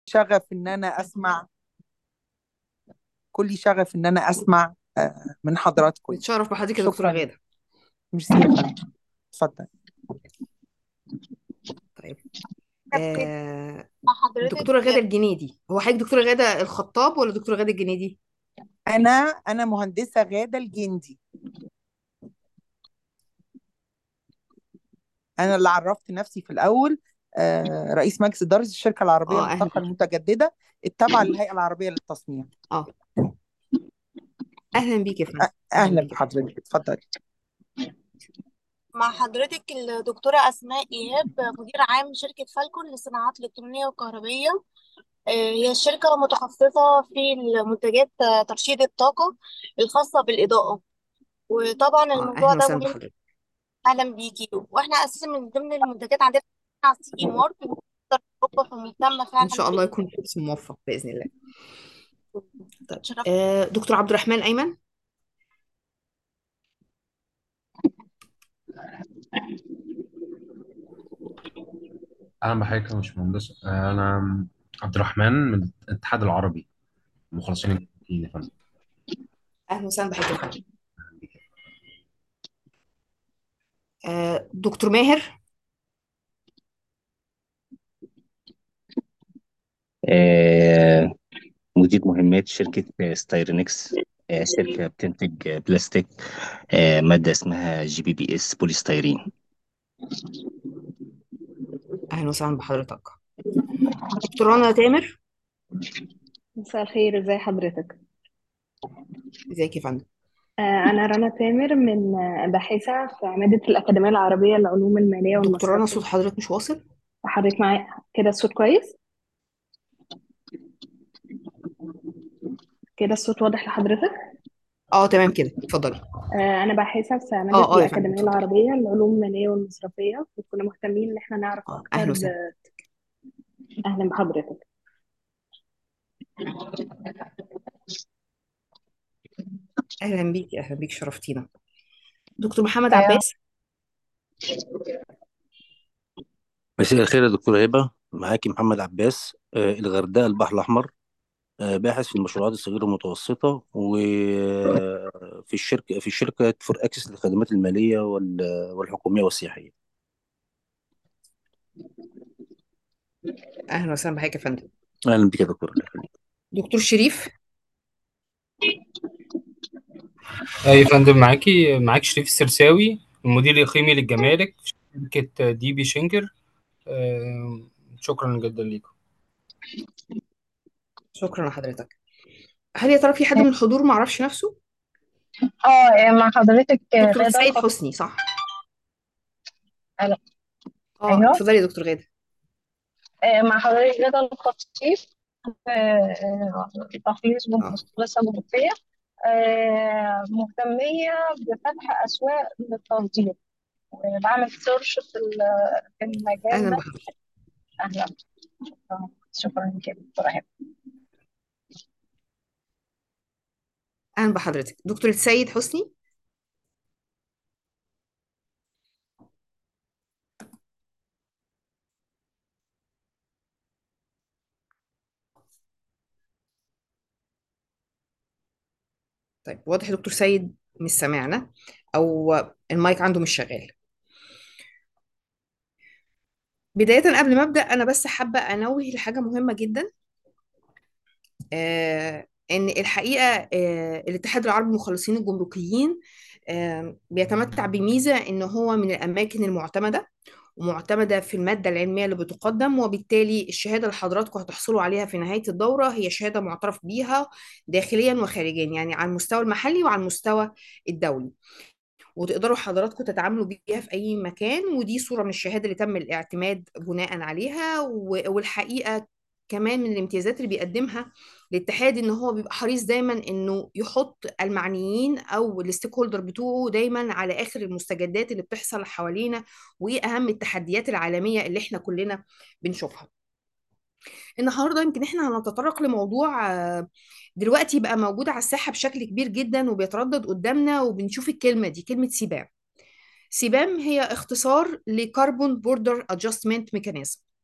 شغف ان انا اسمع كل شغف ان انا اسمع آه، من حضراتكم نتشرف بحضرتك يا دكتورة شكرا غادة ميرسي يا فندم اتفضل طيب آه حضرتك دكتورة غادة الجنيدي هو حضرتك دكتورة غادة الخطاب ولا دكتورة غادة الجنيدي؟ انا انا مهندسه غاده الجندي انا اللي عرفت نفسي في الاول آه، رئيس مجلس اداره الشركه العربيه اه اهلا للطاقه المتجدده التابعه للهيئه العربيه للتصنيع اه اهلا بيك يا فندم أ- اهلا اهلا بيك يا فندم بحضرتك اتفضلي مع حضرتك الدكتورة أسماء إيهاب مدير عام شركة فالكون للصناعات الإلكترونية والكهربية آه، هي الشركة متخصصة في المنتجات آه، ترشيد الطاقة الخاصة بالإضاءة وطبعا اه الموضوع اهلا ده وسهلا مهم بحضرتك أهلا بيكي وإحنا أساسا من ضمن المنتجات عندنا سي إي مارك من أوروبا فمهتمة ان فعلا شاء الله بال يكون لبس موفق باذن الله طيب شرف آه دكتور عبد الرحمن ايمن اهلا بحضرتك يا باشمهندس انا عبد الرحمن من الاتحاد العربي المخلصين الجديد يا فندم اهلا وسهلا بحضرتك يا فندم آه دكتور ماهر آه، مدير مهمات شركة ستايرينكس آه، شركة بتنتج آه، بلاستيك آه، مادة اسمها جي بي بي اس بوليستيرين اهلا وسهلا بحضرتك دكتور رنا تامر مساء الخير ازي حضرتك ازيك يا فندم آه، أنا رنا تامر من آه، باحثة في عمادة الأكاديمية العربية للعلوم المالية دكتور رنا والمصرفية صوت حضرتك مش واصل حضرتك معايا كده الصوت كويس كده الصوت واضح لحضرتك اه تمام كده اتفضلي آه، أنا باحثة في عمادة اه اه يا فندم الأكاديمية اتفضلي العربية للعلوم المالية والمصرفية وكنا مهتمين إن احنا نعرف اه أكتر اهلا ب... وسهلا أهلا بحضرتك اهلا بيك اهلا بيك شرفتينا دكتور محمد آه، عباس مساء الخير يا دكتور هبة معاكي محمد عباس آه، الغردقة البحر الأحمر آه، باحث في المشروعات الصغيرة والمتوسطة وفي الشركة في شركة فور أكسس للخدمات المالية وال- والحكومية والسياحية اهلا وسهلا بحضرتك يا فندم أهلا بك يا دكتور الله يخليك دكتور شريف أي يا فندم معاكي معاك شريف السرساوي المدير الإقليمي للجمارك في شركة دي بي شنكر آه، شكرا جدا ليكم شكرا لحضرتك هل يا ترى في حد من الحضور ما عرفش نفسه اه مع حضرتك دكتور غادة سيد الخط حسني صح أنا- اه ايوه اتفضلي يا دكتور غادة آه، مع حضرتك غادة الخطيب آه، آه، تخليص اه مخلصة جغرافية آه، مهتمية بفتح أسواق للتصدير بعمل سيرش في ال- في المجال اهلا ده بحضرتك أهلا شكرا شكرا لك يا دكتورة هبة اهلا بحضرتك دكتور السيد حسني طيب واضح دكتور سيد مش سامعنا او المايك عنده مش شغال بداية قبل ما أبدأ أنا بس حابة أنوه لحاجة مهمة جدا آه إن الحقيقة آه الاتحاد العربي للمخلصين الجمركيين آه بيتمتع بميزة إن هو من الأماكن المعتمدة ومعتمدة في المادة العلمية اللي بتقدم وبالتالي الشهادة اللي حضراتكم هتحصلوا عليها في نهاية الدورة هي شهادة معترف بيها داخليا وخارجيا يعني على المستوى المحلي وعلى المستوى الدولي وتقدروا حضراتكم تتعاملوا بيها في أي مكان ودي صورة من الشهادة اللي تم الاعتماد بناء عليها و- والحقيقة كمان من الامتيازات اللي بيقدمها الاتحاد ان هو بيبقى حريص دايما انه يحط المعنيين او الستيك هولدر بتوعه دايما على اخر المستجدات اللي بتحصل حوالينا وايه اهم التحديات العالميه اللي احنا كلنا بنشوفها النهارده يمكن احنا هنتطرق لموضوع آه، دلوقتي بقى موجود على الساحه بشكل كبير جدا وبيتردد قدامنا وبنشوف الكلمه دي كلمه سيبام سيبام هي اختصار لكربون بوردر ادجستمنت ميكانيزم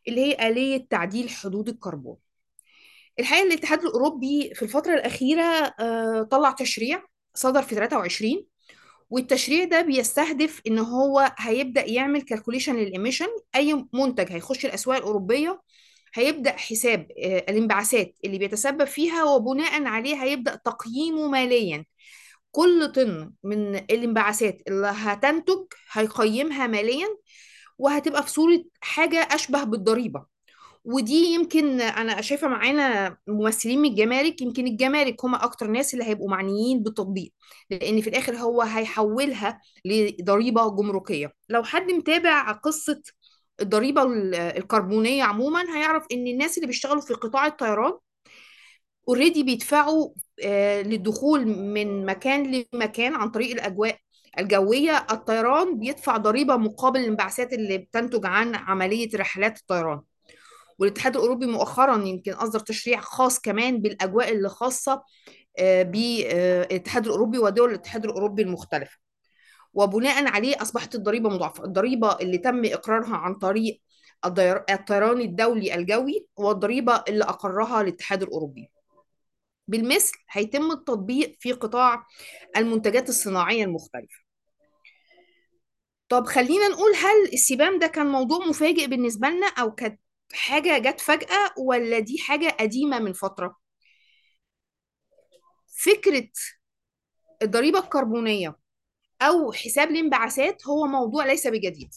اللي هي آلية تعديل حدود الكربون الحقيقة الاتحاد الأوروبي في الفترة الأخيرة آه، طلع تشريع صدر في 23 والتشريع ده بيستهدف ان هو هيبدأ يعمل كالكوليشن للإيميشن اي منتج هيخش الأسواق الأوروبية هيبدأ حساب آه، الانبعاثات اللي بيتسبب فيها وبناء عليه هيبدأ تقييمه ماليا كل طن من الانبعاثات اللي هتنتج هيقيمها ماليا وهتبقى في صورة حاجة أشبه بالضريبة ودي يمكن أنا شايفة معانا ممثلين من الجمارك يمكن الجمارك هم أكتر ناس اللي هيبقوا معنيين بالتطبيق لأن في الآخر هو هيحولها لضريبة جمركية لو حد متابع قصة الضريبة ال- الكربونية عموما هيعرف إن الناس اللي بيشتغلوا في قطاع الطيران اوريدي بيدفعوا آه، للدخول من مكان لمكان عن طريق الأجواء الجوية الطيران بيدفع ضريبة مقابل الانبعاثات اللي بتنتج عن عملية رحلات الطيران والاتحاد الأوروبي مؤخرا يمكن أصدر تشريع خاص كمان بالأجواء اللي خاصة آه، بالاتحاد الأوروبي ودول الاتحاد الأوروبي المختلفة وبناء عليه أصبحت الضريبة مضاعفة الضريبة اللي تم إقرارها عن طريق الضير- الطيران الدولي الجوي والضريبة اللي أقرها الاتحاد الأوروبي بالمثل هيتم التطبيق في قطاع المنتجات الصناعية المختلفة طب خلينا نقول هل السبام ده كان موضوع مفاجئ بالنسبة لنا أو كانت حاجة جت فجأة ولا دي حاجة قديمة من فترة فكرة الضريبة الكربونية أو حساب الانبعاثات هو موضوع ليس بجديد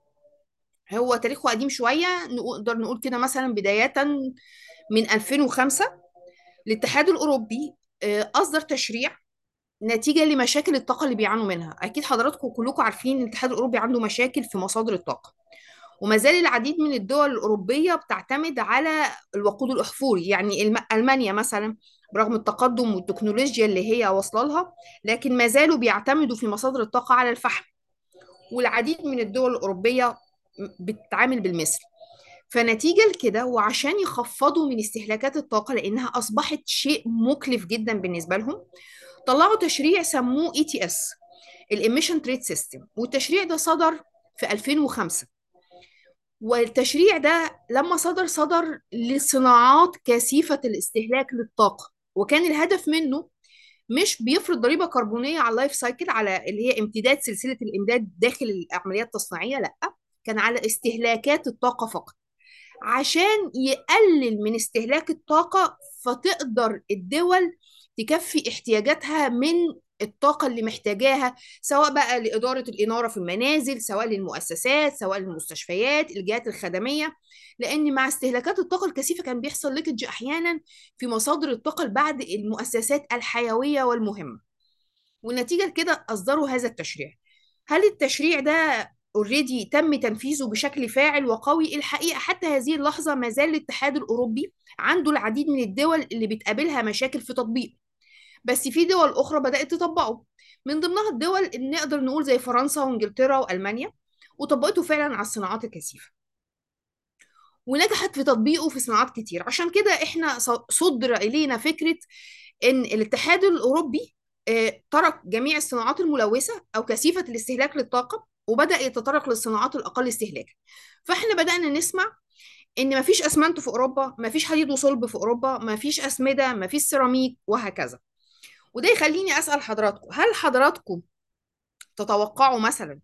هو تاريخه قديم شوية نقدر نقول كده مثلا بداية من 2005 الاتحاد الأوروبي آه، أصدر تشريع نتيجة لمشاكل الطاقة اللي بيعانوا منها أكيد حضراتكم كلكم عارفين إن الاتحاد الأوروبي عنده مشاكل في مصادر الطاقة وما زال العديد من الدول الأوروبية بتعتمد على الوقود الأحفوري يعني الم- ألمانيا مثلا برغم التقدم والتكنولوجيا اللي هي واصلة لها لكن ما زالوا بيعتمدوا في مصادر الطاقة على الفحم والعديد من الدول الأوروبية بتتعامل بالمثل فنتيجة لكده وعشان يخفضوا من استهلاكات الطاقة لأنها أصبحت شيء مكلف جدا بالنسبة لهم طلعوا تشريع سموه اي تي اس الاميشن تريد سيستم والتشريع ده صدر في 2005 والتشريع ده لما صدر صدر لصناعات كثيفة الاستهلاك للطاقة وكان الهدف منه مش بيفرض ضريبة كربونية على اللايف سايكل على اللي هي امتداد سلسلة الإمداد داخل العمليات التصنيعية لا كان على استهلاكات الطاقة فقط عشان يقلل من استهلاك الطاقة فتقدر الدول تكفي احتياجاتها من الطاقة اللي محتاجاها سواء بقى لإدارة الإنارة في المنازل سواء للمؤسسات سواء للمستشفيات الجهات الخدمية لأن مع استهلاكات الطاقة الكثيفة كان بيحصل ليكج أحيانا في مصادر الطاقة بعد المؤسسات الحيوية والمهمة والنتيجة لكده أصدروا هذا التشريع هل التشريع ده اوريدي تم تنفيذه بشكل فاعل وقوي الحقيقة حتى هذه اللحظة ما زال الاتحاد الأوروبي عنده العديد من الدول اللي بتقابلها مشاكل في تطبيقه بس في دول أخرى بدأت تطبقه من ضمنها الدول اللي نقدر نقول زي فرنسا وإنجلترا وألمانيا وطبقته فعلا على الصناعات الكثيفة ونجحت في تطبيقه في صناعات كتير عشان كده احنا ص- صدر إلينا فكرة إن الاتحاد الأوروبي آه، ترك جميع الصناعات الملوثة أو كثيفة الاستهلاك للطاقة وبدأ يتطرق للصناعات الأقل استهلاكا فاحنا بدأنا نسمع إن مفيش أسمنت في أوروبا مفيش حديد وصلب في أوروبا مفيش أسمدة مفيش سيراميك وهكذا وده يخليني أسأل حضراتكم هل حضراتكم تتوقعوا مثلا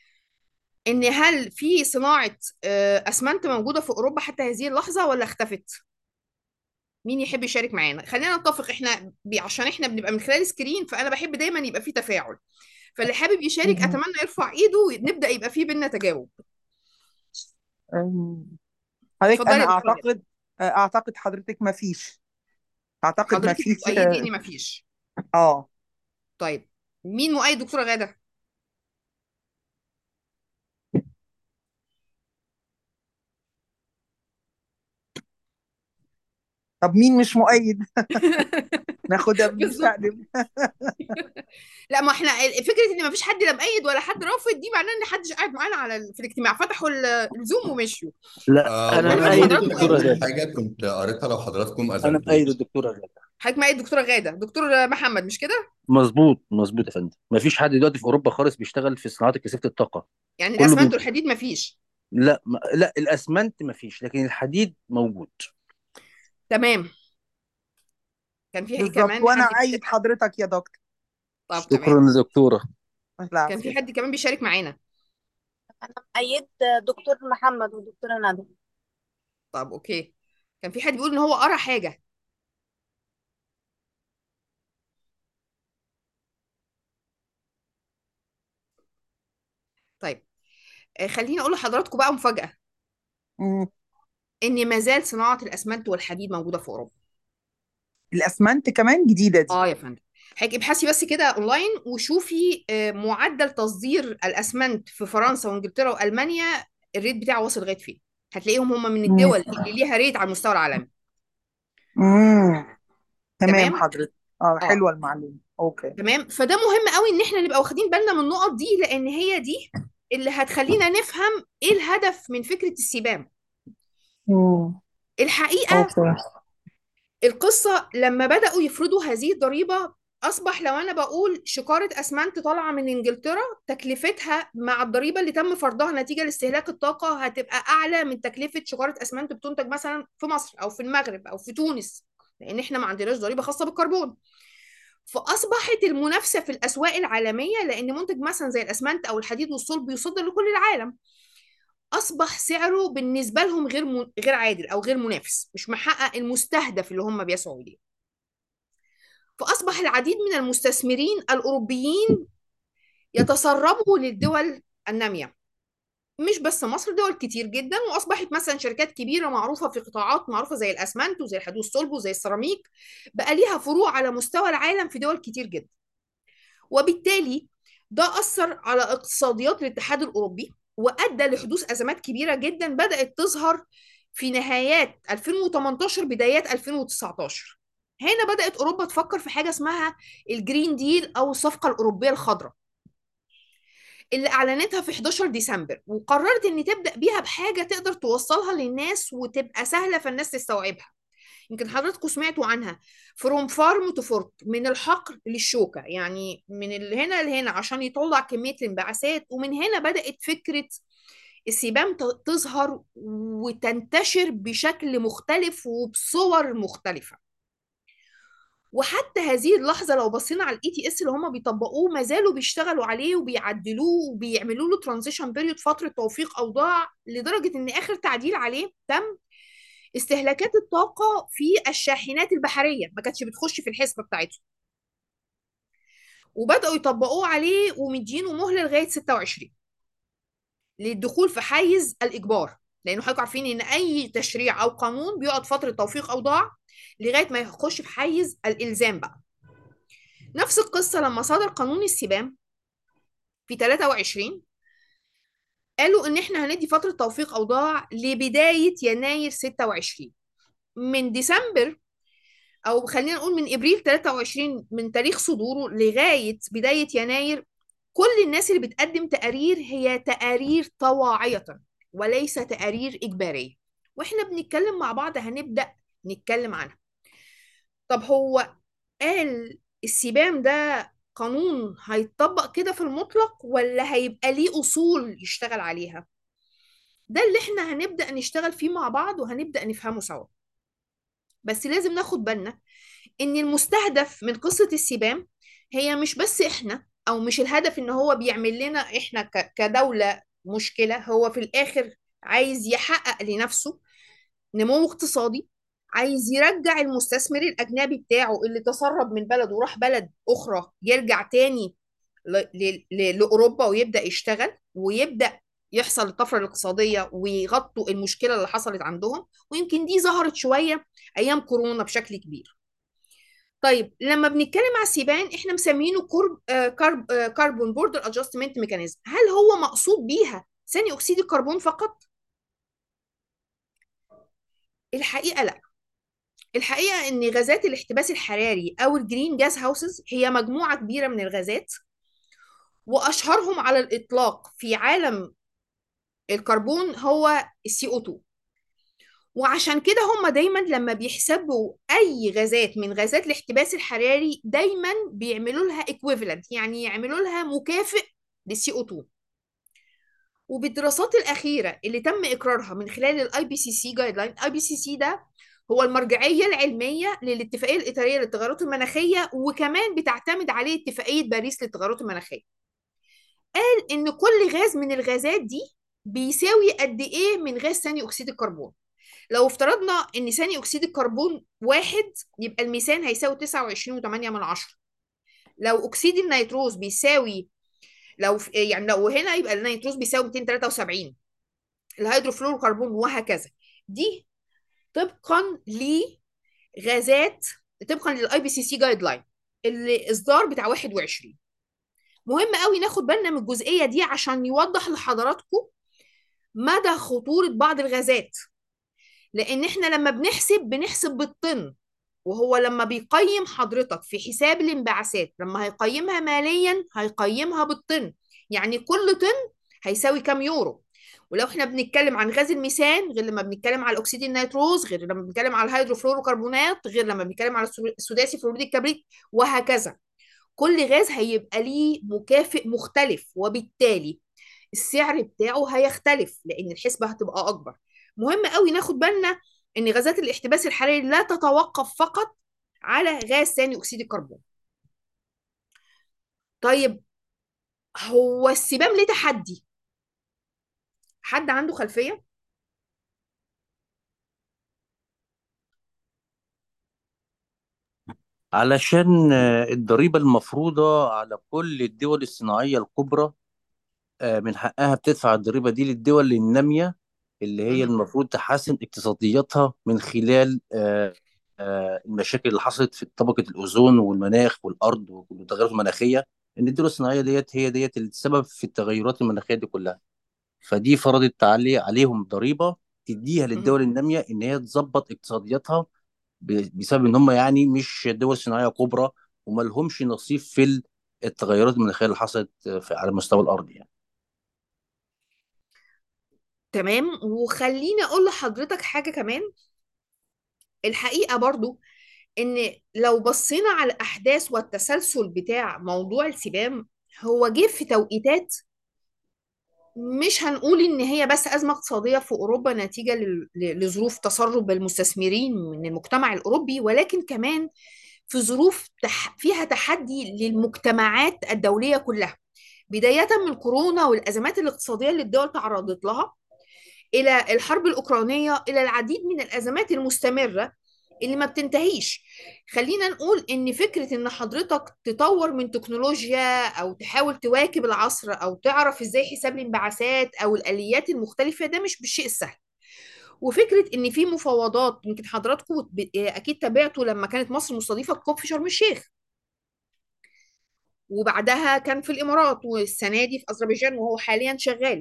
إن هل في صناعة آه، أسمنت موجودة في أوروبا حتى هذه اللحظة ولا اختفت؟ مين يحب يشارك معانا خلينا نتفق احنا بي عشان احنا بنبقى من خلال سكرين فانا بحب دايما يبقى في تفاعل فاللي حابب يشارك اتمنى يرفع ايده ونبدا يبقى في بينا تجاوب أم، حضرتك اتفضلي انا يا دكتوره غادة اعتقد اعتقد حضرتك ما فيش اعتقد ما حضرتك فيش بتؤيدي ان مفيش اه طيب مين مؤيد دكتوره غاده طب مين مش مؤيد ناخدها بالظبط بالمستقدم لا ما احنا فكره ان مفيش حد لا مؤيد ولا حد رافض دي معناه ان محدش قاعد معانا على ال- في الاجتماع فتحوا ال- الزوم ومشوا لا آه انا اتمنى وانا ان مأيد برضو حضراتكم الدكتوره عندي غاده حاجة كنت قريتها لو حضراتكم انا أذنتوني مأيد الدكتوره غاده حضرتك مؤيد دكتوره غاده دكتور محمد مش كده مظبوط مظبوط يا فندم مفيش حد دلوقتي في اوروبا خالص بيشتغل في صناعات كثيفه الطاقه يعني كله الاسمنت بي... والحديد مفيش لا ما... لا الاسمنت ما فيش لكن الحديد موجود تمام كان في بالظبط كمان وانا حد اعيد حضرتك يا دكتور طب تمام شكرا يا دكتوره لا كان في عفوا حد كمان بيشارك معانا انا مأيد دكتور محمد ودكتورة ندى طب اوكي كان في حد بيقول ان هو قرا حاجه طيب آه، خليني اقول لحضراتكم بقى مفاجاه مم. ان ما زال صناعه الاسمنت والحديد موجوده في اوروبا الاسمنت كمان جديده دي اه يا فندم حضرتك ابحثي بس كده اونلاين وشوفي آه، معدل تصدير الاسمنت في فرنسا وانجلترا والمانيا الريت بتاعه واصل لغايه فين هتلاقيهم هم من مم. الدول اللي ليها ريت على المستوى العالمي مم. تمام تمام حضرتك اه اه حلوه المعلومه اوكي تمام فده مهم قوي ان احنا نبقى واخدين بالنا من النقط دي لان هي دي اللي هتخلينا نفهم ايه الهدف من فكره السبام مم. الحقيقه اوكي القصة لما بدأوا يفرضوا هذه الضريبة أصبح لو أنا بقول شكارة أسمنت طالعة من إنجلترا تكلفتها مع الضريبة اللي تم فرضها نتيجة لاستهلاك الطاقة هتبقى أعلى من تكلفة شكارة أسمنت بتنتج مثلا في مصر أو في المغرب أو في تونس لأن إحنا ما عندناش ضريبة خاصة بالكربون فأصبحت المنافسة في الأسواق العالمية لأن منتج مثلا زي الأسمنت أو الحديد والصلب بيصدر لكل العالم اصبح سعره بالنسبه لهم غير م... غير عادل او غير منافس مش محقق المستهدف اللي هم بيسعوا اليه فاصبح العديد من المستثمرين الاوروبيين يتسربوا للدول الناميه مش بس مصر دول كتير جدا واصبحت مثلا شركات كبيره معروفه في قطاعات معروفه زي الاسمنت وزي الحديد الصلب وزي السيراميك بقى ليها فروع على مستوى العالم في دول كتير جدا وبالتالي ده اثر على اقتصاديات الاتحاد الاوروبي وادى لحدوث ازمات كبيره جدا بدات تظهر في نهايات 2018 بدايات 2019 هنا بدات اوروبا تفكر في حاجه اسمها الجرين ديل او الصفقه الاوروبيه الخضراء اللي اعلنتها في 11 ديسمبر وقررت ان تبدا بيها بحاجه تقدر توصلها للناس وتبقى سهله فالناس تستوعبها يمكن حضراتكم سمعتوا عنها فروم فارم تو فورك من الحقل للشوكة يعني من ال- هنا لهنا عشان يطلع كمية الانبعاثات ومن هنا بدأت فكرة السبام ت- تظهر وتنتشر بشكل مختلف وبصور مختلفة وحتى هذه اللحظة لو بصينا على الاي تي اس اللي هم بيطبقوه ما زالوا بيشتغلوا عليه وبيعدلوه وبيعملوا له ترانزيشن بيريود فترة توفيق أوضاع لدرجة إن آخر تعديل عليه تم استهلاكات الطاقة في الشاحنات البحرية ما كانتش بتخش في الحسبة بتاعتهم وبدأوا يطبقوه عليه ومدينه مهلة لغاية 26 للدخول في حيز الإجبار لأنه حضرتك عارفين إن أي تشريع أو قانون بيقعد فترة توفيق أوضاع لغاية ما يخش في حيز الإلزام بقى نفس القصة لما صدر قانون السبام في 23 قالوا إن إحنا هندي فترة توفيق أوضاع لبداية يناير 26 من ديسمبر او خلينا نقول من ابريل 23 من تاريخ صدوره لغايه بدايه يناير كل الناس اللي بتقدم تقارير هي تقارير طواعيه وليس تقارير اجباريه واحنا بنتكلم مع بعض هنبدا نتكلم عنها طب هو قال السبام ده قانون هيتطبق كده في المطلق ولا هيبقى ليه اصول يشتغل عليها ده اللي احنا هنبدا نشتغل فيه مع بعض وهنبدا نفهمه سوا بس لازم ناخد بالنا ان المستهدف من قصة السبام هي مش بس احنا او مش الهدف ان هو بيعمل لنا احنا ك- كدولة مشكلة هو في الاخر عايز يحقق لنفسه نمو اقتصادي عايز يرجع المستثمر الاجنبي بتاعه اللي تسرب من بلد وراح بلد اخرى يرجع تاني ل- ل- ل- لاوروبا ويبدا يشتغل ويبدا يحصل الطفره الاقتصاديه ويغطوا المشكله اللي حصلت عندهم ويمكن دي ظهرت شويه ايام كورونا بشكل كبير طيب لما بنتكلم على السيبان احنا مسمينه كورب آه كارب آه كاربون بوردر ادجستمنت ميكانيزم هل هو مقصود بيها ثاني اكسيد الكربون فقط الحقيقه لا الحقيقه ان غازات الاحتباس الحراري او الجرين جاز هاوسز هي مجموعه كبيره من الغازات واشهرهم على الاطلاق في عالم الكربون هو السي او 2 وعشان كده هم دايما لما بيحسبوا اي غازات من غازات الاحتباس الحراري دايما بيعملوا لها equivalent يعني يعملوا لها مكافئ للسي او 2 وبالدراسات الأخيرة اللي تم إقرارها من خلال الاي بي سي سي جايد لاين الاي بي سي سي ده هو المرجعية العلمية للاتفاقية الإطارية للتغيرات المناخية وكمان بتعتمد عليه اتفاقية باريس للتغيرات المناخية قال إن كل غاز من الغازات دي بيساوي قد إيه من غاز ثاني أكسيد الكربون لو افترضنا إن ثاني أكسيد الكربون واحد يبقى الميثان هيساوي 29.8 من عشرة لو أكسيد النيتروز بيساوي لو يعني لو هنا يبقى النيتروز بيساوي 273 الهيدروفلوروكربون وهكذا دي طبقا لغازات طبقا للاي بي سي سي جايد لاين الاصدار بتاع 21 مهم قوي ناخد بالنا من الجزئيه دي عشان يوضح لحضراتكم مدى خطوره بعض الغازات لان احنا لما بنحسب بنحسب بالطن وهو لما بيقيم حضرتك في حساب الانبعاثات لما هيقيمها ماليا هيقيمها بالطن يعني كل طن هيساوي كام يورو ولو احنا بنتكلم عن غاز الميثان غير لما بنتكلم على اكسيد النيتروز غير لما بنتكلم على الهيدروفلوروكربونات غير لما بنتكلم على السداسي فلوريد الكبريت وهكذا كل غاز هيبقى ليه مكافئ مختلف وبالتالي السعر بتاعه هيختلف لان الحسبة هتبقى اكبر مهم قوي ناخد بالنا ان غازات الاحتباس الحراري لا تتوقف فقط على غاز ثاني اكسيد الكربون طيب هو السبام ليه تحدي حد عنده خلفية علشان آه، الضريبة المفروضة على كل الدول الصناعية الكبرى آه، من حقها بتدفع الضريبة دي للدول النامية اللي هي مهم. المفروض تحسن اقتصادياتها من خلال آه، آه، المشاكل اللي حصلت في طبقة الأوزون والمناخ والأرض والتغيرات المناخية إن الدول الصناعية ديت هي ديت السبب في التغيرات المناخية دي كلها فدي فرضت علي عليهم ضريبة تديها مهم. للدول النامية إن هي تظبط اقتصادياتها ب- بسبب إن هم يعني مش دول صناعية كبرى وما لهمش نصيب في التغيرات المناخية اللي حصلت في على مستوى الأرض يعني تمام وخليني اقول لحضرتك حاجة كمان الحقيقة برضو ان لو بصينا على الاحداث والتسلسل بتاع موضوع السبام هو جه في توقيتات مش هنقول ان هي بس ازمه اقتصاديه في اوروبا نتيجه لل- ل- لظروف تسرب المستثمرين من المجتمع الاوروبي ولكن كمان في ظروف تح فيها تحدي للمجتمعات الدوليه كلها بدايه من كورونا والازمات الاقتصاديه اللي الدول تعرضت لها الى الحرب الاوكرانيه الى العديد من الازمات المستمره اللي ما بتنتهيش خلينا نقول ان فكرة ان حضرتك تطور من تكنولوجيا او تحاول تواكب العصر او تعرف ازاي حساب الانبعاثات او الاليات المختلفة ده مش بالشيء السهل وفكرة ان في مفاوضات يمكن حضراتكم ب- اكيد تابعتوا لما كانت مصر مستضيفة الكوب في شرم الشيخ وبعدها كان في الامارات والسنة دي في اذربيجان وهو حاليا شغال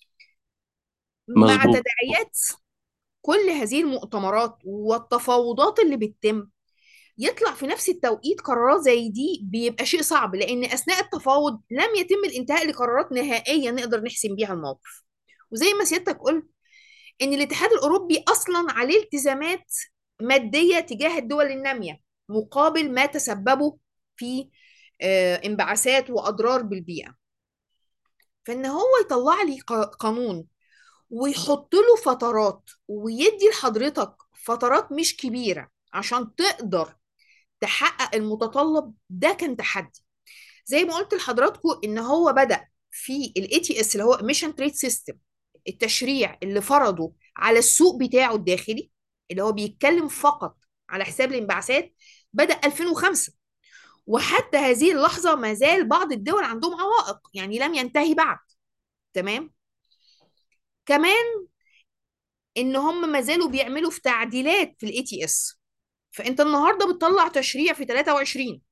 مع مظبوط تداعيات كل هذه المؤتمرات والتفاوضات اللي بتتم يطلع في نفس التوقيت قرارات زي دي بيبقى شيء صعب لان اثناء التفاوض لم يتم الانتهاء لقرارات نهائيه نقدر نحسم بيها الموقف وزي ما سيادتك قلت ان الاتحاد الاوروبي اصلا عليه التزامات ماديه تجاه الدول الناميه مقابل ما تسببوا في آه، انبعاثات واضرار بالبيئه فان هو يطلع لي ق- قانون ويحط له فترات ويدي لحضرتك فترات مش كبيره عشان تقدر تحقق المتطلب ده كان تحدي زي ما قلت لحضراتكم ان هو بدأ في الاي تي اس اللي هو ايميشن تريد سيستم التشريع اللي فرضه على السوق بتاعه الداخلي اللي هو بيتكلم فقط على حساب الانبعاثات بدأ 2005 وحتى هذه اللحظة ما زال بعض الدول عندهم عوائق يعني لم ينتهي بعد تمام كمان ان هم ما زالوا بيعملوا في تعديلات في الاي تي اس فانت النهارده بتطلع تشريع في 23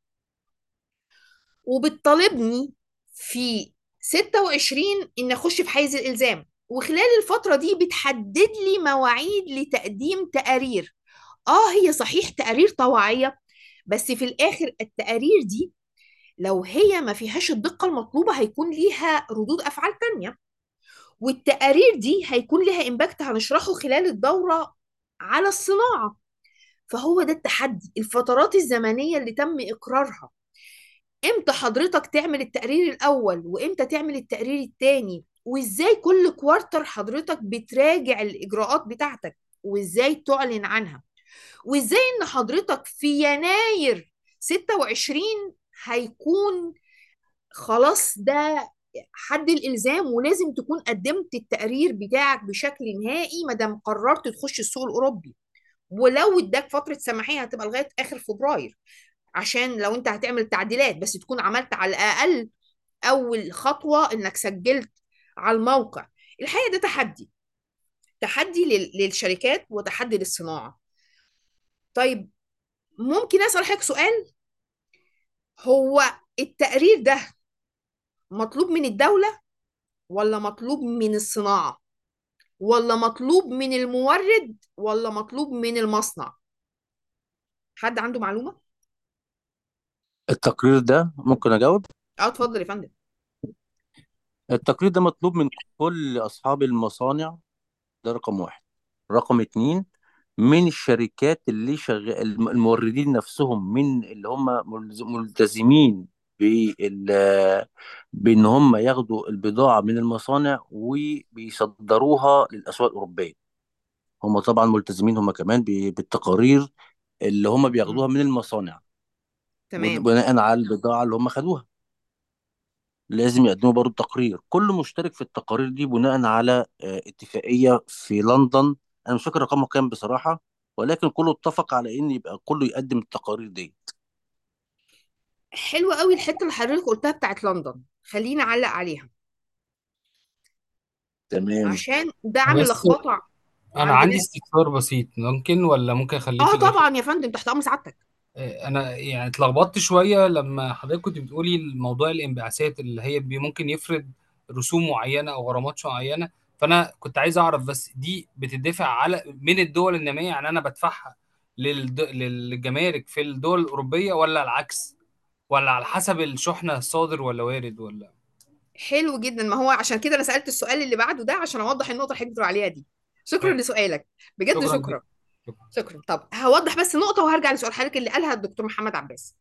وبتطالبني في 26 ان اخش في حيز الالزام وخلال الفتره دي بتحدد لي مواعيد لتقديم تقارير اه هي صحيح تقارير طوعيه بس في الاخر التقارير دي لو هي ما فيهاش الدقه المطلوبه هيكون ليها ردود افعال تانية والتقارير دي هيكون لها امباكت هنشرحه خلال الدوره على الصناعه فهو ده التحدي الفترات الزمنيه اللي تم اقرارها امتى حضرتك تعمل التقرير الاول وامتى تعمل التقرير الثاني وازاي كل كوارتر حضرتك بتراجع الاجراءات بتاعتك وازاي تعلن عنها وازاي ان حضرتك في يناير 26 هيكون خلاص ده حد الالزام ولازم تكون قدمت التقرير بتاعك بشكل نهائي ما دام قررت تخش السوق الاوروبي ولو اداك فتره سماحيه هتبقى لغايه اخر فبراير عشان لو انت هتعمل تعديلات بس تكون عملت على الاقل اول خطوه انك سجلت على الموقع الحقيقه ده تحدي تحدي لل- للشركات وتحدي للصناعه طيب ممكن اسال حضرتك سؤال هو التقرير ده مطلوب من الدوله ولا مطلوب من الصناعه ولا مطلوب من المورد ولا مطلوب من المصنع حد عنده معلومه التقرير ده ممكن اجاوب اه اتفضل يا فندم التقرير ده مطلوب من كل اصحاب المصانع ده رقم واحد رقم اتنين من الشركات اللي شغال الموردين نفسهم من اللي هم ملز- ملتزمين بال بان هم ياخدوا البضاعه من المصانع وبيصدروها للاسواق الاوروبيه هم طبعا ملتزمين هم كمان ب- بالتقارير اللي هم بياخدوها مم. من المصانع تمام بناء على البضاعه اللي هم خدوها لازم يقدموا برضه تقرير كل مشترك في التقارير دي بناء على آه، اتفاقية في لندن انا مش فاكر رقمها كام بصراحة ولكن كله اتفق على ان يبقى كله يقدم التقارير دي حلوة قوي الحتة اللي حضرتك قلتها بتاعت لندن خليني اعلق عليها تمام عشان ده عامل بس لخبطة انا عند عندي ناس استفسار بسيط ممكن ولا ممكن اخليه اه في الاخر طبعا يا فندم تحت امر سعادتك آه، انا يعني اتلخبطت شويه لما حضرتك كنت بتقولي الموضوع الانبعاثات اللي هي بي- ممكن يفرض رسوم معينه او غرامات معينه فانا كنت عايز اعرف بس دي بتدفع على من الدول الناميه يعني انا بدفعها للد... للجمارك في الدول الاوروبيه ولا العكس ولا على حسب الشحنه صادر ولا وارد ولا حلو جدا ما هو عشان كده انا سألت السؤال اللي بعده ده عشان اوضح النقطة اللي حضرتك بتقول عليها دي شكرا تمام لسؤالك بجد شكرا شكرا جدا شكرا شكرا طب هوضح بس نقطة وهرجع لسؤال حضرتك اللي قالها الدكتور محمد عباس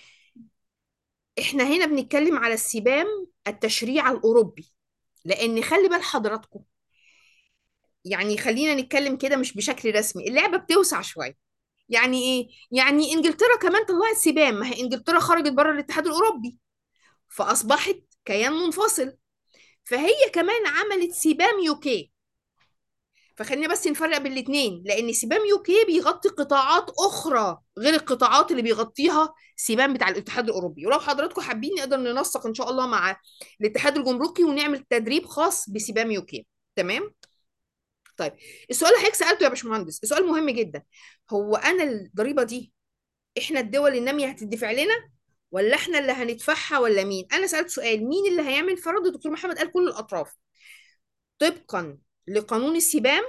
احنا هنا بنتكلم على السبام التشريع الأوروبي لأن خلي بال حضراتكم يعني خلينا نتكلم كده مش بشكل رسمي اللعبة بتوسع شوية يعني ايه يعني انجلترا كمان طلعت سبام ما هي انجلترا خرجت بره الاتحاد الاوروبي فاصبحت كيان منفصل فهي كمان عملت سبام يوكي فخلينا بس نفرق بين الاثنين لان سبام يوكي بيغطي قطاعات اخرى غير القطاعات اللي بيغطيها سبام بتاع الاتحاد الاوروبي ولو حضراتكم حابين نقدر ننسق ان شاء الله مع الاتحاد الجمركي ونعمل تدريب خاص بسبام يوكي تمام طيب السؤال اللي حضرتك سالته يا باشمهندس السؤال مهم جدا هو انا الضريبه دي احنا الدول الناميه هتدفع لنا ولا احنا اللي هندفعها ولا مين انا سالت سؤال مين اللي هيعمل فرض الدكتور محمد قال كل الاطراف طبقا لقانون السبام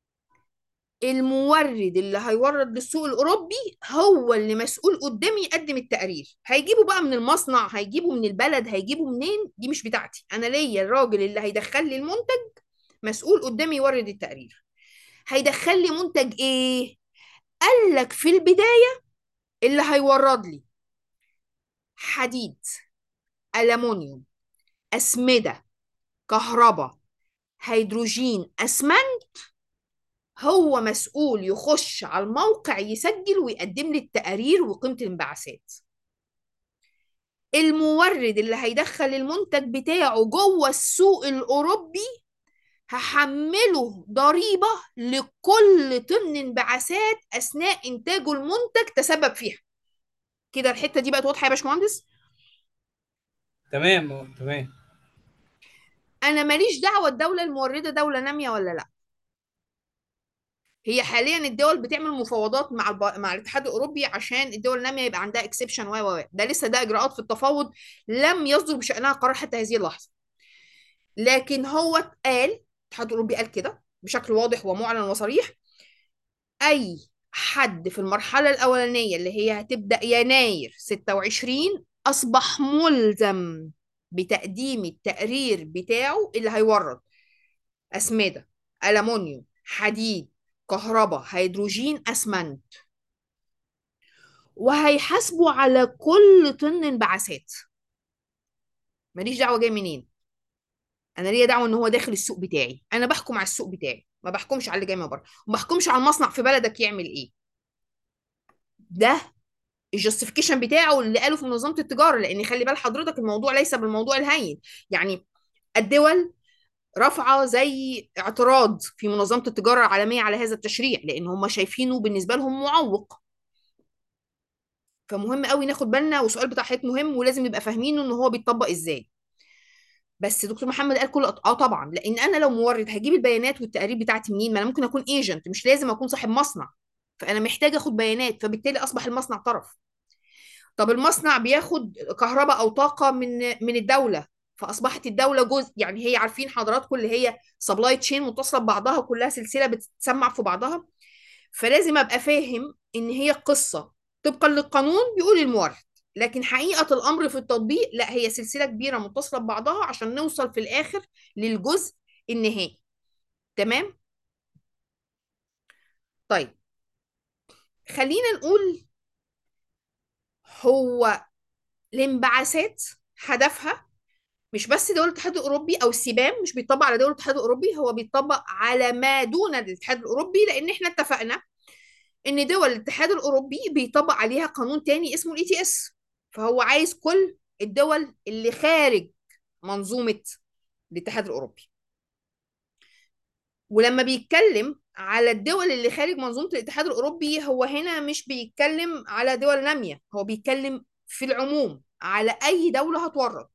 المورد اللي هيورد للسوق الاوروبي هو اللي مسؤول قدامي يقدم التقرير هيجيبه بقى من المصنع هيجيبه من البلد هيجيبه منين دي مش بتاعتي انا ليا الراجل اللي هيدخل لي المنتج مسؤول قدامي يورد التقرير هيدخل لي منتج ايه قال لك في البدايه اللي هيورد لي حديد ألمونيوم أسمدة كهرباء هيدروجين أسمنت هو مسؤول يخش على الموقع يسجل ويقدم لي التقارير وقيمة الانبعاثات المورد اللي هيدخل المنتج بتاعه جوه السوق الأوروبي هحمله ضريبة لكل طن انبعاثات أثناء إنتاجه المنتج تسبب فيها كده الحتة دي بقت واضحة يا باشمهندس تمام تمام أنا ماليش دعوة الدولة الموردة دولة نامية ولا لأ هي حاليا الدول بتعمل مفاوضات مع الب... مع الاتحاد الاوروبي عشان الدول الناميه يبقى عندها اكسبشن و و ده لسه ده اجراءات في التفاوض لم يصدر بشانها قرار حتى هذه اللحظه لكن هو قال الاتحاد الاوروبي قال كده بشكل واضح ومعلن وصريح اي حد في المرحله الاولانيه اللي هي هتبدا يناير 26 اصبح ملزم بتقديم التقرير بتاعه اللي هيورد اسمده ألمونيوم حديد كهرباء هيدروجين اسمنت وهيحاسبوا على كل طن انبعاثات ماليش دعوه جاي منين انا ليا دعوه ان هو داخل السوق بتاعي انا بحكم على السوق بتاعي ما بحكمش على اللي جاي من بره وما بحكمش على المصنع في بلدك يعمل ايه ده الجاستيفيكيشن بتاعه اللي قاله في منظمه التجاره لان خلي بال حضرتك الموضوع ليس بالموضوع الهين يعني الدول رافعه زي اعتراض في منظمه التجاره العالميه على هذا التشريع لان هم شايفينه بالنسبه لهم معوق فمهم قوي ناخد بالنا والسؤال بتاع حضرتك مهم ولازم نبقى فاهمينه ان هو بيتطبق ازاي بس دكتور محمد قال كل اه طبعا لان انا لو مورد هجيب البيانات والتقارير بتاعتي منين ما انا ممكن اكون ايجنت مش لازم اكون صاحب مصنع فانا محتاج اخد بيانات فبالتالي اصبح المصنع طرف طب المصنع بياخد كهرباء او طاقه من من الدوله فاصبحت الدوله جزء يعني هي عارفين حضراتكم اللي هي سبلاي تشين متصله ببعضها كلها سلسله بتتسمع في بعضها فلازم ابقى فاهم ان هي قصه طبقا للقانون بيقول المورد لكن حقيقه الامر في التطبيق لا هي سلسله كبيره متصله ببعضها عشان نوصل في الاخر للجزء النهائي تمام طيب خلينا نقول هو الانبعاثات هدفها مش بس دول الاتحاد الاوروبي او السبام مش بيطبق على دول الاتحاد الاوروبي هو بيطبق على ما دون الاتحاد الاوروبي لان احنا اتفقنا ان دول الاتحاد الاوروبي بيطبق عليها قانون تاني اسمه الاي تي اس فهو عايز كل الدول اللي خارج منظومه الاتحاد الاوروبي ولما بيتكلم على الدول اللي خارج منظومه الاتحاد الاوروبي هو هنا مش بيتكلم على دول ناميه هو بيتكلم في العموم على اي دوله هتورط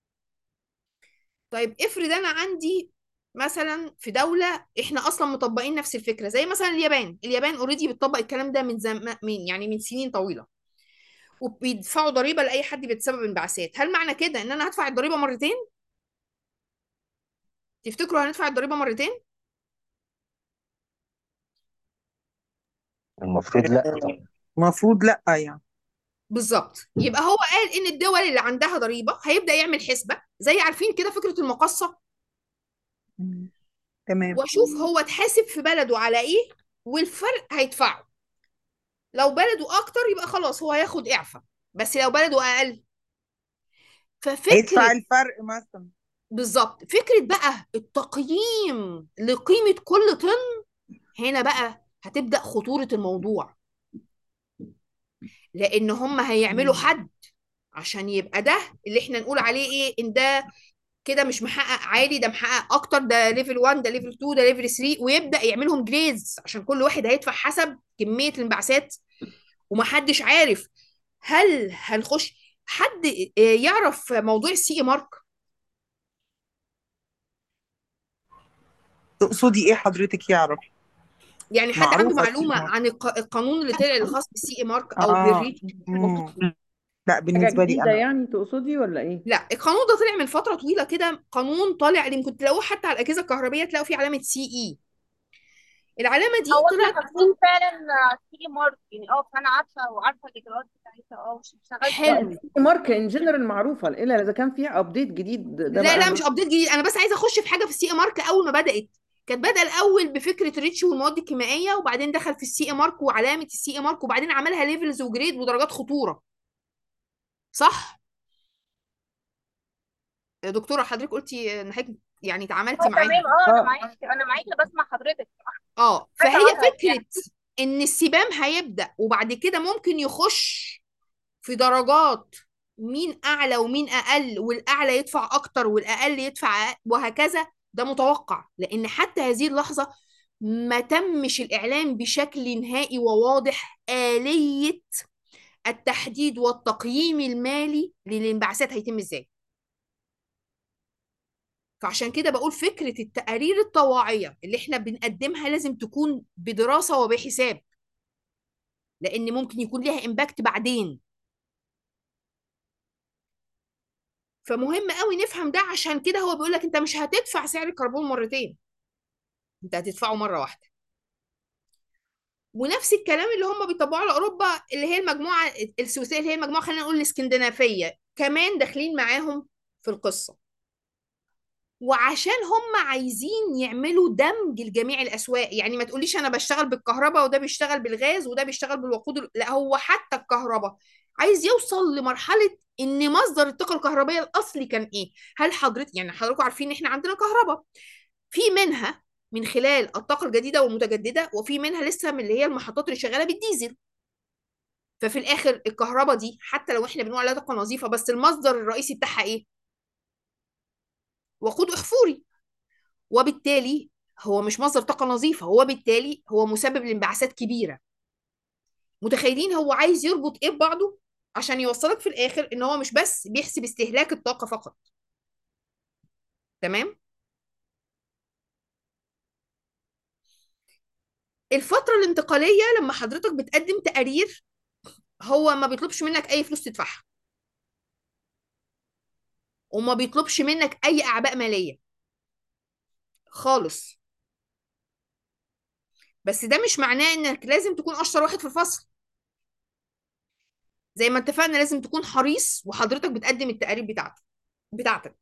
طيب افرض انا عندي مثلا في دولة احنا اصلا مطبقين نفس الفكرة زي مثلا اليابان اليابان اوريدي بتطبق الكلام ده من زمان من يعني من سنين طويلة وبيدفعوا ضريبة لأي حد بيتسبب انبعاثات هل معنى كده ان انا هدفع الضريبة مرتين تفتكروا هندفع الضريبة مرتين المفروض لا المفروض لا يعني بالظبط يبقى هو قال ان الدول اللي عندها ضريبة هيبدأ يعمل حسبة زي عارفين كده فكرة المقصة مم. تمام واشوف هو اتحاسب في بلده على ايه والفرق هيدفعه لو بلده اكتر يبقى خلاص هو هياخد اعفاء بس لو بلده اقل هيدفع ففكرة الفرق مثلا بالظبط فكرة بقى التقييم لقيمة كل طن هنا بقى هتبدأ خطورة الموضوع لأن هم هيعملوا مم. حد عشان يبقى ده اللي احنا نقول عليه ايه ان ده كده مش محقق عالي ده محقق اكتر ده ليفل 1 ده ليفل 2 ده ليفل 3 ويبدأ يعملهم جريدز عشان كل واحد هيدفع حسب كمية الانبعاثات ومحدش عارف هل هنخش حد آه، يعرف موضوع السي مارك تقصدي ايه حضرتك يعرف يعني حد عنده معروفة السي معلومة مارك عن الق- القانون اللي طلع الخاص بالسي مارك او اه بالريت مم. لا حاجة بالنسبة لي جديدة انا يعني تقصدي ولا ايه؟ لا القانون ده طلع من فترة طويلة كده قانون طالع اللي ممكن تلاقوه حتى على الأجهزة الكهربائية تلاقوا فيه علامة سي اي العلامة دي هو احنا طلعت حاطين فعلا سي مارك يعني اه فانا عارفه وعارفه الاجراءات بتاعتها اه اشتغلت لا حلو السي مارك ان جنرال معروفة الا اذا كان فيها ابديت جديد ده لا بقى لا مش ابديت جديد انا بس عايزه اخش في حاجه في السي مارك اول ما بدات كانت بدأ الاول بفكره ريتش والمواد الكيميائيه وبعدين دخل في السي مارك وعلامه السي مارك وبعدين عملها ليفلز وجريد ودرجات خطوره صح يا دكتوره حضرتك قلتي ان حضرتك يعني اتعاملتي اه معاها تمام اه انا اه معاكي انا معاكي بسمع حضرتك اه بس فهي عنها يعني فكره ان السبام هيبدأ وبعد كده ممكن يخش في درجات مين اعلى ومين اقل والاعلى يدفع اكتر والاقل يدفع أقل وهكذا ده متوقع لان حتى هذه اللحظة ما تمش الاعلان بشكل نهائي وواضح آلية التحديد والتقييم المالي للانبعاثات هيتم ازاي فعشان كده بقول فكرة التقارير الطواعية اللي احنا بنقدمها لازم تكون بدراسة وبحساب لان ممكن يكون ليها امباكت بعدين فمهم قوي نفهم ده عشان كده هو بيقول لك انت مش هتدفع سعر الكربون مرتين انت هتدفعه مره واحده ونفس الكلام اللي هم بيطبقوه على اوروبا اللي هي المجموعه السويسريه اللي هي المجموعه خلينا نقول الاسكندنافيه كمان داخلين معاهم في القصه وعشان هم عايزين يعملوا دمج لجميع الاسواق يعني ما تقوليش انا بشتغل بالكهرباء وده بيشتغل بالغاز وده بيشتغل بالوقود ال- لا هو حتى الكهرباء عايز يوصل لمرحله ان مصدر الطاقه الكهربائيه الاصلي كان ايه هل حضرتك يعني حضراتكم عارفين ان احنا عندنا كهرباء في منها من خلال الطاقه الجديده والمتجدده وفي منها لسه من اللي هي المحطات اللي شغاله بالديزل ففي الاخر الكهرباء دي حتى لو احنا بنقول عليها طاقه نظيفه بس المصدر الرئيسي بتاعها ايه وقود احفوري وبالتالي هو مش مصدر طاقة نظيفة هو بالتالي هو مسبب لانبعاثات كبيرة متخيلين هو عايز يربط ايه ببعضه عشان يوصلك في الاخر ان هو مش بس بيحسب استهلاك الطاقة فقط تمام الفترة الانتقالية لما حضرتك بتقدم تقارير هو ما بيطلبش منك اي فلوس تدفعها وما بيطلبش منك اي اعباء مالية خالص بس ده مش معناه انك لازم تكون اشطر واحد في الفصل زي ما اتفقنا لازم تكون حريص وحضرتك بتقدم التقارير بتاعتك بتاعتك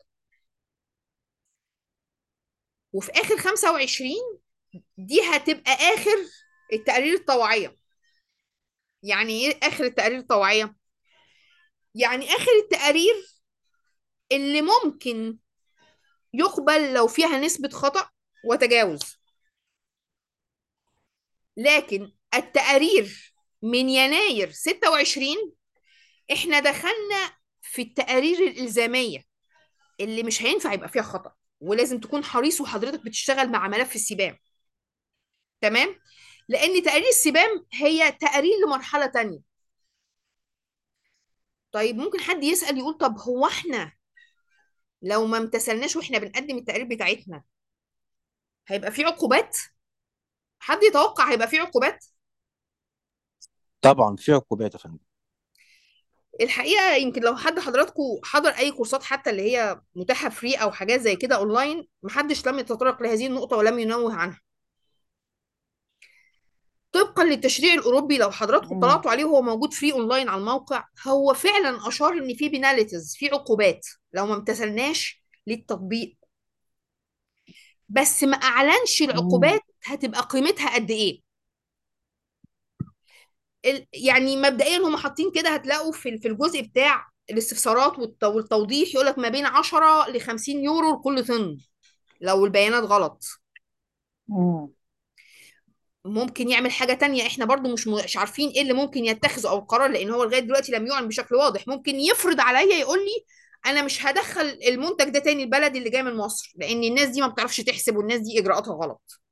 وفي اخر 25 دي هتبقى اخر التقارير الطوعيه يعني ايه اخر التقارير الطوعيه يعني اخر التقارير اللي ممكن يقبل لو فيها نسبه خطأ وتجاوز لكن التقارير من يناير 26 احنا دخلنا في التقارير الإلزامية اللي مش هينفع يبقى فيها خطأ ولازم تكون حريص وحضرتك بتشتغل مع ملف السبام تمام لأن تقارير السبام هي تقارير لمرحلة تانية طيب ممكن حد يسأل يقول طب هو احنا لو ما امتثلناش واحنا بنقدم التقارير بتاعتنا هيبقى في عقوبات حد يتوقع هيبقى في عقوبات طبعا في عقوبات يا فندم الحقيقة يمكن لو حد حضراتكم حضر أي كورسات حتى اللي هي متاحة فري أو حاجات زي كده أونلاين محدش لم يتطرق لهذه النقطة ولم ينوه عنها طبقا للتشريع الأوروبي لو حضراتكم مم. طلعتوا عليه وهو موجود فري أونلاين على الموقع هو فعلا أشار إن في بيناليتيز في عقوبات لو ما امتثلناش للتطبيق بس ما أعلنش مم. العقوبات هتبقى قيمتها قد إيه ال- يعني مبدئيا هم حاطين كده هتلاقوا في في الجزء بتاع الاستفسارات والت- والتوضيح يقول لك ما بين 10 ل 50 يورو لكل طن لو البيانات غلط مم. ممكن يعمل حاجة تانية احنا برضو مش مش عارفين ايه اللي ممكن يتخذه او القرار لان هو لغاية دلوقتي لم يعلن بشكل واضح ممكن يفرض عليا يقول لي انا مش هدخل المنتج ده تاني البلد اللي جاي من مصر لان الناس دي ما بتعرفش تحسب والناس دي اجراءاتها غلط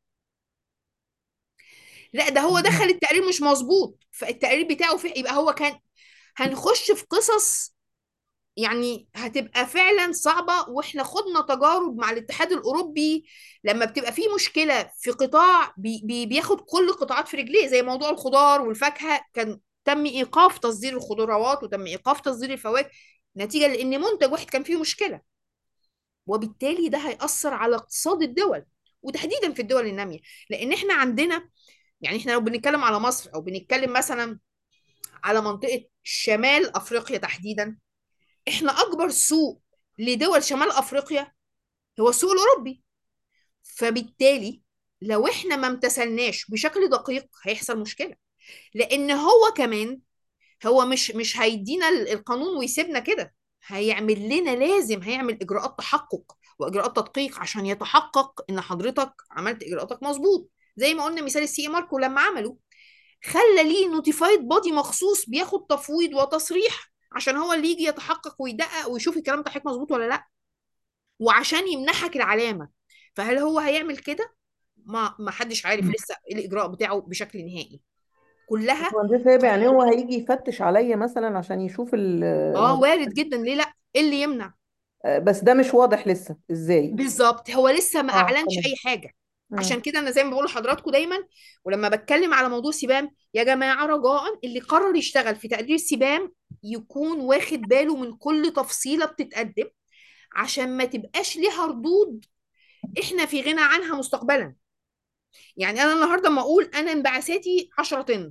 لا ده هو دخل مم. التقرير مش مظبوط فالتقرير بتاعه في يبقى هو كان هنخش في قصص يعني هتبقى فعلا صعبة واحنا خدنا تجارب مع الاتحاد الأوروبي لما بتبقى في مشكلة في قطاع بي بي بياخد كل القطاعات في رجليه زي موضوع الخضار والفاكهة كان تم إيقاف تصدير الخضروات وتم إيقاف تصدير الفواكه نتيجة لأن منتج واحد كان فيه مشكلة وبالتالي ده هيأثر على اقتصاد الدول وتحديدا في الدول النامية لأن احنا عندنا يعني احنا لو بنتكلم على مصر أو بنتكلم مثلا على منطقة شمال أفريقيا تحديدا احنا اكبر سوق لدول شمال افريقيا هو السوق الاوروبي فبالتالي لو احنا ما امتثلناش بشكل دقيق هيحصل مشكلة لان هو كمان هو مش مش هيدينا ال- القانون ويسيبنا كده هيعمل لنا لازم هيعمل اجراءات تحقق واجراءات تدقيق عشان يتحقق ان حضرتك عملت اجراءاتك مظبوط زي ما قلنا مثال السي ماركو لما عملوا خلى ليه نوتيفايد بودي مخصوص بياخد تفويض وتصريح عشان هو اللي يجي يتحقق ويدقق ويشوف الكلام ده حضرتك مظبوط ولا لا وعشان يمنحك العلامة فهل هو هيعمل كده ما ما حدش عارف لسه إيه الاجراء بتاعه بشكل نهائي كلها باشمهندس هبه يعني هو هيجي يفتش عليا مثلا عشان يشوف ال- اه الموضوع وارد جدا ليه لا ايه اللي يمنع آه، بس ده مش واضح لسه ازاي بالظبط هو لسه ما اه اعلنش تمام اي حاجه مم. عشان كده انا زي ما بقول لحضراتكم دايما ولما بتكلم على موضوع سبام يا جماعه رجاء اللي قرر يشتغل في تقدير سبام يكون واخد باله من كل تفصيله بتتقدم عشان ما تبقاش ليها ردود احنا في غنى عنها مستقبلا يعني انا النهارده ما اقول انا انبعاثاتي 10 طن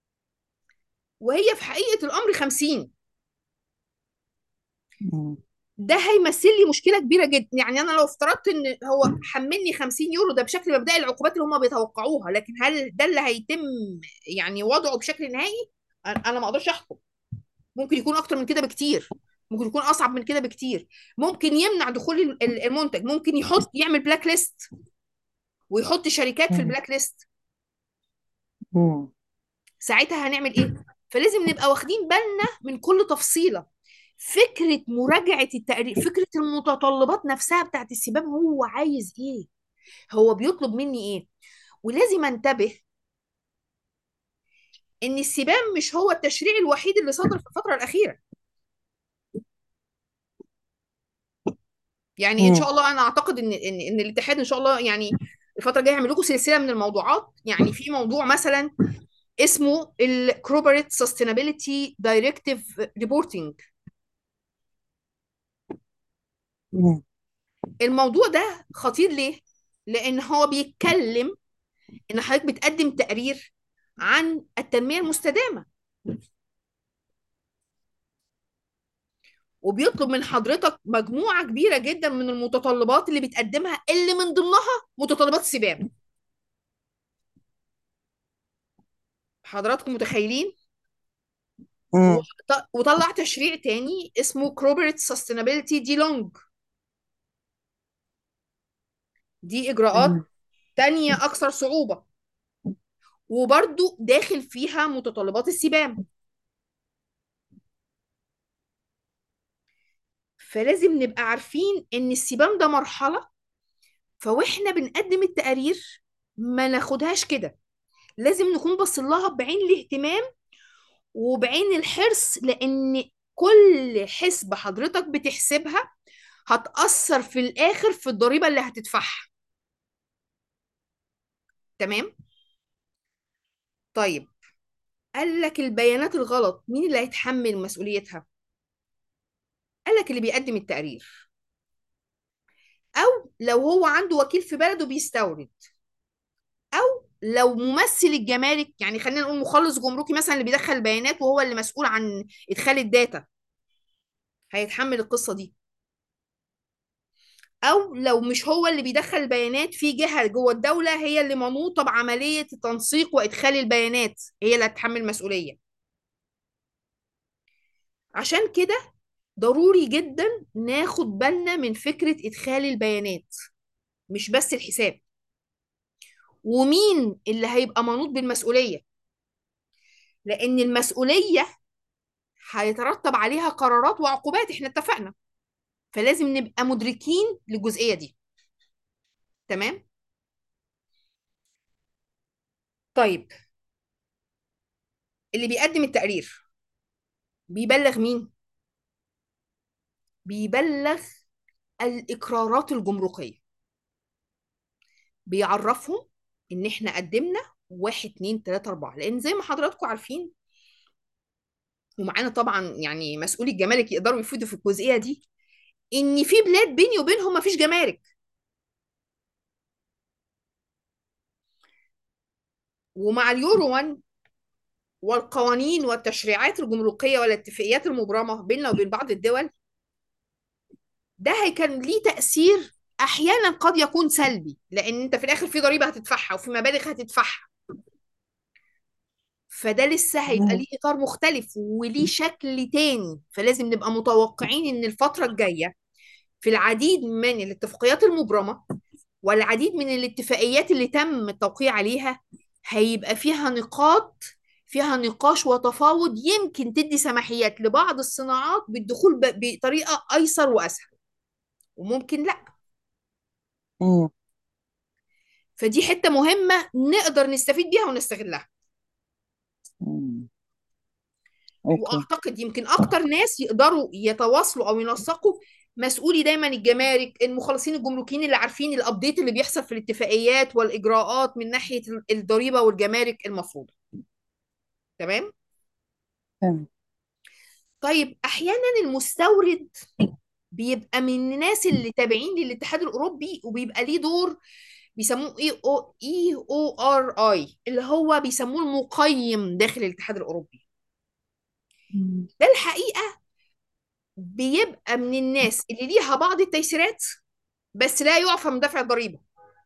وهي في حقيقه الامر 50 مم. ده هيمثل لي مشكله كبيره جدا يعني انا لو افترضت ان هو حملني 50 يورو ده بشكل مبدئي العقوبات اللي هم بيتوقعوها لكن هل ده اللي هيتم يعني وضعه بشكل نهائي انا أنا ما اقدرش احكم ممكن يكون اكتر من كده بكتير ممكن يكون اصعب من كده بكتير ممكن يمنع دخول ال- ال- المنتج ممكن يحط يعمل بلاك ليست ويحط شركات في مم. البلاك ليست مم. ساعتها هنعمل ايه فلازم نبقى واخدين بالنا من كل تفصيلة فكرة مراجعة التقرير فكرة المتطلبات نفسها بتاعت السبام هو عايز ايه هو بيطلب مني ايه ولازم انتبه ان السبام مش هو التشريع الوحيد اللي صدر في الفترة الأخيرة يعني ان مم. شاء الله انا اعتقد ان ان ان الاتحاد ان شاء الله يعني الفترة الجاية هيعمل لكم سلسلة من الموضوعات يعني في موضوع مثلا اسمه الكروبريت سستينابيلتي دايركتيف ريبورتنج مم. الموضوع ده خطير ليه؟ لأن هو بيتكلم إن حضرتك بتقدم تقرير عن التنمية المستدامة وبيطلب من حضرتك مجموعة كبيرة جدا من المتطلبات اللي بتقدمها اللي من ضمنها متطلبات السبام حضراتكم متخيلين؟ مم. وط- وطلع تشريع تاني اسمه كروبريت سستينابيلتي دي لونج دي إجراءات مم. تانية أكثر صعوبة وبرضو داخل فيها متطلبات السبام فلازم نبقى عارفين ان السبام ده مرحلة فواحنا بنقدم التقارير ما ناخدهاش كده لازم نكون باصين لها بعين الاهتمام وبعين الحرص لان كل حسبة حضرتك بتحسبها هتأثر في الآخر في الضريبة اللي هتدفعها تمام طيب قال لك البيانات الغلط مين اللي هيتحمل مسؤوليتها قال لك اللي بيقدم التقرير او لو هو عنده وكيل في بلده بيستورد او لو ممثل الجمارك يعني خلينا نقول مخلص جمركي مثلا اللي بيدخل البيانات وهو اللي مسؤول عن ادخال الداتا هيتحمل القصة دي او لو مش هو اللي بيدخل البيانات في جهة جوه الدولة هي اللي منوطة بعملية التنسيق وادخال البيانات هي اللي هتتحمل المسؤولية عشان كده ضروري جدا ناخد بالنا من فكرة ادخال البيانات مش بس الحساب ومين اللي هيبقى منوط بالمسؤولية لأن المسؤولية هيترتب عليها قرارات وعقوبات احنا اتفقنا فلازم نبقى مدركين للجزئية دي تمام طيب اللي بيقدم التقرير بيبلغ مين بيبلغ الإقرارات الجمركية بيعرفهم إن إحنا قدمنا واحد اتنين تلاتة أربعة لأن زي ما حضراتكم عارفين ومعانا طبعا يعني مسؤولي الجمارك يقدروا يفيدوا في الجزئية دي إن في بلاد بيني وبينهم مفيش جمارك ومع اليورو 1 والقوانين والتشريعات الجمركية والاتفاقيات المبرمة بيننا وبين بعض الدول ده هيكون ليه تأثير أحيانا قد يكون سلبي لأن أنت في الآخر في ضريبة هتدفعها وفي مبالغ هتدفعها فده لسه هيبقى مم. ليه إطار مختلف وليه شكل تاني فلازم نبقى متوقعين إن الفترة الجاية في العديد من الاتفاقيات المبرمة والعديد من الاتفاقيات اللي تم التوقيع عليها هيبقى فيها نقاط فيها نقاش وتفاوض يمكن تدي سماحيات لبعض الصناعات بالدخول ب- بطريقة أيسر وأسهل وممكن لأ مم. فدي حتة مهمة نقدر نستفيد بيها ونستغلها مم. اوكي واعتقد يمكن اكتر ناس يقدروا يتواصلوا او ينسقوا مسؤولي دايما الجمارك المخلصين الجمركيين اللي عارفين الابديت اللي بيحصل في الاتفاقيات والاجراءات من ناحيه الضريبه والجمارك المفروضه تمام تمام طيب احيانا المستورد بيبقى من الناس اللي تابعين للاتحاد الاوروبي وبيبقى ليه دور بيسموه اي او اي او ار اي اللي هو بيسموه المقيم داخل الاتحاد الاوروبي مم. ده الحقيقه بيبقى من الناس اللي ليها بعض التيسيرات بس لا يعفى من دفع الضريبة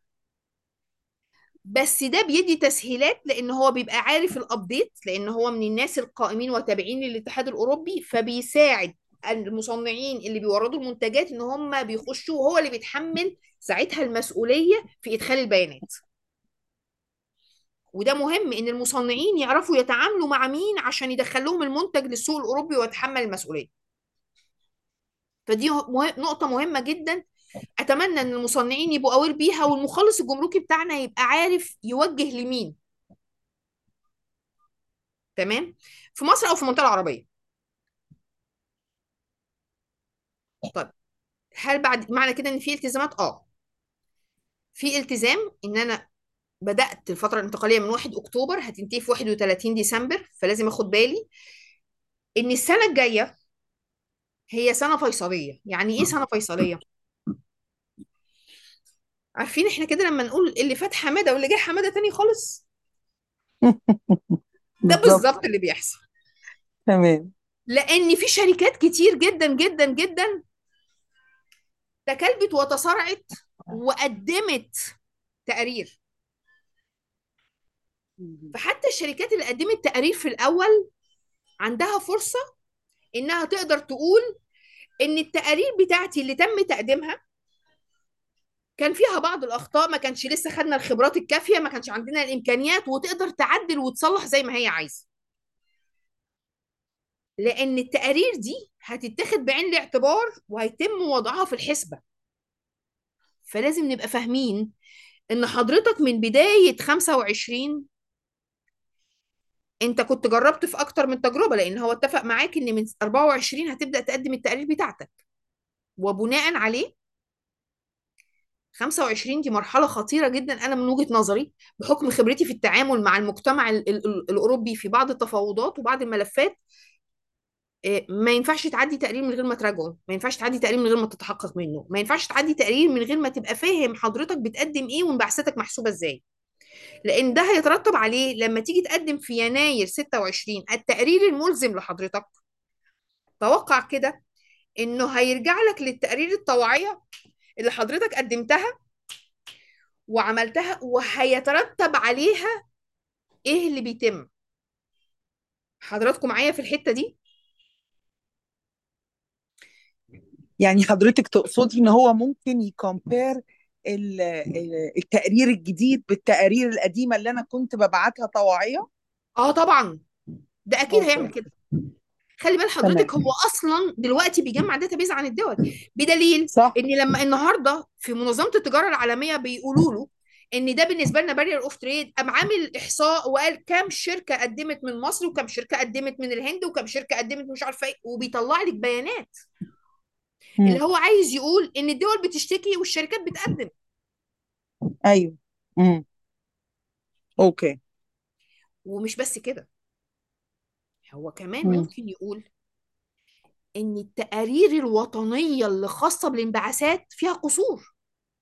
بس ده بيدي تسهيلات لان هو بيبقى عارف الابديت لان هو من الناس القائمين والتابعين للاتحاد الاوروبي فبيساعد المصنعين اللي بيوردوا المنتجات ان هم بيخشوا وهو اللي بيتحمل ساعتها المسؤولية في ادخال البيانات وده مهم ان المصنعين يعرفوا يتعاملوا مع مين عشان يدخل لهم المنتج للسوق الاوروبي ويتحمل المسؤولية فدي مه... نقطة مهمة جدا اتمنى ان المصنعين يبقوا اوير بيها والمخلص الجمركي بتاعنا يبقى عارف يوجه لمين تمام في مصر او في المنطقه العربيه طيب هل بعد معنى كده ان في التزامات اه في التزام ان انا بدات الفتره الانتقاليه من 1 اكتوبر هتنتهي في 31 ديسمبر فلازم اخد بالي ان السنه الجايه هي سنه فيصليه يعني ايه سنه فيصليه عارفين احنا كده لما نقول اللي فات حماده واللي جاي حماده تاني خالص ده بالظبط بالظبط اللي بيحصل تمام لان في شركات كتير جدا جدا جدا تكلبت وتسارعت وقدمت تقارير فحتى الشركات اللي قدمت تقارير في الاول عندها فرصه انها تقدر تقول ان التقارير بتاعتي اللي تم تقديمها كان فيها بعض الاخطاء ما كانش لسه خدنا الخبرات الكافيه ما كانش عندنا الامكانيات وتقدر تعدل وتصلح زي ما هي عايزه لان التقارير دي هتتاخد بعين الاعتبار وهيتم وضعها في الحسبه فلازم نبقى فاهمين ان حضرتك من بدايه 25 انت كنت جربت في اكتر من تجربه لان هو اتفق معاك ان من 24 هتبدا تقدم التقارير بتاعتك وبناء عليه 25 دي مرحلة خطيرة جدا أنا من وجهة نظري بحكم خبرتي في التعامل مع المجتمع ال ال الأوروبي في بعض التفاوضات وبعض الملفات آه، ما ينفعش تعدي تقرير من غير ما تراجعه ما ينفعش تعدي تقرير من غير ما تتحقق منه ما ينفعش تعدي تقرير من غير ما تبقى فاهم حضرتك بتقدم ايه وانبعاثاتك محسوبة ازاي لان ده هيترتب عليه لما تيجي تقدم في يناير 26 التقرير الملزم لحضرتك توقع كده انه هيرجع لك للتقارير الطوعية اللي حضرتك قدمتها وعملتها وهيترتب عليها ايه اللي بيتم حضراتكم معايا في الحتة دي يعني حضرتك تقصدي ان هو ممكن يكومبير التقرير الجديد بالتقارير القديمة اللي انا كنت ببعتها طوعية اه طبعا ده اكيد هيعمل اوكي كده خلي بال تمام حضرتك هو اصلا دلوقتي بيجمع داتابيز عن الدول بدليل صح ان لما النهارده في منظمه التجاره العالميه بيقولوا له ان ده بالنسبه لنا بارير اوف تريد قام عامل احصاء وقال كام شركه قدمت من مصر وكام شركه قدمت من الهند وكام شركه قدمت مش عارفه ايه وبيطلع لك بيانات اللي مم. هو عايز يقول ان الدول بتشتكي والشركات بتقدم ايوه مم. اوكي ومش بس كده هو كمان مم. ممكن يقول ان التقارير الوطنيه اللي خاصه بالانبعاثات فيها قصور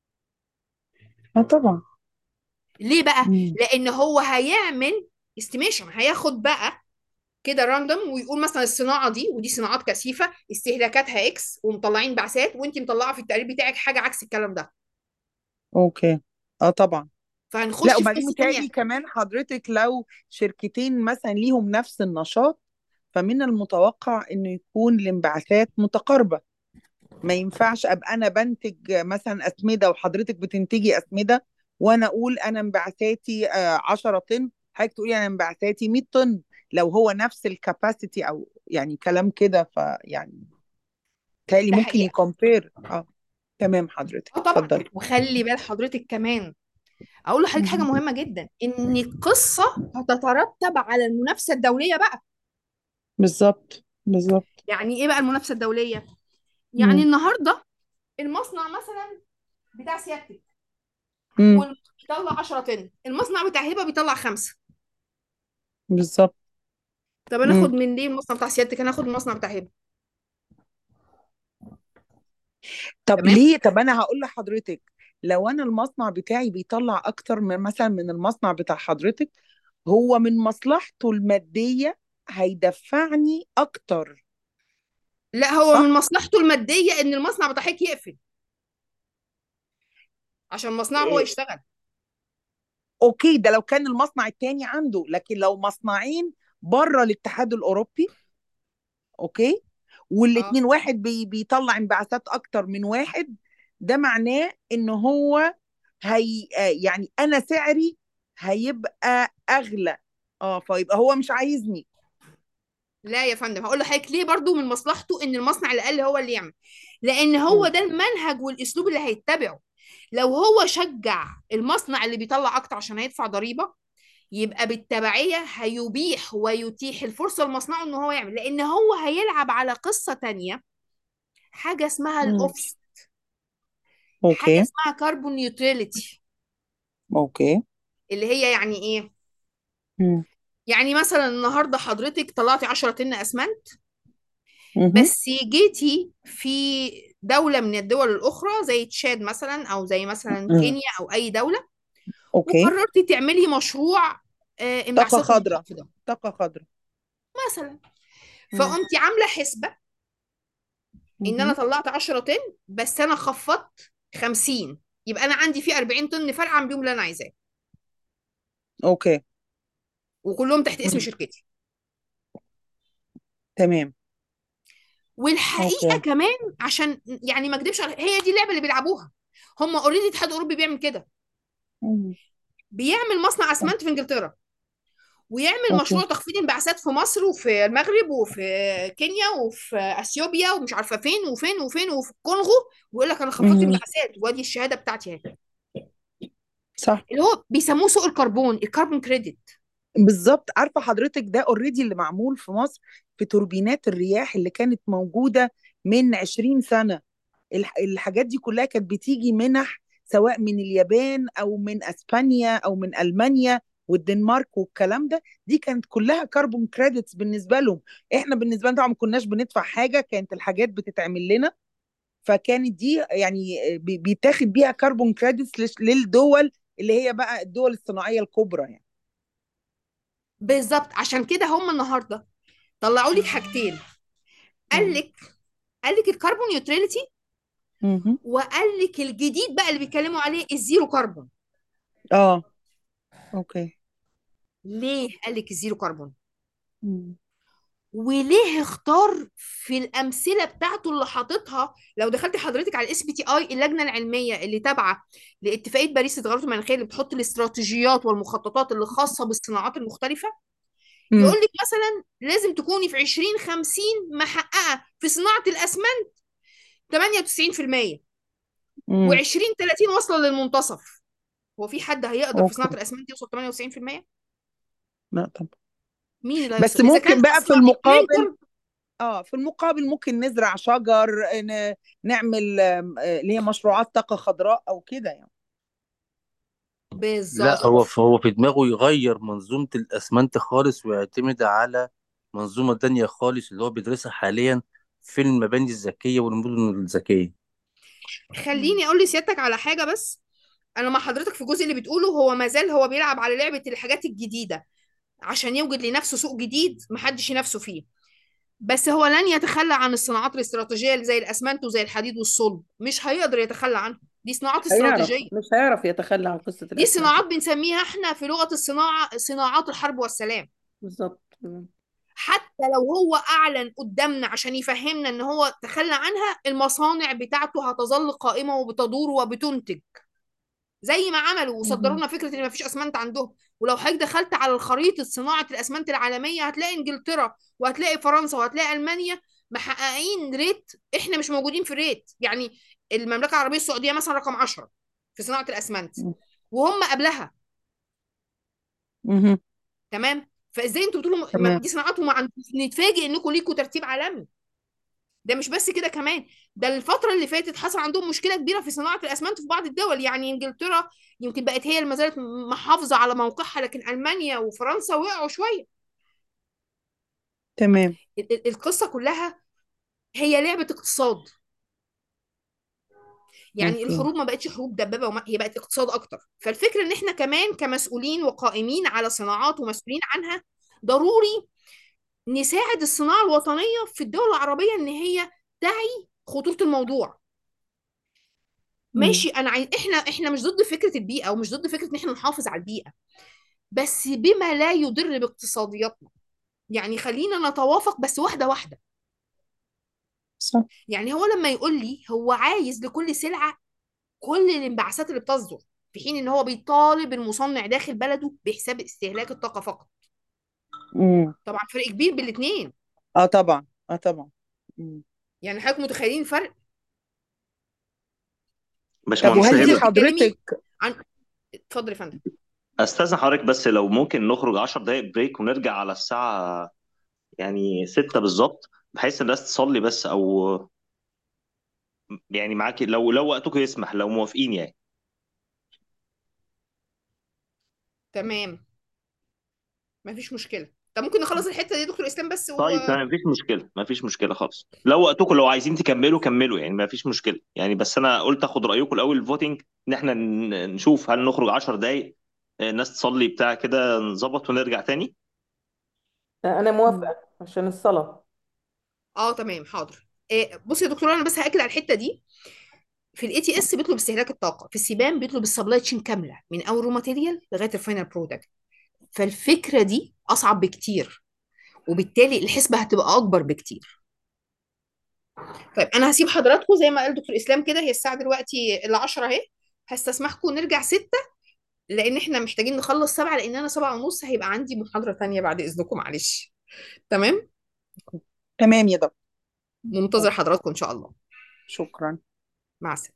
اه طبعا ليه بقى مم. لان هو هيعمل استيميشن هياخد بقى كده راندوم ويقول مثلا الصناعه دي ودي صناعات كثيفه استهلاكاتها اكس ومطلعين بعثات وانت مطلعه في التقرير بتاعك حاجه عكس الكلام ده اوكي اه طبعا لا فهنخش في وبعدين قصه متهيألي تانيه كمان حضرتك لو شركتين مثلا ليهم نفس النشاط فمن المتوقع انه يكون الانبعاثات متقاربة ما ينفعش ابقى انا بنتج مثلا اسمدة وحضرتك بتنتجي اسمدة وانا اقول انا انبعاثاتي آه، 10 طن حضرتك تقولي انا انبعاثاتي 100 طن لو هو نفس الكاباسيتي او يعني كلام كده فيعني تهيألي ده ممكن حقيقه يكمبير اه تمام حضرتك اه طبعا اتفضلي وخلي بال حضرتك كمان اقول لحضرتك حاجه مم. مهمه جدا ان القصه هتترتب على المنافسه الدوليه بقى بالظبط بالظبط يعني ايه بقى المنافسه الدوليه يعني مم. النهارده المصنع مثلا بتاع سيادتك مم. والمصنع بيطلع 10 طن المصنع بتاع هبه بيطلع خمسه بالظبط طب انا اخد مم. من ليه المصنع بتاع سيادتك انا اخد المصنع بتاع هبه طب تمام ليه طب انا هقول لحضرتك لو انا المصنع بتاعي بيطلع اكتر من مثلا من المصنع بتاع حضرتك هو من مصلحته المادية هيدفعني اكتر لا هو صح من مصلحته الماديه ان المصنع بتاعك يقفل عشان مصنعه هو إيه، يشتغل اوكي ده لو كان المصنع التاني عنده لكن لو مصنعين بره الاتحاد الاوروبي اوكي اه والاتنين واحد بي بيطلع انبعاثات اكتر من واحد ده معناه ان هو هي آه، يعني انا سعري هيبقى اغلى اه فيبقى هو مش عايزني لا يا فندم هقول لحضرتك ليه برضو من مصلحته ان المصنع الاقل هو اللي يعمل لان هو مم. ده المنهج والاسلوب اللي هيتبعه لو هو شجع المصنع اللي بيطلع اكتر عشان هيدفع ضريبه يبقى بالتبعيه هيبيح ويتيح الفرصه لمصنعه ان هو يعمل لان هو هيلعب على قصه تانية حاجه اسمها مم. الاوفست حاجه اوكي اسمها كاربون نيوتراليتي اوكي اللي هي يعني ايه مم. يعني مثلا النهارده حضرتك طلعتي 10 طن اسمنت مهم. بس جيتي في دولة من الدول الأخرى زي تشاد مثلا أو زي مثلا مم. كينيا أو أي دولة اوكي وقررتي تعملي مشروع آه، طاقة انبعاثات خضراء منخفضة طاقة خضراء مثلا مم. فقمتي عاملة حسبة إن أنا مهم. طلعت 10 طن بس أنا خفضت 50 يبقى أنا عندي في 40 طن فرق عن بيهم اللي أنا عايزاه اوكي وكلهم تحت اسم مم. شركتي تمام والحقيقة اوكي كمان عشان يعني ما اكدبش على- هي دي اللعبة اللي بيلعبوها هم اوريدي الاتحاد الاوروبي بيعمل كده مم. بيعمل مصنع اسمنت في انجلترا ويعمل مشروع اوكي تخفيض انبعاثات في مصر وفي المغرب وفي كينيا وفي اثيوبيا ومش عارفه فين وفين وفين وفي الكونغو ويقول لك انا خفضت مهم. انبعاثات وادي الشهاده بتاعتي اهي صح اللي هو بيسموه سوق الكربون الكربون كريدت بالظبط عارفه حضرتك ده اوريدي اللي معمول في مصر في توربينات الرياح اللي كانت موجوده من 20 سنه الح- الحاجات دي كلها كانت بتيجي منح سواء من اليابان او من اسبانيا او من المانيا والدنمارك والكلام ده دي كانت كلها كربون كريدتس بالنسبه لهم احنا بالنسبه لنا طبعا ما كناش بندفع حاجه كانت الحاجات بتتعمل لنا فكانت دي يعني بي- بيتاخد بيها كربون كريدتس للدول اللي هي بقى الدول الصناعيه الكبرى يعني بالظبط عشان كده هم النهارده طلعوا لك حاجتين قال مم. لك قال لك الكربون نيوتراليتي مهم. وقال لك الجديد بقى اللي بيتكلموا عليه الزيرو كربون اه اوكي ليه قال لك الزيرو كربون مم. وليه اختار في الامثله بتاعته اللي حاططها لو دخلت حضرتك على الاس بي تي اي اللجنه العلميه اللي تابعه لاتفاقيه باريس للتغيرات المناخيه اللي بتحط الاستراتيجيات والمخططات اللي خاصه بالصناعات المختلفه مم. يقول لك مثلا لازم تكوني في 2050 محققه في صناعه الاسمنت 98% مم. و2030 واصله للمنتصف هو في حد هيقدر في صناعه اوكي الاسمنت يوصل 98% لا طبعا مين اللي بس هيوصل اذا ممكن كان بقى في اصلا المقابل الكلينكر اه في المقابل ممكن نزرع شجر ن- نعمل آم، آه، اللي هي مشروعات طاقة خضراء او كده يعني لا بالظبط هو في هو في دماغه يغير منظومة الأسمنت خالص ويعتمد على منظومة تانية خالص اللي هو بيدرسها حاليا في المباني الذكية والمدن الذكية خليني اقول لسيادتك على حاجه بس انا مع حضرتك في الجزء اللي بتقوله هو ما زال هو بيلعب على لعبه الحاجات الجديده عشان يوجد لنفسه سوق جديد محدش ينافسه فيه بس هو لن يتخلى عن الصناعات الاستراتيجيه اللي زي الاسمنت وزي الحديد والصلب مش هيقدر يتخلى عنها دي صناعات هيعرف استراتيجيه مش هيعرف يتخلى عن قصة دي الأسمنت صناعات بنسميها احنا في لغه الصناعه صناعات الحرب والسلام بالظبط حتى لو هو اعلن قدامنا عشان يفهمنا ان هو تخلى عنها المصانع بتاعته هتظل قائمه وبتدور وبتنتج زي ما عملوا وصدروا مهم. لنا فكره ان مفيش اسمنت عندهم ولو حضرتك دخلت على الخريطه صناعه الاسمنت العالميه هتلاقي انجلترا وهتلاقي فرنسا وهتلاقي المانيا محققين ريت احنا مش موجودين في الريت يعني المملكه العربيه السعوديه مثلا رقم 10 في صناعه الاسمنت وهم قبلها مهم. تمام فازاي انتوا بتقولوا ما- تمام دي صناعات وما عند... نتفاجئ انكم ليكوا ترتيب عالمي ده مش بس كده كمان ده الفترة اللي فاتت حصل عندهم مشكلة كبيرة في صناعة الأسمنت في بعض الدول يعني إنجلترا يمكن بقت هي اللي ما زالت محافظة على موقعها لكن ألمانيا وفرنسا وقعوا شوية تمام ال- ال- القصة كلها هي لعبة اقتصاد يعني اوكي الحروب ما بقتش حروب دبابة وما هي بقت اقتصاد أكتر فالفكرة إن إحنا كمان كمسؤولين وقائمين على صناعات ومسؤولين عنها ضروري نساعد الصناعة الوطنية في الدول العربية إن هي تعي خطورة الموضوع مم. ماشي أنا عايز إحنا إحنا مش ضد فكرة البيئة ومش ضد فكرة إن إحنا نحافظ على البيئة بس بما لا يضر باقتصادياتنا يعني خلينا نتوافق بس واحدة واحدة صح يعني هو لما يقول لي هو عايز لكل سلعة كل الانبعاثات اللي بتصدر في حين ان هو بيطالب المصنع داخل بلده بحساب استهلاك الطاقة فقط مم. طبعا فرق كبير بين الاثنين اه طبعا اه طبعا مم. يعني حضرتك متخيلين الفرق طب باشمهندس وهل انت دي هبه بتتكلمي حضرتك عن اتفضل يا فندم استاذن حضرتك بس لو ممكن نخرج 10 دقائق بريك ونرجع على الساعه يعني 6 بالظبط بحيث الناس تصلي بس او يعني معاكي لو لو وقتكم يسمح لو موافقين يعني تمام مفيش مشكلة طب ممكن نخلص الحتة دي يا دكتور اسلام بس و... طيب تمام مفيش مشكله مفيش مشكله خالص لو وقتكم لو عايزين تكملوا كملوا يعني مفيش مشكله يعني بس انا قلت اخد رايكم الاول الفوتنج ان احنا ن- نشوف هل نخرج 10 دقائق الناس تصلي بتاع كده نظبط ونرجع تاني انا مم. موافقة عشان الصلاة اه تمام حاضر إيه بصي يا دكتور انا بس هاكد على الحتة دي في الاي تي اس بيطلب استهلاك الطاقة في السبام بيطلب السبلاي تشين كاملة من اول رو ماتيريال لغاية الفاينل برودكت فالفكرة دي اصعب بكتير وبالتالي الحسبة هتبقى اكبر بكتير طيب انا هسيب حضراتكم زي ما قال دكتور اسلام كده هي الساعه دلوقتي ال 10 اهي هستسمحكم نرجع 6 لان احنا محتاجين نخلص 7 لان انا 7 ونص هيبقى عندي محاضره تانية بعد اذنكم معلش تمام تمام يا دكتور منتظر حضراتكم ان شاء الله شكرا مع السلامه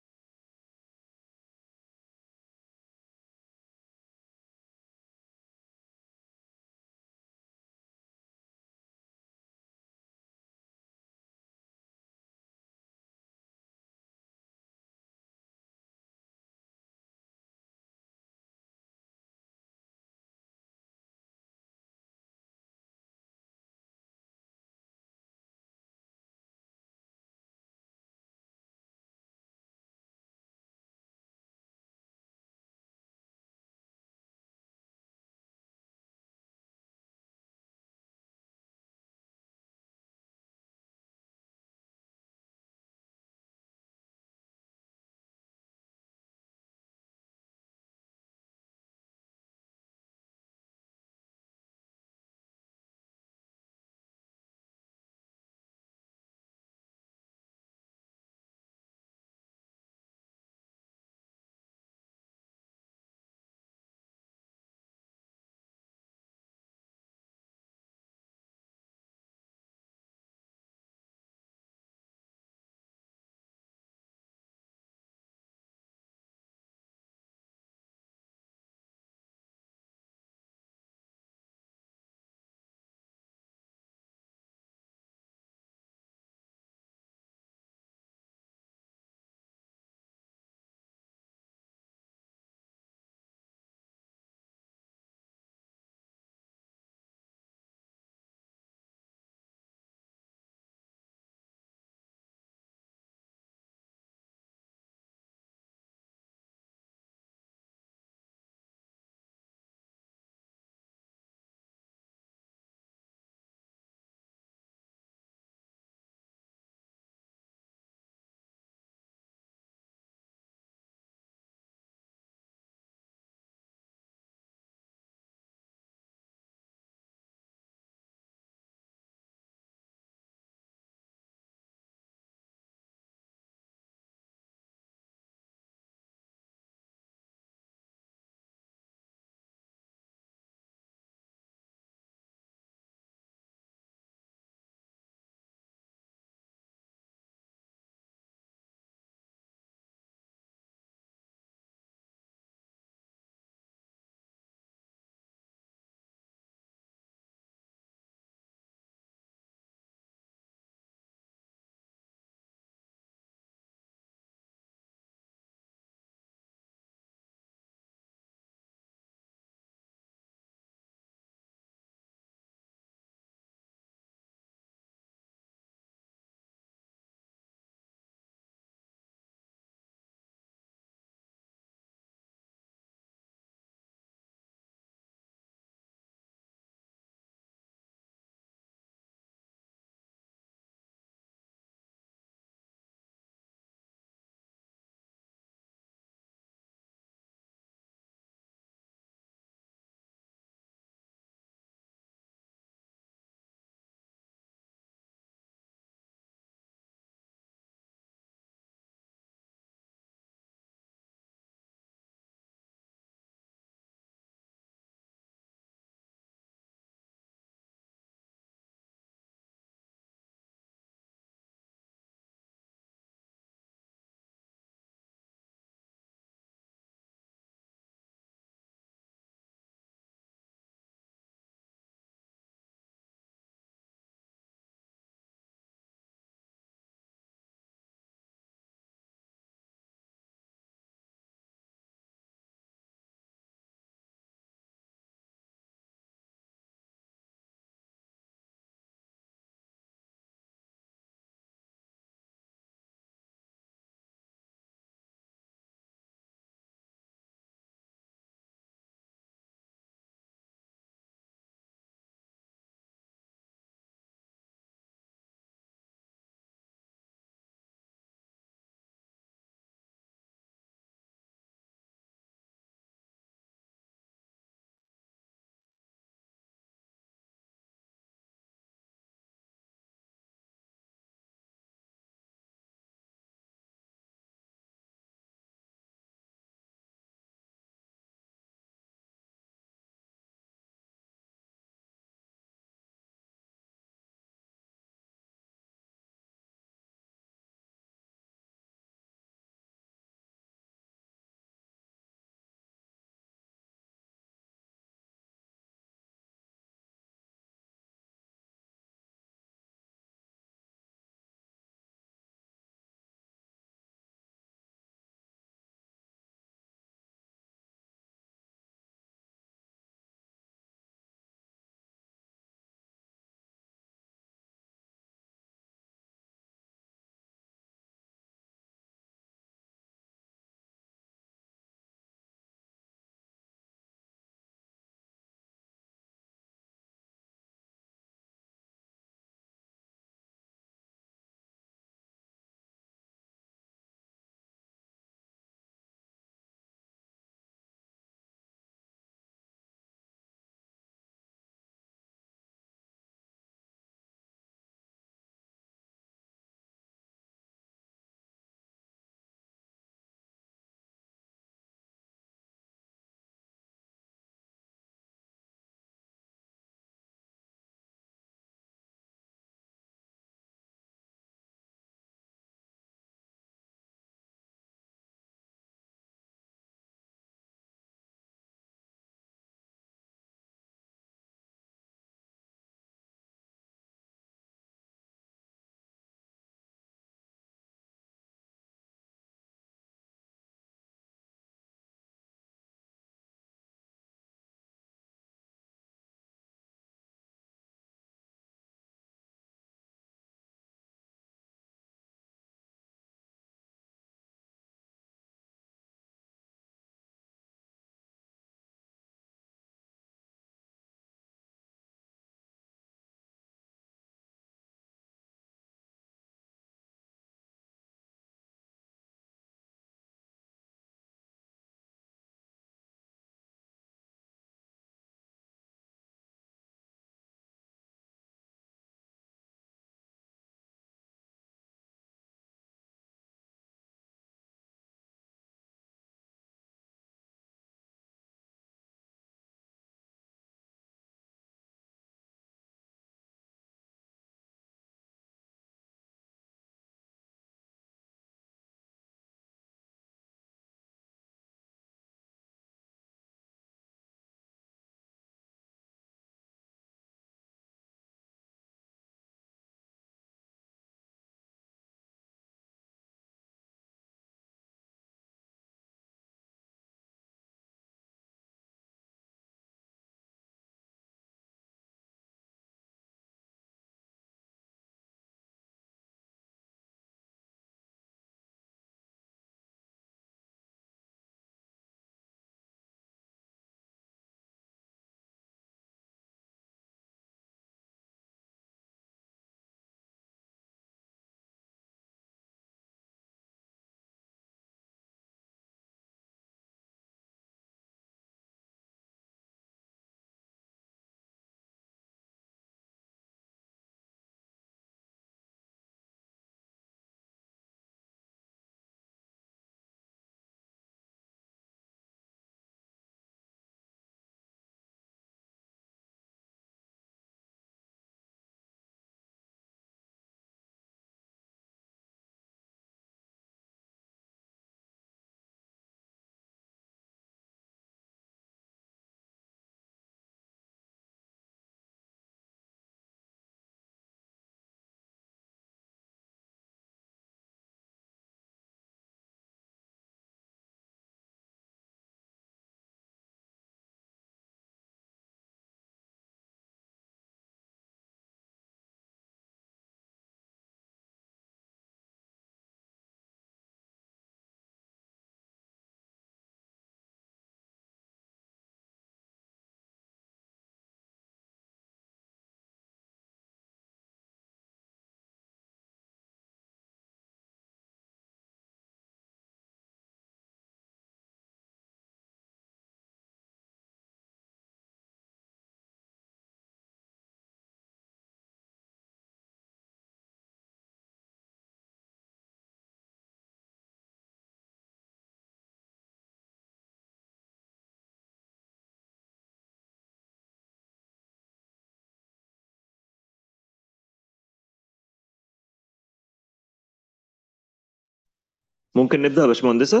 ممكن نبدأ يا باشمهندسة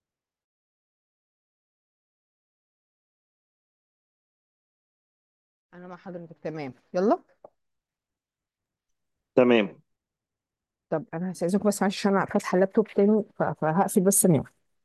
انا مع حضرتك تمام يلا تمام طب انا هستاذنكم بس معلش عشان انا فاتحه اللابتوب تاني ف- فهقفل بس ثانيه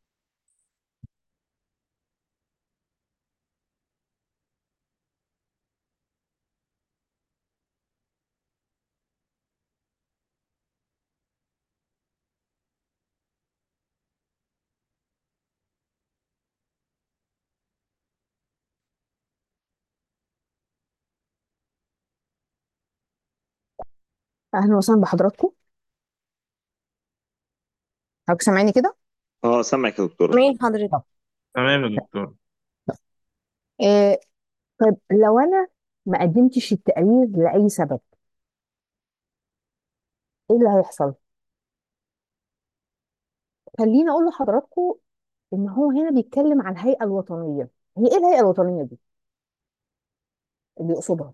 اهلا وسهلا بحضراتكم حضرتك سامعيني كده اه سامعك يا دكتورة مين حضرتك تمام يا دكتور إيه طيب لو انا ما قدمتش التقرير لاي سبب ايه اللي هيحصل خليني اقول لحضراتكم ان هو هنا بيتكلم عن الهيئه الوطنيه هي ايه الهيئه الوطنيه دي اللي يقصدها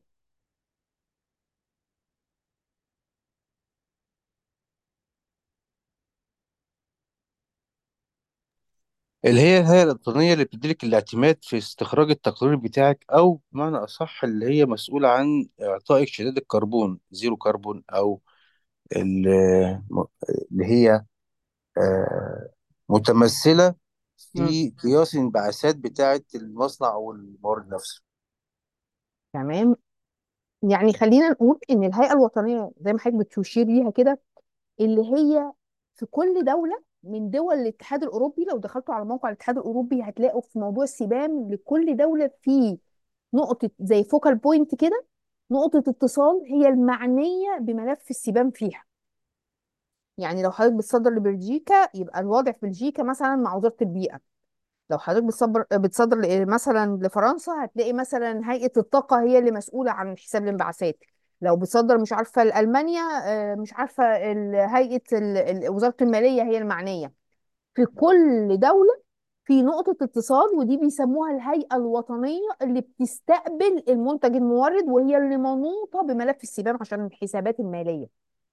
اللي هي الهيئة الوطنية اللي بتديلك الاعتماد في استخراج التقرير بتاعك أو بمعنى أصح اللي هي مسؤولة عن إعطائك شهادة الكربون زيرو كربون أو ال- اللي هي آه، متمثلة مم. في قياس الانبعاثات بتاعة المصنع أو المورد نفسه تمام يعني خلينا نقول ان الهيئه الوطنيه زي ما حضرتك بتشير ليها كده اللي هي في كل دوله من دول الاتحاد الاوروبي لو دخلتوا على موقع الاتحاد الاوروبي هتلاقوا في موضوع السبام لكل دوله في نقطه زي فوكال بوينت كده نقطه اتصال هي المعنيه بملف السبام فيها يعني لو حضرتك بتصدر لبلجيكا يبقى الوضع في بلجيكا مثلا مع وزاره البيئه لو حضرتك بتصدر بتصدر ل- مثلا لفرنسا هتلاقي مثلا هيئة الطاقة هي اللي مسؤولة عن حساب الانبعاثات لو بتصدر مش عارفة لألمانيا آه، مش عارفة ال- هيئة ال- ال- وزارة المالية هي المعنية في كل دولة في نقطة اتصال ودي بيسموها الهيئة الوطنية اللي بتستقبل المنتج المورد وهي اللي منوطة بملف السبام عشان الحسابات المالية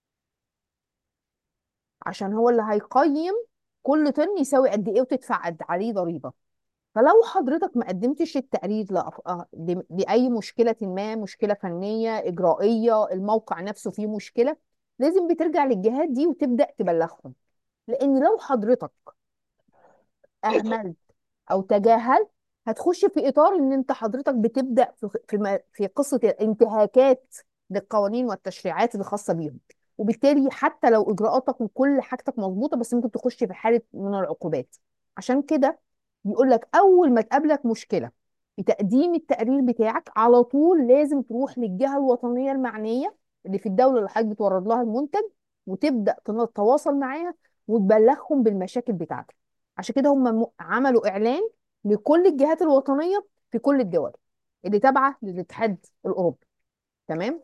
عشان هو اللي هيقيم كل طن يساوي قد ايه وتدفع قد عليه ضريبة فلو حضرتك ما قدمتش التقرير لأف- آه، ل- لأي مشكلة ما مشكلة فنية إجرائية الموقع نفسه فيه مشكلة لازم بترجع للجهات دي وتبدأ تبلغهم لأن لو حضرتك أهملت أو تجاهلت هتخش في إطار إن أنت حضرتك بتبدأ في في م- في قصة الانتهاكات للقوانين والتشريعات الخاصة بيهم وبالتالي حتى لو إجراءاتك وكل حاجتك مظبوطة بس ممكن تخش في حالة من العقوبات عشان كده بيقول لك اول ما تقابلك مشكله في تقديم التقرير بتاعك على طول لازم تروح للجهه الوطنيه المعنيه اللي في الدوله اللي حضرتك بتورد لها المنتج وتبدا تتواصل معاها وتبلغهم بالمشاكل بتاعتك عشان كده هم م- عملوا اعلان لكل الجهات الوطنيه في كل الدول اللي تابعه للاتحاد الاوروبي تمام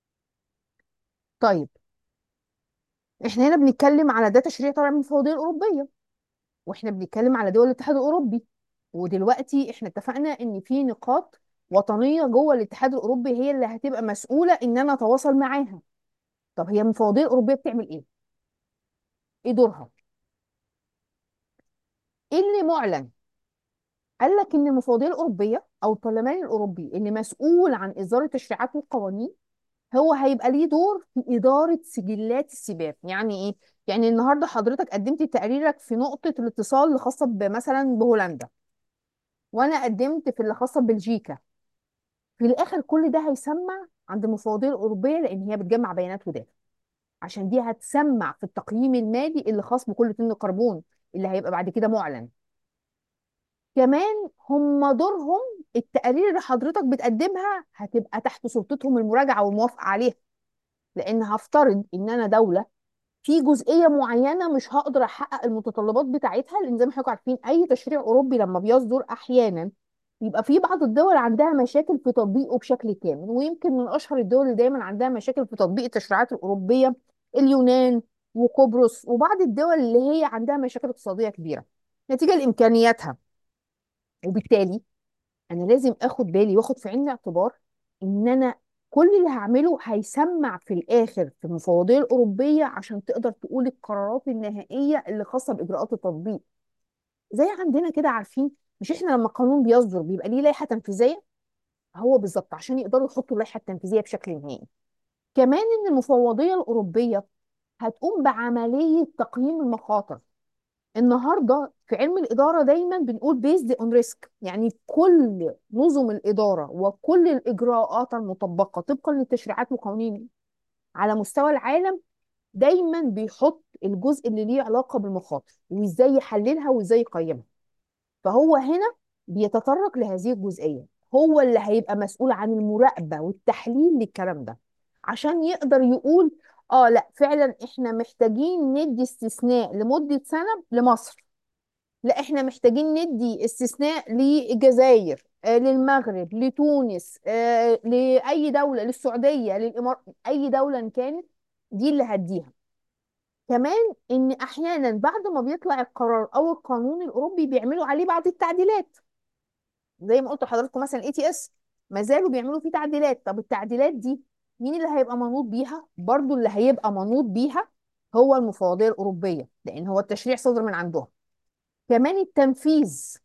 طيب احنا هنا بنتكلم على ده تشريع طالع من الفوضيه الاوروبيه واحنا بنتكلم على دول الاتحاد الاوروبي ودلوقتي احنا اتفقنا ان في نقاط وطنيه جوه الاتحاد الاوروبي هي اللي هتبقى مسؤوله ان انا اتواصل معاها طب هي المفوضيه الاوروبيه بتعمل ايه ايه دورها ايه اللي معلن قال لك ان المفوضيه الاوروبيه او البرلمان الاوروبي اللي مسؤول عن اصدار التشريعات والقوانين هو هيبقى ليه دور في اداره سجلات السبام يعني ايه يعني النهارده حضرتك قدمت تقريرك في نقطه الاتصال الخاصه بمثلا بهولندا وانا قدمت في اللي خاصه ببلجيكا في الاخر كل ده هيسمع عند المفوضيه الاوروبيه لان هي بتجمع بيانات وداتا عشان دي هتسمع في التقييم المالي اللي خاص بكل طن كربون اللي هيبقى بعد كده معلن كمان هم دورهم التقارير اللي حضرتك بتقدمها هتبقى تحت سلطتهم المراجعه والموافقه عليها لان هفترض ان انا دوله في جزئيه معينه مش هقدر احقق المتطلبات بتاعتها لان زي ما حضراتكم عارفين اي تشريع اوروبي لما بيصدر احيانا يبقى في بعض الدول عندها مشاكل في تطبيقه بشكل كامل ويمكن من اشهر الدول اللي دايما عندها مشاكل في تطبيق التشريعات الاوروبيه اليونان وقبرص وبعض الدول اللي هي عندها مشاكل اقتصاديه كبيره نتيجه لامكانياتها وبالتالي انا لازم اخد بالي واخد في عين الاعتبار ان انا كل اللي هعمله هيسمع في الاخر في المفوضيه الاوروبيه عشان تقدر تقول القرارات النهائيه اللي خاصه باجراءات التطبيق زي عندنا كده عارفين مش احنا لما القانون بيصدر بيبقى ليه لائحه تنفيذيه هو بالظبط عشان يقدروا يحطوا اللائحه التنفيذيه بشكل نهائي كمان ان المفوضيه الاوروبيه هتقوم بعمليه تقييم المخاطر النهارده في علم الاداره دايما بنقول بيزد اون ريسك يعني كل نظم الاداره وكل الاجراءات المطبقه طبقا للتشريعات والقوانين على مستوى العالم دايما بيحط الجزء اللي ليه علاقه بالمخاطر وازاي يحللها وازاي يقيمها فهو هنا بيتطرق لهذه الجزئيه هو اللي هيبقى مسؤول عن المراقبه والتحليل للكلام ده عشان يقدر يقول اه لا فعلا احنا محتاجين ندي استثناء لمده سنه لمصر لا احنا محتاجين ندي استثناء للجزائر آه للمغرب لتونس آه لاي دوله للسعوديه للامارات اي دوله إن كانت دي اللي هديها كمان ان احيانا بعد ما بيطلع القرار او القانون الاوروبي بيعملوا عليه بعض التعديلات زي ما قلت لحضراتكم مثلا الاي تي اس ما زالوا بيعملوا فيه تعديلات طب التعديلات دي مين اللي هيبقى منوط بيها برضو اللي هيبقى منوط بيها هو المفوضيه الاوروبيه لان هو التشريع صدر من عندهم كمان التنفيذ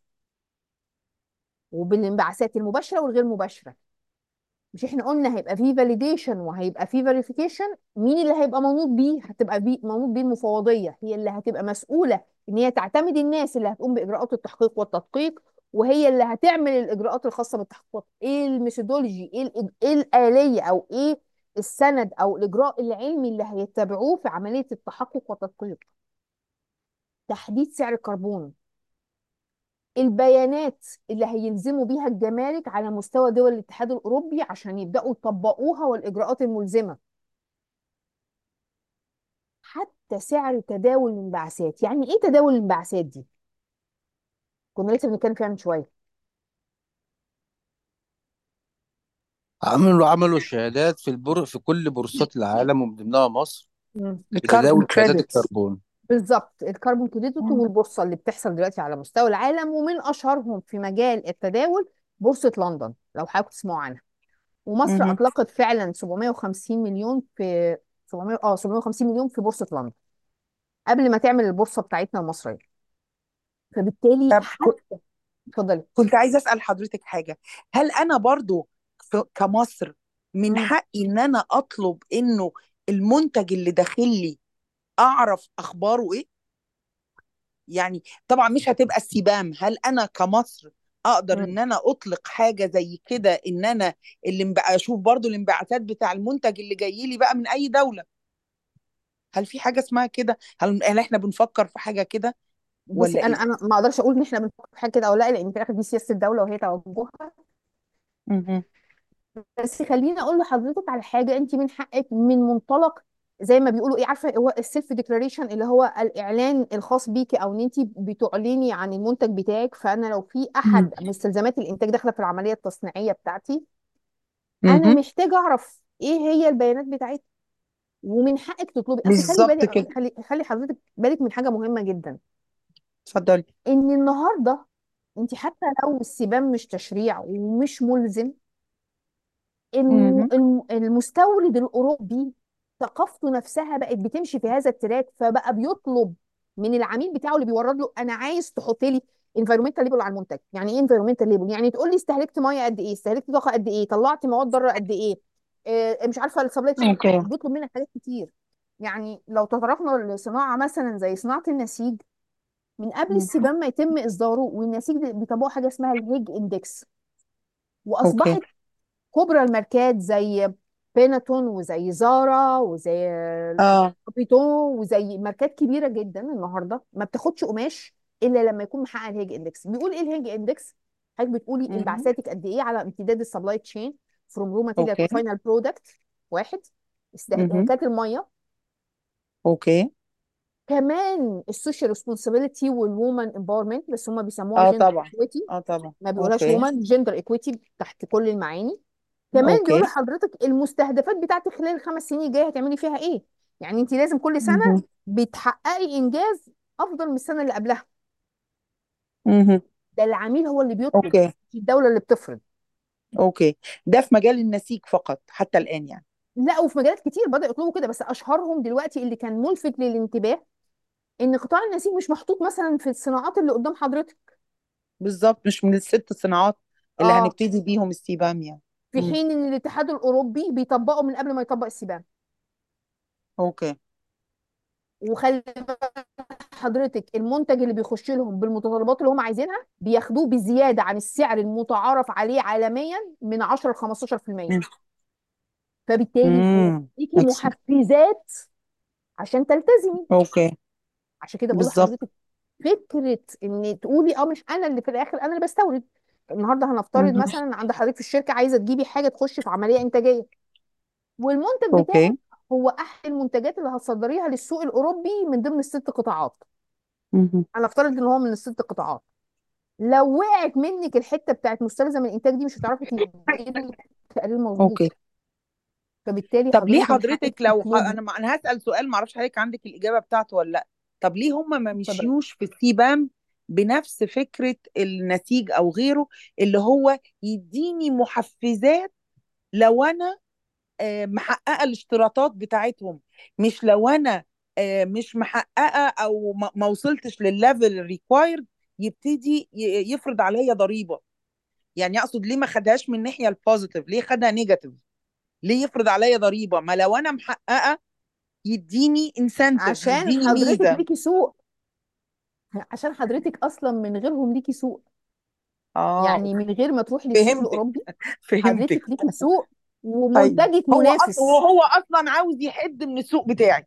وبالانبعاثات المباشره والغير مباشره مش احنا قلنا هيبقى فيه فاليديشن وهيبقى فيه فيريفيكيشن مين اللي هيبقى منوط بيه هتبقى بيه منوط بيه المفوضيه هي اللي هتبقى مسؤوله ان هي تعتمد الناس اللي هتقوم باجراءات التحقيق والتدقيق وهي اللي هتعمل الاجراءات الخاصه بالتحقيق ايه الميثودولوجي ايه الإج- ايه الاليه او ايه السند او الاجراء العلمي اللي هيتبعوه في عمليه التحقق والتدقيق تحديد سعر الكربون البيانات اللي هيلزموا بيها الجمارك على مستوى دول الاتحاد الأوروبي عشان يبدأوا يطبقوها والإجراءات الملزمة حتى سعر تداول الانبعاثات يعني إيه تداول الانبعاثات دي؟ كنا لسه بنتكلم فيها من شوية عملوا عملوا شهادات في البر في كل بورصات العالم ومن ضمنها مصر مم. لتداول الكاربون شهادات كريدتس الكربون بالظبط الكربون كريدت والبورصة اللي بتحصل دلوقتي على مستوى العالم ومن أشهرهم في مجال التداول بورصة لندن لو حضرتك تسمعوا عنها ومصر مهم. أطلقت فعلا 750 مليون في 700 اه 750 مليون في بورصة لندن قبل ما تعمل البورصة بتاعتنا المصرية فبالتالي طب ك- حتى اتفضلي كنت عايزة أسأل حضرتك حاجة هل أنا برضو في- كمصر من مم. حقي إن أنا أطلب إنه المنتج اللي داخل لي أعرف أخباره إيه؟ يعني طبعا مش هتبقى السبام هل أنا كمصر أقدر مم. إن أنا أطلق حاجة زي كده إن أنا اللي مبقى أشوف برضو الانبعاثات بتاع المنتج اللي جاي لي بقى من أي دولة هل في حاجة اسمها كده؟ هل هل إحنا بنفكر في حاجة كده بصي ولا انا إيه؟ انا ما اقدرش اقول ان احنا بنفكر في حاجه كده او لا لان في الاخر دي سياسه الدوله وهي توجهها مهم. بس خليني اقول لحضرتك على حاجه انت من حقك من منطلق زي ما بيقولوا ايه عارفه هو السيلف ديكلاريشن اللي هو الاعلان الخاص بيكي او ان انت بتعلني عن المنتج بتاعك فانا لو في مم. احد مستلزمات الانتاج داخله في العمليه التصنيعيه بتاعتي انا مهم. محتاجه اعرف ايه هي البيانات بتاعتها ومن حقك تطلبي اصل خلي بالظبط بالك كده خلي خلي حضرتك بالك من حاجه مهمه جدا اتفضلي ان النهارده انت حتى لو السبام مش تشريع ومش ملزم الم... مهم. الم... المستورد الاوروبي ثقافته نفسها بقت بتمشي في هذا التراك فبقى بيطلب من العميل بتاعه اللي بيورد له انا عايز تحط لي انفيرمنتال ليبل على المنتج يعني ايه انفيرمنتال ليبل يعني تقول لي استهلكت ميه قد ايه استهلكت طاقه قد ايه طلعت مواد ضاره قد ايه آه مش عارفه السبلاي تشين اوكي بيطلب منك حاجات كتير يعني لو تطرقنا لصناعه مثلا زي صناعه النسيج من قبل مهم. السبام ما يتم اصداره والنسيج ده بيطبقوا حاجه اسمها الهيج اندكس اوكي واصبحت كبرى الماركات زي بيناتون وزي زارا وزي اه بيتون وزي ماركات كبيره جدا النهارده ما بتاخدش قماش الا لما يكون محقق الهيج اندكس بيقول ايه الهيج اندكس حضرتك بتقولي مهم. انبعاثاتك قد ايه على امتداد السبلاي تشين فروم رو ماتيريال تو اوكي فاينل برودكت واحد مهم. استهلاكات الميه اوكي كمان السوشيال ريسبونسابيلتي والوومن امباورمنت بس هم بيسموها اه جندر طبعا ايكويتي اه طبعا ما بيقولهاش اوكي وومن جندر ايكويتي تحت كل المعاني كمان بيقول اوكي لحضرتك المستهدفات بتاعتك خلال الخمس سنين الجايه هتعملي فيها ايه يعني انت لازم كل سنه مهم. بتحققي انجاز افضل من السنه اللي قبلها مهم. ده العميل هو اللي بيطلب اوكي مش الدوله اللي بتفرض اوكي ده في مجال النسيج فقط حتى الآن يعني لا وفي مجالات كتير بدأوا يطلبوا كده بس اشهرهم دلوقتي اللي كان ملفت للانتباه ان قطاع النسيج مش محطوط مثلا في الصناعات اللي قدام حضرتك بالظبط مش من الست صناعات اللي اه هنبتدي بيهم السيبام يعني في مم. حين ان الاتحاد الاوروبي بيطبقه من قبل ما يطبق السبام اوكي وخلي بالك حضرتك المنتج اللي بيخش لهم بالمتطلبات اللي هم عايزينها بياخدوه بزياده عن السعر المتعارف عليه عالميا من 10 ل 15% مم. فبالتالي امم ليكي excellent. محفزات عشان تلتزمي اوكي عشان كده بقول بالظبط لحضرتك فكره ان تقولي اه مش انا اللي في الاخر انا اللي بستورد النهارده هنفترض مم. مثلا عند حضرتك في الشركه عايزه تجيبي حاجه تخش في عمليه انتاجيه والمنتج بتاعك اوكي هو احد المنتجات اللي هتصدريها للسوق الاوروبي من ضمن الست قطاعات مم. انا افترض ان هو من الست قطاعات لو وقعت منك الحته بتاعت مستلزم الانتاج دي مش هتعرفي تديري تقرير مظبوط اوكي فبالتالي طب ليه حضرتك من حقك حضرتك لو ح... تطلبي انا انا هسأل سؤال ما اعرفش حضرتك عندك الإجابة بتاعته ولا لا طب ليه هم ما اتفضلي مشيوش في السيبام بنفس فكرة النسيج او غيره اللي هو يديني محفزات لو انا آه، محققة الاشتراطات بتاعتهم مش لو انا آه، مش محققة او ما ما وصلتش للليفل الريكوايرد يبتدي ي- يفرض عليا ضريبة يعني اقصد ليه ما خدهاش من الناحية البوزيتيف ليه خدها نيجاتيف ليه يفرض عليا ضريبة ما لو انا محققة يديني انسنتيف عشان يديني حضرتك ميزة ليكي سوق عشان حضرتك اصلا من غيرهم ليكي سوق اه يعني من غير ما تروحي للسوق فهمتك الاوروبي فهمتك حضرتك ليكي سوق ايوه ومنتجك هو أص... منافس وهو اصلا عاوز يحد من السوق بتاعي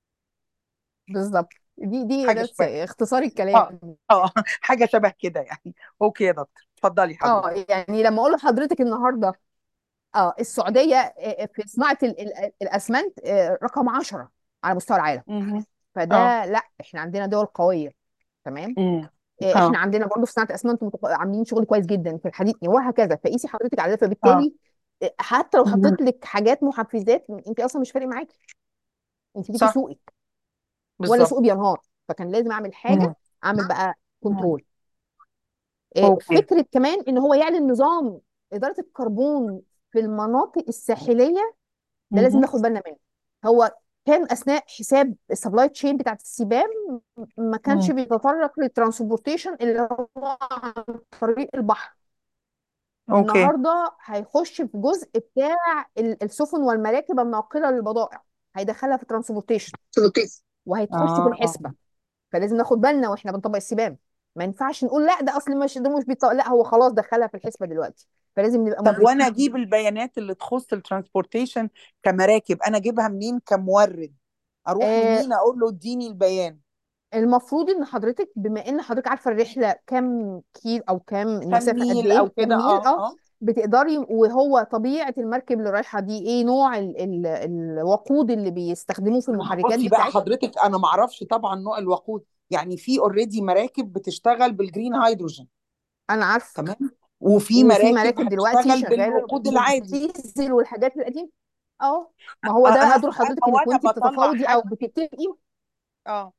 بالظبط دي دي حاجة ده شبه اختصار اه الكلام اه حاجة شبه كده يعني اوكي يا دكتور اتفضلي حضرتك اه يعني لما اقول لحضرتك النهارده اه السعوديه آه، في صناعه ال- ال- الاسمنت آه، رقم 10 على مستوى العالم مهم. اه فده لا احنا عندنا دول قويه تمام امم آه، احنا اه عندنا برضه في صناعه الاسمنت متق- عاملين شغل كويس جدا في الحديد وهكذا فقيسي حضرتك على ده اه فبالتالي آه، حتى لو مهم. حطيت لك حاجات محفزات انت اصلا مش فارق معاكي انت ليكي صح سوقك وانا بالظبط سوقي بينهار فكان لازم اعمل حاجه مم. اعمل بقى مم. كنترول آه، اوكي فكره كمان ان هو يعلن نظام اداره الكربون في المناطق الساحليه ده لازم مهم. ناخد بالنا منه هو كان اثناء حساب السبلاي تشين بتاعت السبام ما كانش مم. بيتطرق للترانسبورتيشن اللي هو عن طريق البحر اوكي النهارده هيخش في جزء بتاع ال- السفن والمراكب الناقله للبضائع هيدخلها في الترانسبورتيشن وهيتخش في اه الحسبه فلازم ناخد بالنا واحنا بنطبق السبام ما ينفعش نقول لا ده اصل مش ده مش بيطبق لا هو خلاص دخلها في الحسبه دلوقتي فلازم نبقى طب وانا مدركين اجيب البيانات اللي تخص الترانسبورتيشن كمراكب انا اجيبها منين كمورد اروح آه لمين اقول له اديني البيان المفروض ان حضرتك بما ان حضرتك عارفه الرحله كام كيلو او كام كم المسافه قد ميل او ايه كام كده ميل اه اه اه بتقدري وهو طبيعه المركب اللي رايحه دي ايه نوع ال ال الوقود اللي بيستخدموه في المحركات بصي بقى بتاعتها حضرتك انا ما اعرفش طبعا نوع الوقود يعني في اوريدي مراكب بتشتغل بالجرين هيدروجين انا عارفه تمام وفي وفي مراكب مراكب دلوقتي هتشتغل شغاله بالوقود العادي بالديزل والحاجات القديمه اه ما هو ده انا بقى دور سؤال حضرتك هو انك انا وانت بطلع بتتفاوضي او حاجتي بتتفقي اه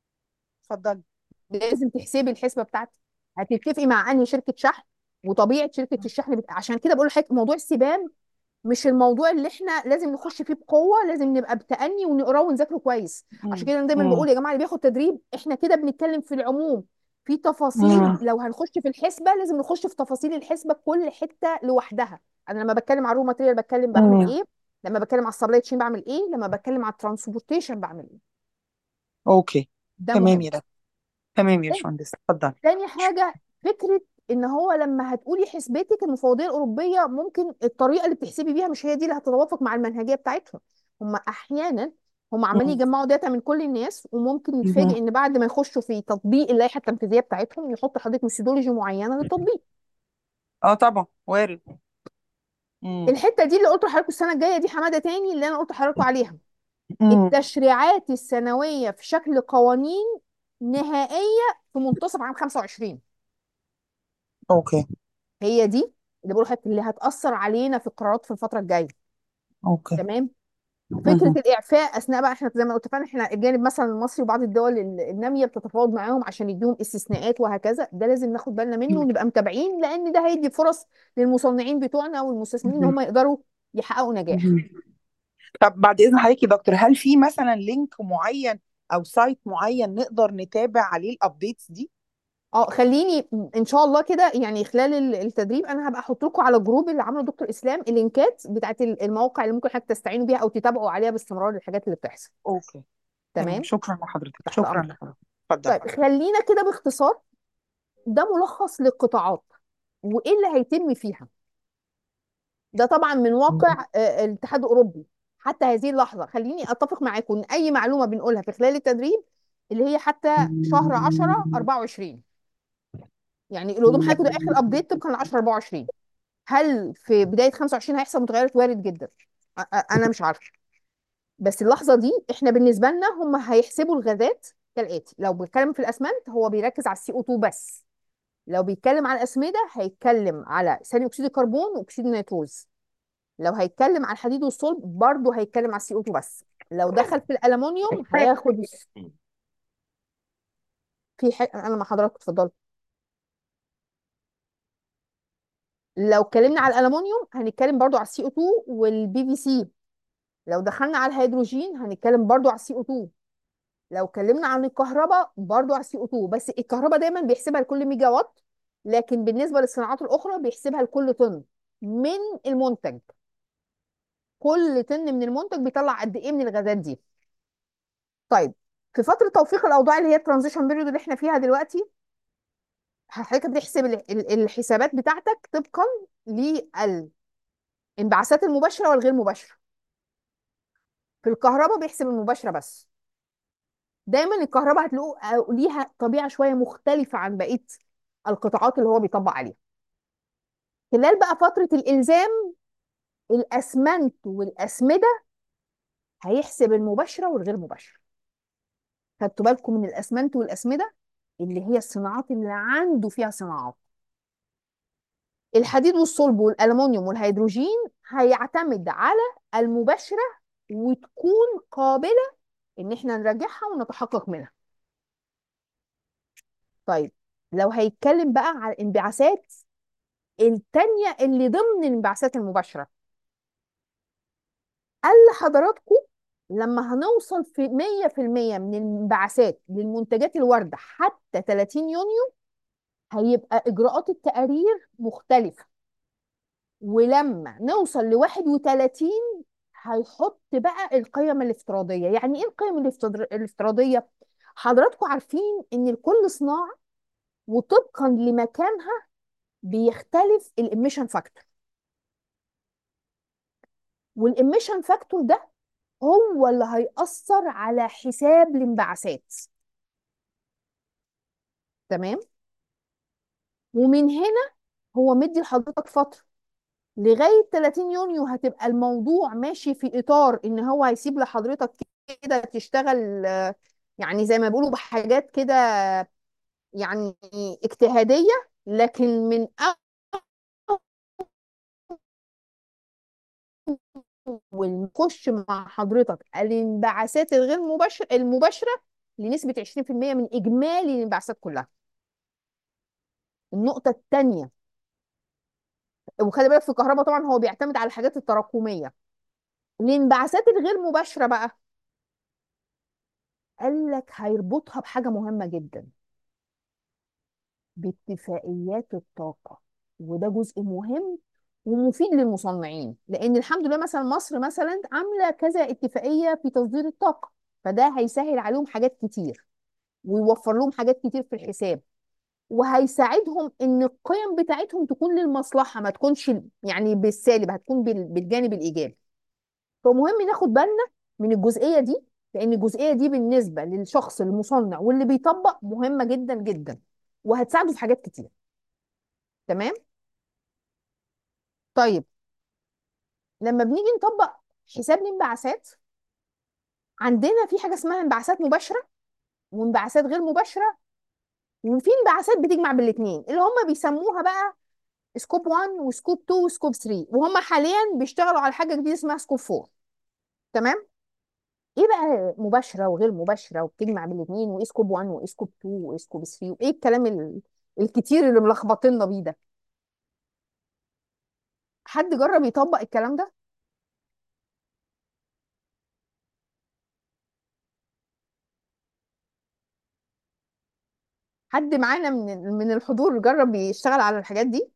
اتفضلي لازم تحسبي الحسبه بتاعتك هتتفقي مع انهي شركه شحن وطبيعه شركه الشحن بت... عشان كده بقول لحضرتك موضوع السبام مش الموضوع اللي احنا لازم نخش فيه بقوه لازم نبقى بتأني ونقراه ونذاكره كويس عشان مم. كده انا دايما مم. بقول يا جماعه اللي بياخد تدريب احنا كده بنتكلم في العموم في تفاصيل مم. لو هنخش في الحسبه لازم نخش في تفاصيل الحسبه كل حته لوحدها انا لما بتكلم على الرو ماتيريال بتكلم بعمل مم. ايه لما بتكلم على السبلاي تشين بعمل ايه لما بتكلم على الترانسبورتيشن بعمل ايه اوكي ده تمام مهم يا دكتور تمام يا تاني باشمهندس اتفضلي تاني حاجة فكرة ان هو لما هتقولي حسبتك المفوضية الأوروبية ممكن الطريقة اللي بتحسبي بيها مش هي دي اللي هتتوافق مع المنهجية بتاعتهم هم أحيانا هم عمالين مم. يجمعوا داتا من كل الناس وممكن مم. يتفاجئ ان بعد ما يخشوا في تطبيق اللائحة التنفيذية بتاعتهم يحط حضرتك ميثودولوجي معينة للتطبيق اه طبعا وارد مم. الحتة دي اللي قلت لحضرتك السنة الجاية دي حمادة تاني اللي انا قلت لحضرتك عليها مم. التشريعات السنوية في شكل قوانين نهائية في منتصف عام 25 اوكي هي دي اللي بقول لحضرتك اللي هتأثر علينا في القرارات في الفترة الجاية اوكي تمام فكره مهم. الاعفاء اثناء بقى احنا زي ما اتفقنا احنا الجانب مثلا المصري وبعض الدول ال- الناميه بتتفاوض معاهم عشان يديهم استثناءات وهكذا ده لازم ناخد بالنا منه ونبقى متابعين لان ده هيدي فرص للمصنعين بتوعنا والمستثمرين ان مهم. هم يقدروا يحققوا نجاح مهم. طب بعد إذن حضرتك يا دكتور هل في مثلا لينك معين أو سايت معين نقدر نتابع عليه الأبديتس دي؟ اه خليني ان شاء الله كده يعني خلال ال- التدريب انا هبقى احط لكم على الجروب اللي عامله دكتور اسلام اللينكات بتاعت ال- المواقع اللي ممكن حضرتك تستعينوا بيها او تتابعوا عليها باستمرار الحاجات اللي بتحصل أوكي تمام تمام شكرا لحضرتك تحت شكرا امرك لحضرتك اتفضل طيب خلينا كده باختصار ده ملخص للقطاعات وايه اللي هيتم فيها ده طبعا من واقع آه، الاتحاد الاوروبي حتى هذه اللحظه خليني اتفق معاكم ان اي معلومه بنقولها في خلال التدريب اللي هي حتى شهر 10 24 يعني اللي قدام حضرتك ده اخر ابديت طبقا ل 10 24 هل في بدايه 25 هيحصل متغيرات وارد جدا أ- أ- انا مش عارفه بس اللحظه دي احنا بالنسبه لنا هم هيحسبوا الغازات كالاتي لو بيتكلم في الاسمنت هو بيركز على السي او 2 بس لو بيتكلم على الاسمده هيتكلم على ثاني اكسيد الكربون واكسيد النيتروز لو هيتكلم على الحديد والصلب برضه هيتكلم على السي او 2 بس لو دخل في الالومنيوم هياخد الس- في حاجه انا مع حضرتك اتفضل لو اتكلمنا على الالومنيوم هنتكلم برضه على السي او 2 والبي في سي لو دخلنا على الهيدروجين هنتكلم برضه على السي او 2 لو اتكلمنا عن الكهرباء برضه على السي او 2 بس الكهرباء دايما بيحسبها لكل ميجا وات لكن بالنسبه للصناعات الاخرى بيحسبها لكل طن من المنتج كل طن من المنتج بيطلع قد ايه من الغازات دي طيب في فتره توفيق الاوضاع اللي هي الترانزيشن بيريود اللي احنا فيها دلوقتي حضرتك بتحسب ال- ال- الحسابات بتاعتك طبقا للانبعاثات المباشره والغير مباشره في الكهرباء بيحسب المباشره بس دايما الكهرباء هتلاقوا ليها طبيعه شويه مختلفه عن بقيه القطاعات اللي هو بيطبق عليها خلال بقى فتره الالزام الاسمنت والاسمده هيحسب المباشره والغير مباشره خدتوا بالكم من الاسمنت والاسمده اللي هي الصناعات اللي عنده فيها صناعات الحديد والصلب والالومنيوم والهيدروجين هيعتمد على المباشره وتكون قابله ان احنا نراجعها ونتحقق منها طيب لو هيتكلم بقى على الانبعاثات التانية اللي ضمن الانبعاثات المباشرة قال لحضراتكم لما هنوصل في 100% من الانبعاثات للمنتجات الواردة حتى 30 يونيو هيبقى إجراءات التقارير مختلفة ولما نوصل ل 31 هيحط بقى القيم الافتراضية يعني ايه القيم الافتر- الافتراضية حضراتكم عارفين ان لكل صناعة وطبقا لمكانها بيختلف الاميشن فاكتور والاميشن فاكتور ده هو اللي هيأثر على حساب الانبعاثات تمام ومن هنا هو مدي لحضرتك فترة لغاية 30 يونيو هتبقى الموضوع ماشي في إطار إن هو هيسيب لحضرتك كده تشتغل آه، يعني زي ما بيقولوا بحاجات كده يعني اجتهادية لكن من أول ما نخش مع حضرتك الانبعاثات الغير مباشرة المباشرة لنسبة 20% من إجمالي الانبعاثات كلها النقطة الثانية وخلي بالك في الكهرباء طبعا هو بيعتمد على الحاجات التراكمية الانبعاثات الغير مباشرة بقى قال لك هيربطها بحاجة مهمة جدا باتفاقيات الطاقة وده جزء مهم ومفيد للمصنعين لأن الحمد لله مثلا مصر مثلا عاملة كذا اتفاقية في تصدير الطاقة فده هيسهل عليهم حاجات كتير ويوفر لهم حاجات كتير في الحساب وهيساعدهم ان القيم بتاعتهم تكون للمصلحة ما تكونش يعني بالسالب هتكون بال- بالجانب الإيجابي فمهم ناخد بالنا من الجزئية دي لأن الجزئية دي بالنسبة للشخص المصنع واللي بيطبق مهمة جدا جدا وهتساعده في حاجات كتير تمام طيب لما بنيجي نطبق حساب الانبعاثات عندنا في حاجة اسمها انبعاثات مباشرة وانبعاثات غير مباشرة وفي انبعاثات بتجمع بالاثنين اللي هم بيسموها بقى سكوب 1 وسكوب 2 وسكوب 3 وهم حاليا بيشتغلوا على حاجة جديدة اسمها سكوب 4 تمام ايه بقى مباشره وغير مباشره وبتجمع بين الاثنين وايه سكوب 1 وايه سكوب 2 وايه سكوب 3 وايه الكلام ال- الكتير اللي ملخبطينا بيه ده حد جرب يطبق الكلام ده حد معانا من من الحضور جرب يشتغل على الحاجات دي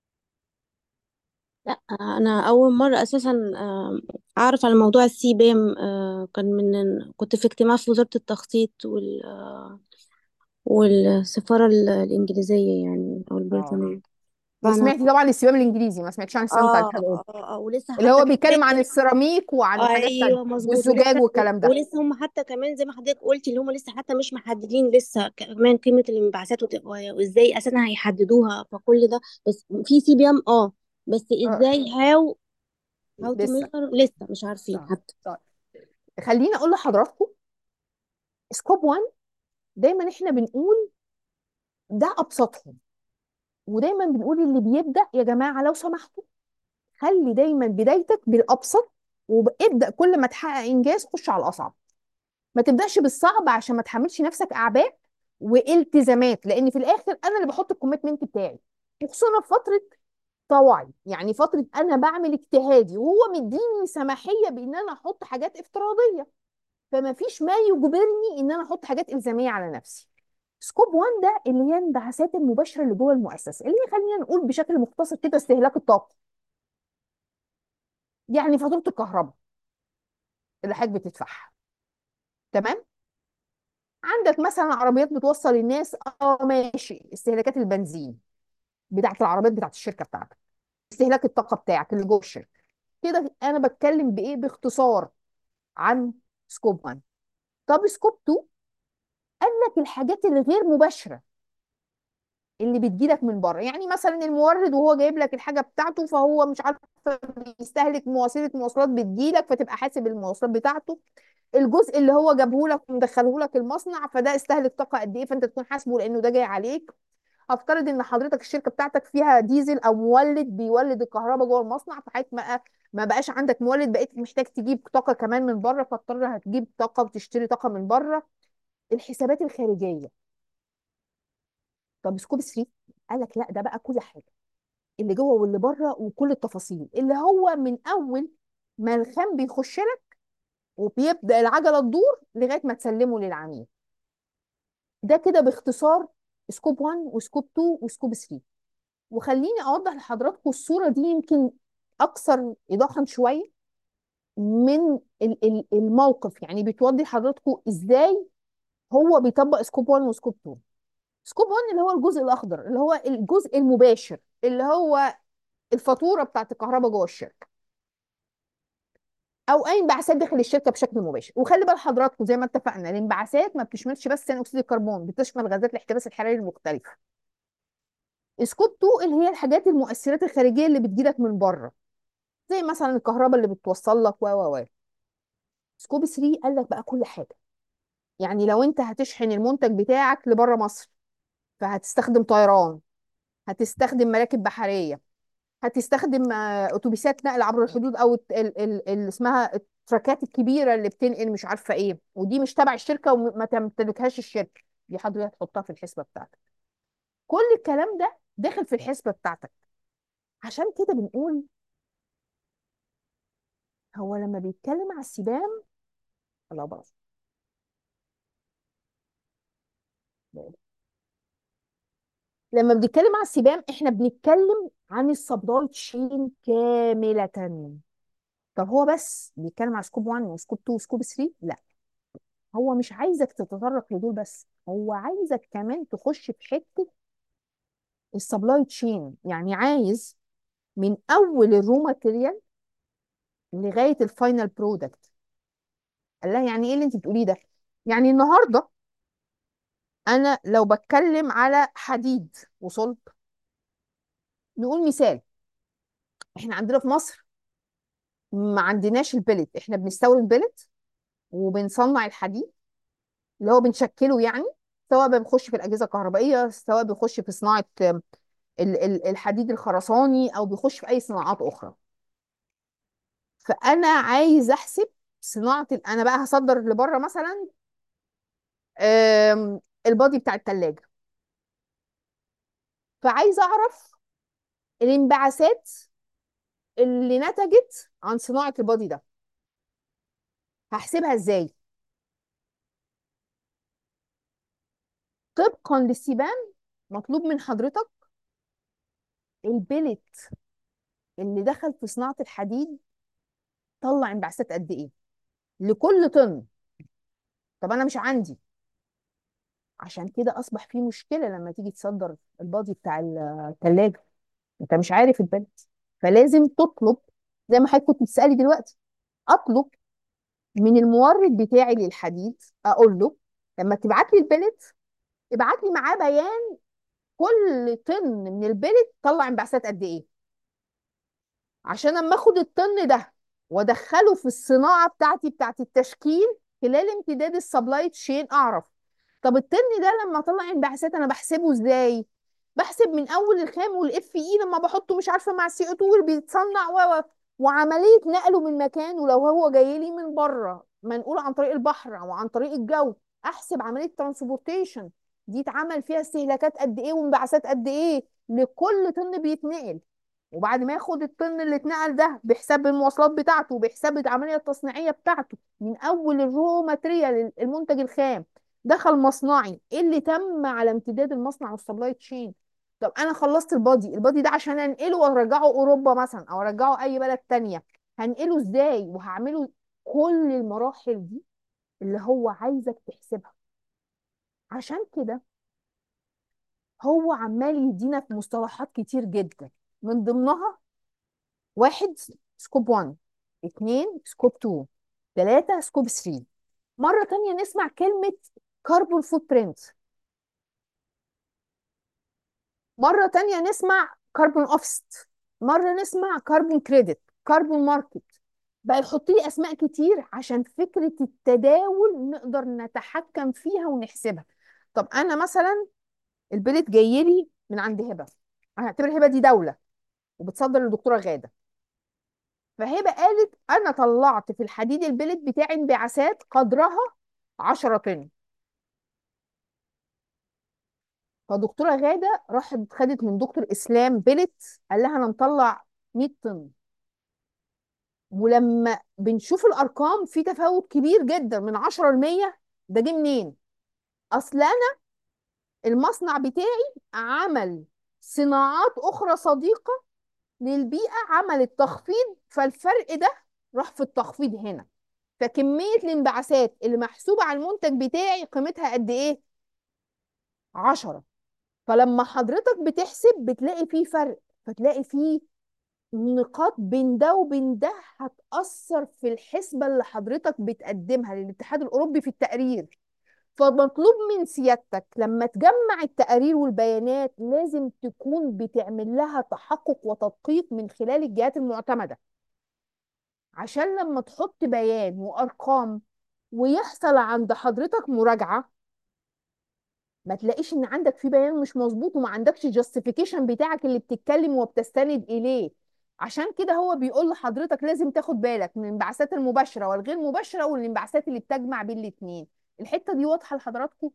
لا انا اول مره اساسا آه، اعرف على موضوع السي بيم كان من كنت في اجتماع في وزاره التخطيط وال آه، والسفاره ال- الانجليزيه يعني او اه البريطانيه فانا وسمعتي طبعا السبام الانجليزي ما سمعتش عن السبام بتاع اه الاتحاد الاوروبي اه اه ولسه اللي حتى هو بيتكلم عن كمان السيراميك وعن الحاجات التانية ايوه مظبوط والزجاج ولسه والكلام ده ولسه هم حتى كمان زي ما حضرتك قلتي اللي هم لسه حتى مش محددين لسه كمان قيمه الانبعاثات وت- وازاي اساسا هيحددوها فكل ده بس في سي بي ام اه بس اه ازاي هاو هاو تو لسه ميجر لسه مش عارفين اه حتى طيب خليني اقول لحضراتكم سكوب 1 دايما احنا بنقول ده ابسطهم ودايما بنقول اللي بيبدأ يا جماعة لو سمحتوا خلي دايما بدايتك بالأبسط وابدأ كل ما تحقق إنجاز خش على الأصعب ما تبدأش بالصعب عشان ما تحملش نفسك أعباء والتزامات لأن في الآخر أنا اللي بحط الكوميتمنت بتاعي وخصوصا في فترة طوعي يعني فترة أنا بعمل اجتهادي وهو مديني سماحية بإن أنا أحط حاجات افتراضية فما فيش ما يجبرني إن أنا أحط حاجات إلزامية على نفسي سكوب 1 ده اللي هي الانبعاثات المباشره اللي جوه المؤسسه اللي هي خلينا نقول بشكل مختصر كده استهلاك الطاقه يعني فاتوره الكهرباء اللي حضرتك بتدفعها تمام عندك مثلا عربيات بتوصل الناس اه ماشي استهلاكات البنزين بتاعت العربيات بتاعت الشركه بتاعتك استهلاك الطاقه بتاعك اللي جوه الشركه كده انا بتكلم بايه باختصار عن سكوب 1 طب سكوب 2 قال لك الحاجات اللي غير مباشره اللي بتجيلك من بره يعني مثلا المورد وهو جايب لك الحاجه بتاعته فهو مش عارف بيستهلك وسيله مواصلات بتجيلك فتبقى حاسب المواصلات بتاعته الجزء اللي هو جابه لك ومدخله لك المصنع فده استهلك طاقه قد ايه فانت تكون حاسبه لانه ده جاي عليك افترض ان حضرتك الشركه بتاعتك فيها ديزل او مولد بيولد الكهرباء جوه المصنع فحضرتك ما ما بقاش عندك مولد بقيت محتاج تجيب طاقه كمان من بره فاضطر هتجيب طاقه وتشتري طاقه من بره الحسابات الخارجيه طب سكوب 3 قال لك لا ده بقى كل حاجه اللي جوه واللي بره وكل التفاصيل اللي هو من اول ما الخام بيخش لك وبيبدا العجله تدور لغايه ما تسلمه للعميل ده كده باختصار سكوب 1 وسكوب 2 وسكوب 3 وخليني اوضح لحضراتكم الصوره دي يمكن اكثر ايضاحا شويه من ال- ال- الموقف يعني بتوضح لحضراتكم ازاي هو بيطبق سكوب 1 وسكوب 2 سكوب 1 اللي هو الجزء الاخضر اللي هو الجزء المباشر اللي هو الفاتوره بتاعت الكهرباء جوه الشركه او اي انبعاثات داخل الشركه بشكل مباشر وخلي بال حضراتكم زي ما اتفقنا الانبعاثات ما بتشملش بس ثاني اكسيد الكربون بتشمل غازات الاحتباس الحراري المختلفه سكوب 2 اللي هي الحاجات المؤثرات الخارجيه اللي بتجيلك من بره زي مثلا الكهرباء اللي بتوصل لك و و و سكوب 3 قال لك بقى كل حاجه يعني لو انت هتشحن المنتج بتاعك لبره مصر فهتستخدم طيران هتستخدم مراكب بحريه هتستخدم آه، اتوبيسات نقل عبر الحدود او ال- ال- ال- اللي اسمها التراكات الكبيره اللي بتنقل مش عارفه ايه ودي مش تبع الشركه وما تمتلكهاش الشركه دي حضرتك تحطها في الحسبه بتاعتك كل الكلام ده داخل في الحسبه بتاعتك عشان كده بنقول هو لما بيتكلم على السبام الله بقى لما بنتكلم على السبام احنا بنتكلم عن السبلاي تشين كامله طب هو بس بيتكلم على سكوب 1 وسكوب 2 وسكوب 3 لا هو مش عايزك تتطرق لدول بس هو عايزك كمان تخش في حته السبلاي تشين يعني عايز من اول الرو ماتيريال لغايه الفاينل برودكت قال لها يعني ايه اللي انت بتقوليه ده يعني النهارده انا لو بتكلم على حديد وصلب نقول مثال احنا عندنا في مصر ما عندناش البلت احنا بنستورد بلت وبنصنع الحديد اللي هو بنشكله يعني سواء بنخش في الاجهزه الكهربائيه سواء بنخش في صناعه ال- ال- الحديد الخرساني او بيخش في اي صناعات اخرى فانا عايز احسب صناعه ال- انا بقى هصدر لبره مثلا آم، البادي بتاع الثلاجه فعايزه اعرف الانبعاثات اللي نتجت عن صناعه البادي ده هحسبها ازاي طبقا للسيبان مطلوب من حضرتك البلت اللي دخل في صناعه الحديد طلع انبعاثات قد ايه لكل طن طب انا مش عندي عشان كده اصبح في مشكله لما تيجي تصدر البادي بتاع الثلاجه انت مش عارف البلد فلازم تطلب زي ما حضرتك كنت بتسالي دلوقتي اطلب من المورد بتاعي للحديد اقول له لما تبعت لي البلد ابعت لي معاه بيان كل طن من البلد طلع انبعاثات قد ايه عشان اما اخد الطن ده وادخله في الصناعه بتاعتي بتاعت التشكيل خلال امتداد السبلاي تشين اعرف طب الطن ده لما اطلع انبعاثات انا بحسبه ازاي بحسب من اول الخام والاف اي لما بحطه مش عارفه مع السي او 2 اللي بيتصنع و و- وعمليه نقله من مكانه لو هو جاي لي من بره منقول عن طريق البحر او عن طريق الجو احسب عمليه ترانسبورتيشن دي اتعمل فيها استهلاكات قد ايه وانبعاثات قد ايه لكل طن بيتنقل وبعد ما ياخد الطن اللي اتنقل ده بحساب المواصلات بتاعته وبحساب العمليه التصنيعيه بتاعته من اول الرو ماتريال المنتج الخام دخل مصنعي ايه اللي تم على امتداد المصنع والسبلاي تشين طب انا خلصت البادي البادي ده عشان انقله وارجعه اوروبا مثلا او ارجعه اي بلد تانية هنقله ازاي وهعمله كل المراحل دي اللي هو عايزك تحسبها عشان كده هو عمال يدينا في مصطلحات كتير جدا من ضمنها واحد سكوب 1 اتنين سكوب 2 تلاتة سكوب 3 مرة تانية نسمع كلمة كاربون فوت برينت مرة تانية نسمع كاربون اوفست مرة نسمع كاربون كريدت كاربون ماركت بقى يحط لي اسماء كتير عشان فكرة التداول نقدر نتحكم فيها ونحسبها طب انا مثلا البلد جاي لي من عند هبة انا هعتبر هبة دي دولة وبتصدر للدكتورة غادة فهبة قالت انا طلعت في الحديد البلد بتاعي انبعاثات قدرها 10 طن فدكتورة غادة راحت خدت من دكتور اسلام بلت قال لها انا مطلع 100 طن ولما بنشوف الارقام في تفاوت كبير جدا من 10 ل 100 ده جه منين اصل انا المصنع بتاعي عمل صناعات اخرى صديقة للبيئة عملت تخفيض فالفرق ده راح في التخفيض هنا فكمية الانبعاثات اللي محسوبة على المنتج بتاعي قيمتها قد ايه 10 فلما حضرتك بتحسب بتلاقي فيه فرق فتلاقي فيه نقاط بين ده وبين ده هتأثر في الحسبة اللي حضرتك بتقدمها للاتحاد الأوروبي في التقرير فمطلوب من سيادتك لما تجمع التقارير والبيانات لازم تكون بتعمل لها تحقق وتدقيق من خلال الجهات المعتمدة عشان لما تحط بيان وأرقام ويحصل عند حضرتك مراجعة ما تلاقيش ان عندك في بيان مش مظبوط وما عندكش جاستيفيكيشن بتاعك اللي بتتكلم وبتستند اليه عشان كده هو بيقول لحضرتك لازم تاخد بالك من الانبعاثات المباشره والغير مباشره والانبعاثات اللي بتجمع بين الاثنين الحته دي واضحه لحضراتكم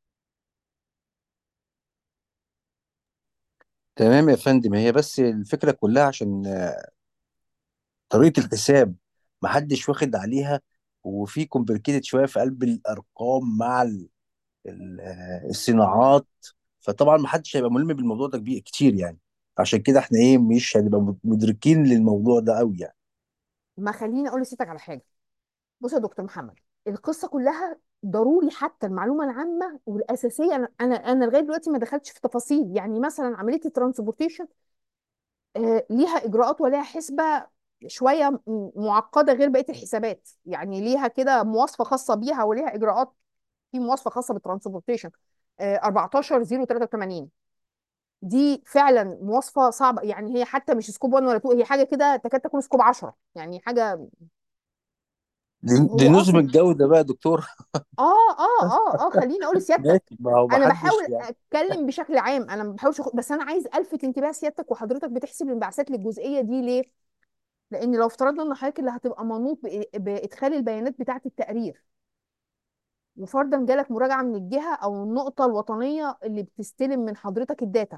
تمام يا فندم هي بس الفكرة كلها عشان آه، طريقة الحساب محدش واخد عليها وفي كومبليكيتد شوية في قلب الأرقام مع ال- ال- آه، الصناعات فطبعا محدش هيبقى ملم بالموضوع ده كبير كتير يعني عشان كده احنا ايه مش هنبقى مدركين للموضوع ده قوي يعني ما خليني اقول لسيادتك على حاجه بص يا دكتور محمد القصه كلها ضروري حتى المعلومه العامه والاساسيه انا انا انا لغايه دلوقتي ما دخلتش في تفاصيل يعني مثلا عمليه الترانسبورتيشن آه، ليها اجراءات وليها حسبه شويه م- معقده غير بقيه الحسابات يعني ليها كده مواصفه خاصه بيها وليها اجراءات في مواصفه خاصه بالترانسبورتيشن آه، 14083 دي فعلا مواصفه صعبه يعني هي حتى مش سكوب 1 ولا 2 هي حاجه كده تكاد تكون سكوب 10 يعني حاجه دي هو دي نظم اصلا الجودة بقى يا دكتور اه اه اه اه خليني اقول لسيادتك ماشي ما هو انا محدش بحاول يعني اتكلم بشكل عام انا ما بحاولش أخد... بس انا عايز الفت انتباه سيادتك وحضرتك بتحسب الانبعاثات للجزئيه دي ليه لان لو افترضنا ان حضرتك اللي هتبقى منوط بإ- بادخال البيانات بتاعه التقرير وفرضا جالك مراجعه من الجهه او النقطه الوطنيه اللي بتستلم من حضرتك الداتا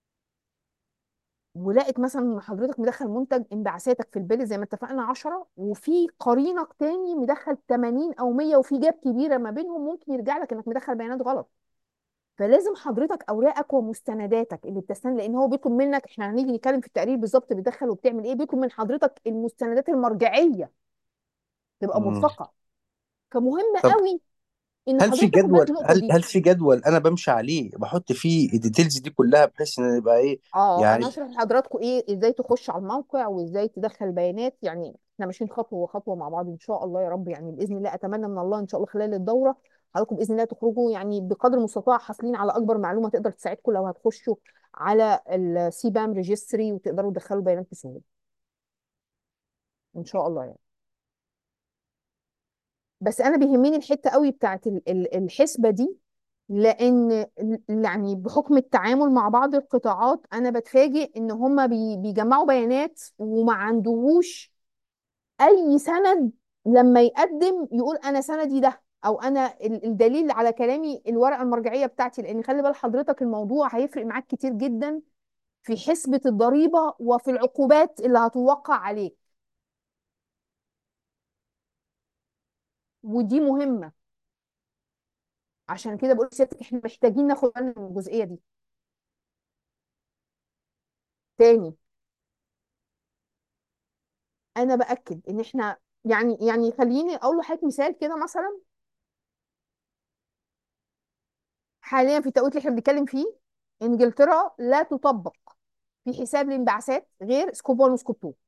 ولقيت مثلا ان حضرتك مدخل منتج انبعاثاتك في البيل زي ما اتفقنا 10 وفي قرينك تاني مدخل 80 او 100 وفي جاب كبيره ما بينهم ممكن يرجع لك انك مدخل بيانات غلط فلازم حضرتك اوراقك ومستنداتك اللي بتستند لان هو بيطلب منك احنا هنيجي نتكلم في التقرير بالظبط بتدخل وبتعمل ايه بيطلب من حضرتك المستندات المرجعيه تبقى مم. مرفقه فمهم طب قوي ان هل في حضرتك تاخد بالك جدول من النقطه هل دي هل في جدول انا بمشي عليه بحط فيه الديتيلز دي كلها بحيث ان يبقى ايه اه انا يعني هشرح لحضراتكم ايه ازاي تخش على الموقع وازاي تدخل بيانات يعني احنا ماشيين خطوه خطوه مع بعض ان شاء الله يا رب يعني باذن الله اتمنى من الله ان شاء الله خلال الدوره حضراتكم باذن الله تخرجوا يعني بقدر المستطاع حاصلين على اكبر معلومه تقدر تساعدكم لو هتخشوا على السي بام ريجستري وتقدروا تدخلوا بيانات بسهوله ان شاء الله يعني بس انا بيهمني الحته قوي بتاعت ال- ال- الحسبه دي لان ال- يعني بحكم التعامل مع بعض القطاعات انا بتفاجئ ان هم بي بيجمعوا بيانات وما عندهوش اي سند لما يقدم يقول انا سندي ده او انا ال- الدليل على كلامي الورقه المرجعيه بتاعتي لان خلي بال حضرتك الموضوع هيفرق معاك كتير جدا في حسبه الضريبه وفي العقوبات اللي هتوقع عليك ودي مهمه عشان كده بقول لسيادتك احنا محتاجين ناخد بالنا من الجزئيه دي تاني انا باكد ان احنا يعني يعني خليني اقول لحضرتك مثال كده مثلا حاليا في التوقيت اللي احنا بنتكلم فيه انجلترا لا تطبق في حساب الانبعاثات غير سكوب 1 وسكوب 2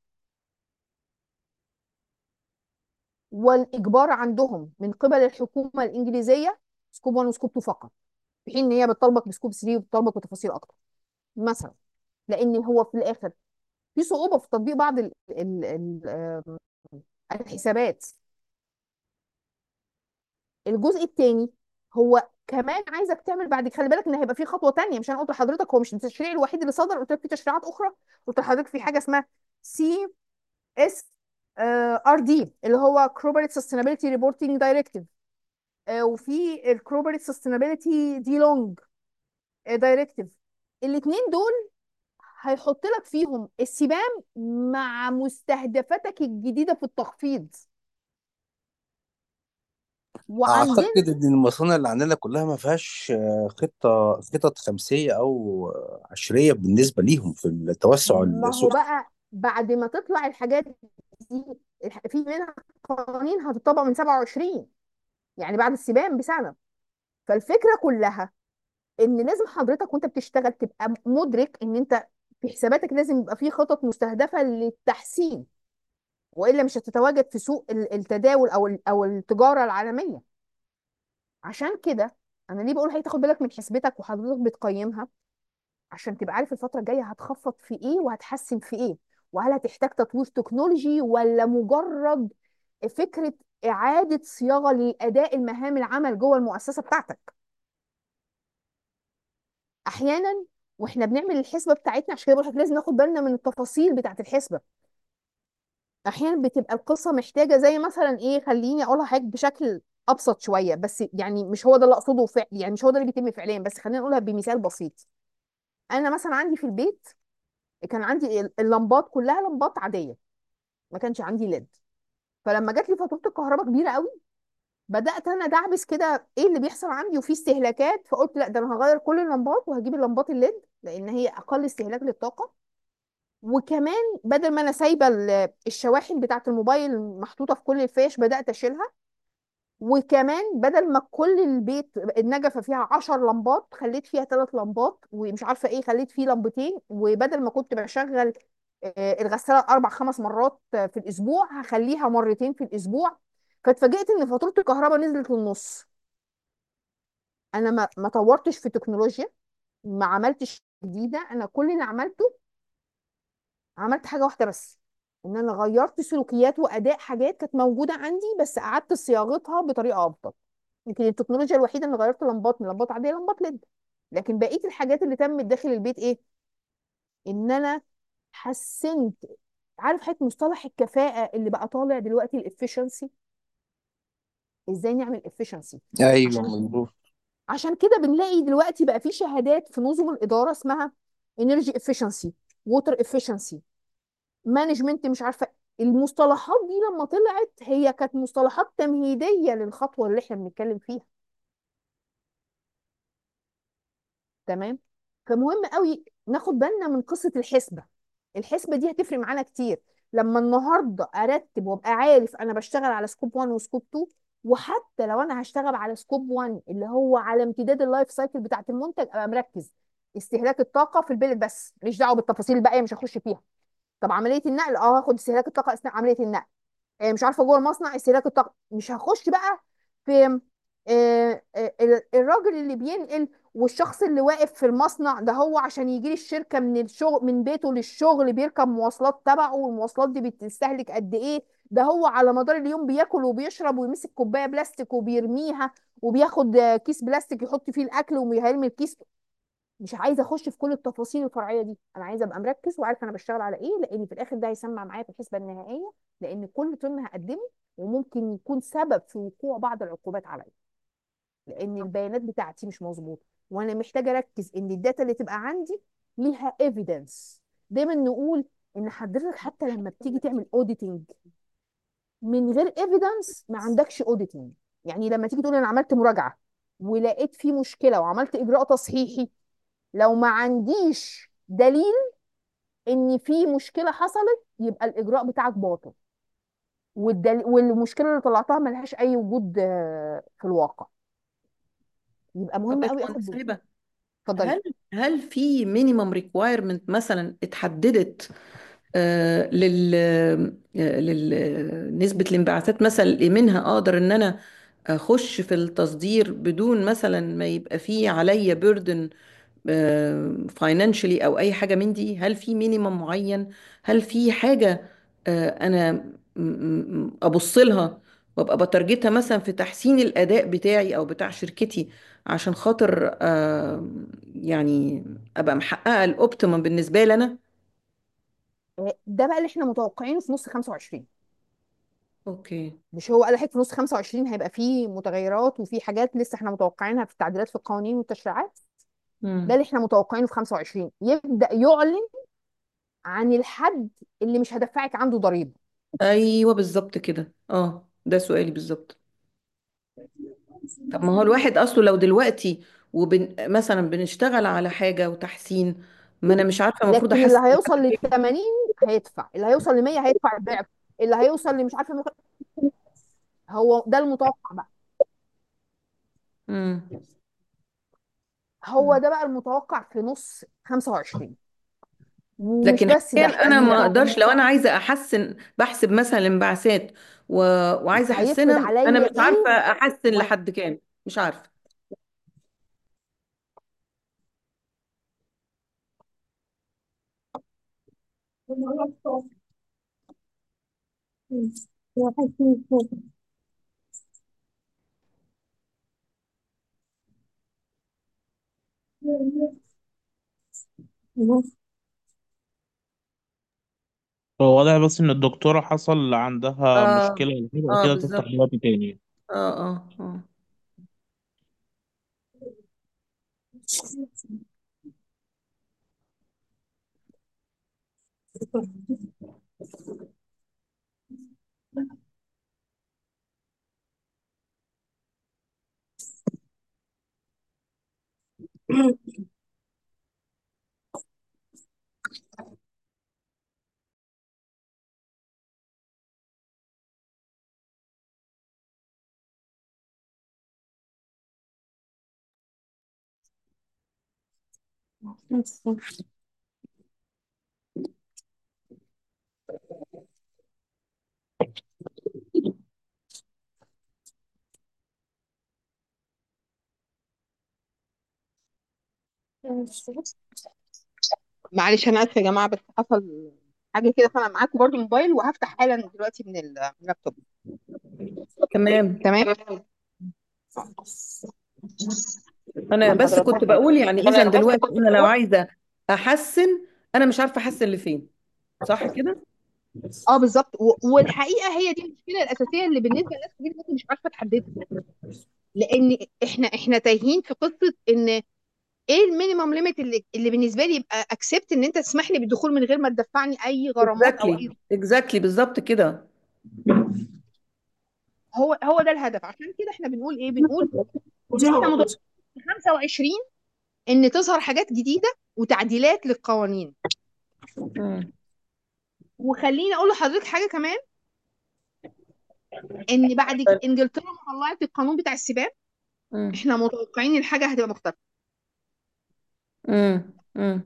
والاجبار عندهم من قبل الحكومه الانجليزيه سكوب 1 وسكوب 2 فقط في حين ان هي بتطالبك بسكوب 3 وبتطالبك بتفاصيل اكتر مثلا لان هو في الاخر في صعوبه في تطبيق بعض ال ال ال آم، الحسابات الجزء الثاني هو كمان عايزك تعمل بعد خلي بالك ان هيبقى في خطوه تانية مش انا قلت لحضرتك هو مش التشريع الوحيد اللي صدر قلت لك في تشريعات اخرى قلت لحضرتك في حاجه اسمها سي اس ار دي اللي هو Corporate Sustainability Reporting Directive آه، وفي الكروبريت سستينابيلتي دي لونج دايركتيف الاثنين دول هيحط لك فيهم السبام مع مستهدفاتك الجديده في التخفيض وعندنا اعتقد ان المصانع اللي عندنا كلها ما فيهاش آه، خطه خطط خمسيه او آه، عشريه بالنسبه ليهم في التوسع ما هو السوق بقى بعد ما تطلع الحاجات دي الح- في منها قوانين هتطبق من 27 يعني بعد السبام بسنه فالفكره كلها ان لازم حضرتك وانت بتشتغل تبقى مدرك ان انت في حساباتك لازم يبقى في خطط مستهدفه للتحسين والا مش هتتواجد في سوق ال- التداول او ال- او التجاره العالميه عشان كده انا ليه بقول هتاخد بالك من حسبتك وحضرتك بتقيمها عشان تبقى عارف الفتره الجايه هتخفض في ايه وهتحسن في ايه وهل هتحتاج تطوير تكنولوجي ولا مجرد فكره اعاده صياغه لاداء المهام العمل جوه المؤسسه بتاعتك احيانا واحنا بنعمل الحسبه بتاعتنا عشان كده بقول لك لازم ناخد بالنا من التفاصيل بتاعت الحسبه احيانا بتبقى القصه محتاجه زي مثلا ايه خليني اقولها حاجه بشكل ابسط شويه بس يعني مش هو ده اللي اقصده فعل يعني مش هو ده اللي بيتم فعليا بس خلينا نقولها بمثال بسيط انا مثلا عندي في البيت كان عندي ال- اللمبات كلها لمبات عاديه ما كانش عندي ليد فلما جات لي فاتوره الكهرباء كبيره قوي بدات انا ادعبس كده ايه اللي بيحصل عندي وفي استهلاكات فقلت لا ده انا هغير كل اللمبات وهجيب اللمبات الليد لان هي اقل استهلاك للطاقه وكمان بدل ما انا سايبه ال- الشواحن بتاعه الموبايل محطوطه في كل الفيش بدات اشيلها وكمان بدل ما كل البيت النجفه فيها 10 لمبات خليت فيها ثلاث لمبات ومش عارفه ايه خليت فيه لمبتين وبدل ما كنت بشغل آه، الغساله اربع خمس مرات آه، في الاسبوع هخليها مرتين في الاسبوع فاتفاجئت ان فاتوره الكهرباء نزلت للنص انا ما ما طورتش في تكنولوجيا ما عملتش جديده انا كل اللي عملته عملت حاجه واحده بس ان انا غيرت سلوكيات واداء حاجات كانت موجوده عندي بس قعدت صياغتها بطريقه افضل يمكن التكنولوجيا الوحيده اللي غيرت لمبات من لمبات عاديه لمبات ليد لكن بقيه الحاجات اللي تمت داخل البيت ايه ان انا حسنت عارف حته مصطلح الكفاءه اللي بقى طالع دلوقتي الافشنسي ازاي نعمل افشنسي ايوه عشان مظبوط عشان كده بنلاقي دلوقتي بقى في شهادات في نظم الاداره اسمها انرجي افشنسي ووتر افشنسي مانجمنت مش عارفه المصطلحات دي لما طلعت هي كانت مصطلحات تمهيديه للخطوه اللي احنا بنتكلم فيها تمام فمهم قوي ناخد بالنا من قصه الحسبه الحسبه دي هتفرق معانا كتير لما النهارده ارتب وابقى عارف انا بشتغل على سكوب 1 وسكوب 2 وحتى لو انا هشتغل على سكوب 1 اللي هو على امتداد اللايف سايكل بتاعت المنتج ابقى مركز استهلاك الطاقه في البلد بس ماليش دعوه بالتفاصيل الباقيه مش هخش فيها طب عمليه النقل اه هاخد استهلاك الطاقه اثناء عمليه النقل آه، مش عارفه جوه المصنع استهلاك الطاقه مش هخش بقى في آه، آه، ال- الراجل اللي بينقل والشخص اللي واقف في المصنع ده هو عشان يجي لي الشركه من الشغل من بيته للشغل بيركب مواصلات تبعه والمواصلات دي بتستهلك قد ايه ده هو على مدار اليوم بياكل وبيشرب ويمسك كوبايه بلاستيك وبيرميها وبياخد آه، كيس بلاستيك يحط فيه الاكل ويرمي الكيس مش عايزه اخش في كل التفاصيل الفرعيه دي انا عايزه ابقى مركز وعارفه انا بشتغل على ايه لان في الاخر ده هيسمع معايا في الحسبه النهائيه لان كل طن هقدمه وممكن يكون سبب في وقوع بعض العقوبات عليا لان البيانات بتاعتي مش مظبوطه وانا محتاجه اركز ان الداتا اللي تبقى عندي ليها ايفيدنس دايما نقول ان حضرتك حتى لما بتيجي تعمل اوديتنج من غير ايفيدنس ما عندكش اوديتنج يعني لما تيجي تقول انا عملت مراجعه ولقيت في مشكله وعملت اجراء تصحيحي لو ما عنديش دليل ان في مشكله حصلت يبقى الاجراء بتاعك باطل والدل... والمشكله اللي طلعتها ملهاش اي وجود آه، في الواقع يبقى طب مهم قوي اخد باشمهندس بالي هبه اتفضلي هل هل في مينيمم ريكوايرمنت مثلا اتحددت آه، لل آه، لل نسبة الانبعاثات مثلا اللي منها اقدر ان انا اخش في التصدير بدون مثلا ما يبقى فيه عليا بيردن فاينانشلي او اي حاجة من دي هل في مينيمم معين هل في حاجة آه، انا م- م- ابص لها وابقى بترجتها مثلا في تحسين الاداء بتاعي او بتاع شركتي عشان خاطر آه، يعني ابقى محققة الاوبتيمم بالنسبة لي انا آه، ده بقى اللي احنا متوقعينه في نص 25 اوكي مش هو قال لك في نص 25 هيبقى فيه متغيرات وفي حاجات لسه احنا متوقعينها في التعديلات في القوانين والتشريعات ده مم. اللي احنا متوقعينه في 25 يبدأ يعلن عن الحد اللي مش هدفعك عنده ضريبة ايوه بالظبط كده اه ده سؤالي بالظبط طب ما هو الواحد اصله لو دلوقتي وبن مثلا بنشتغل على حاجه وتحسين ما انا مش عارفه المفروض لكن اللي احسن هيوصل لل 80 هيدفع اللي هيوصل ل 100 هيدفع الضعف اللي هيوصل لمش عارفه مخ... هو ده المتوقع بقى امم هو ده بقى المتوقع في نص 25 ومش لكن بس ده حاليا انا ما ده اقدرش لو انا عايزه احسن بحسب مثلا الانبعاثات و... وعايزه هيفرض احسنها انا عليا مش عارفه ايه احسن و... لحد كام مش عارفه هو واضح بس إن الدكتورة حصل عندها اه مشكلة ولا حاجة اه وكده تفتح بالظبط دلوقتي تاني اه اه اه معلش انا اسفه يا جماعه بس حصل حاجه كده فانا معاكم برضو موبايل وهفتح حالا دلوقتي من ال- من اللابتوب تمام تمام انا مع بس كنت حضرتك بقول يعني اذا انا بس دلوقتي كنت انا لو بقول عايزه احسن انا مش عارفه احسن لفين صح كده اه بالظبط و- والحقيقه هي دي المشكله الاساسيه اللي بالنسبه لناس كتير ممكن مش عارفه تحددها لان احنا احنا تايهين في قصه ان ايه المينيمم ليميت اللي اللي بالنسبه لي يبقى اكسبت ان انت تسمح لي بالدخول من غير ما تدفعني اي غرامات او اكزاكتلي اي اكزاكتلي بالظبط كده هو هو ده الهدف عشان كده احنا بنقول ايه بنقول ان احنا متوقعين في 25 ان تظهر حاجات جديده وتعديلات للقوانين مم. وخليني اقول لحضرتك حاجه كمان ان بعد ك- انجلترا ما طلعت القانون بتاع السباق مم. احنا متوقعين الحاجه هتبقى مختلفه مم. مم.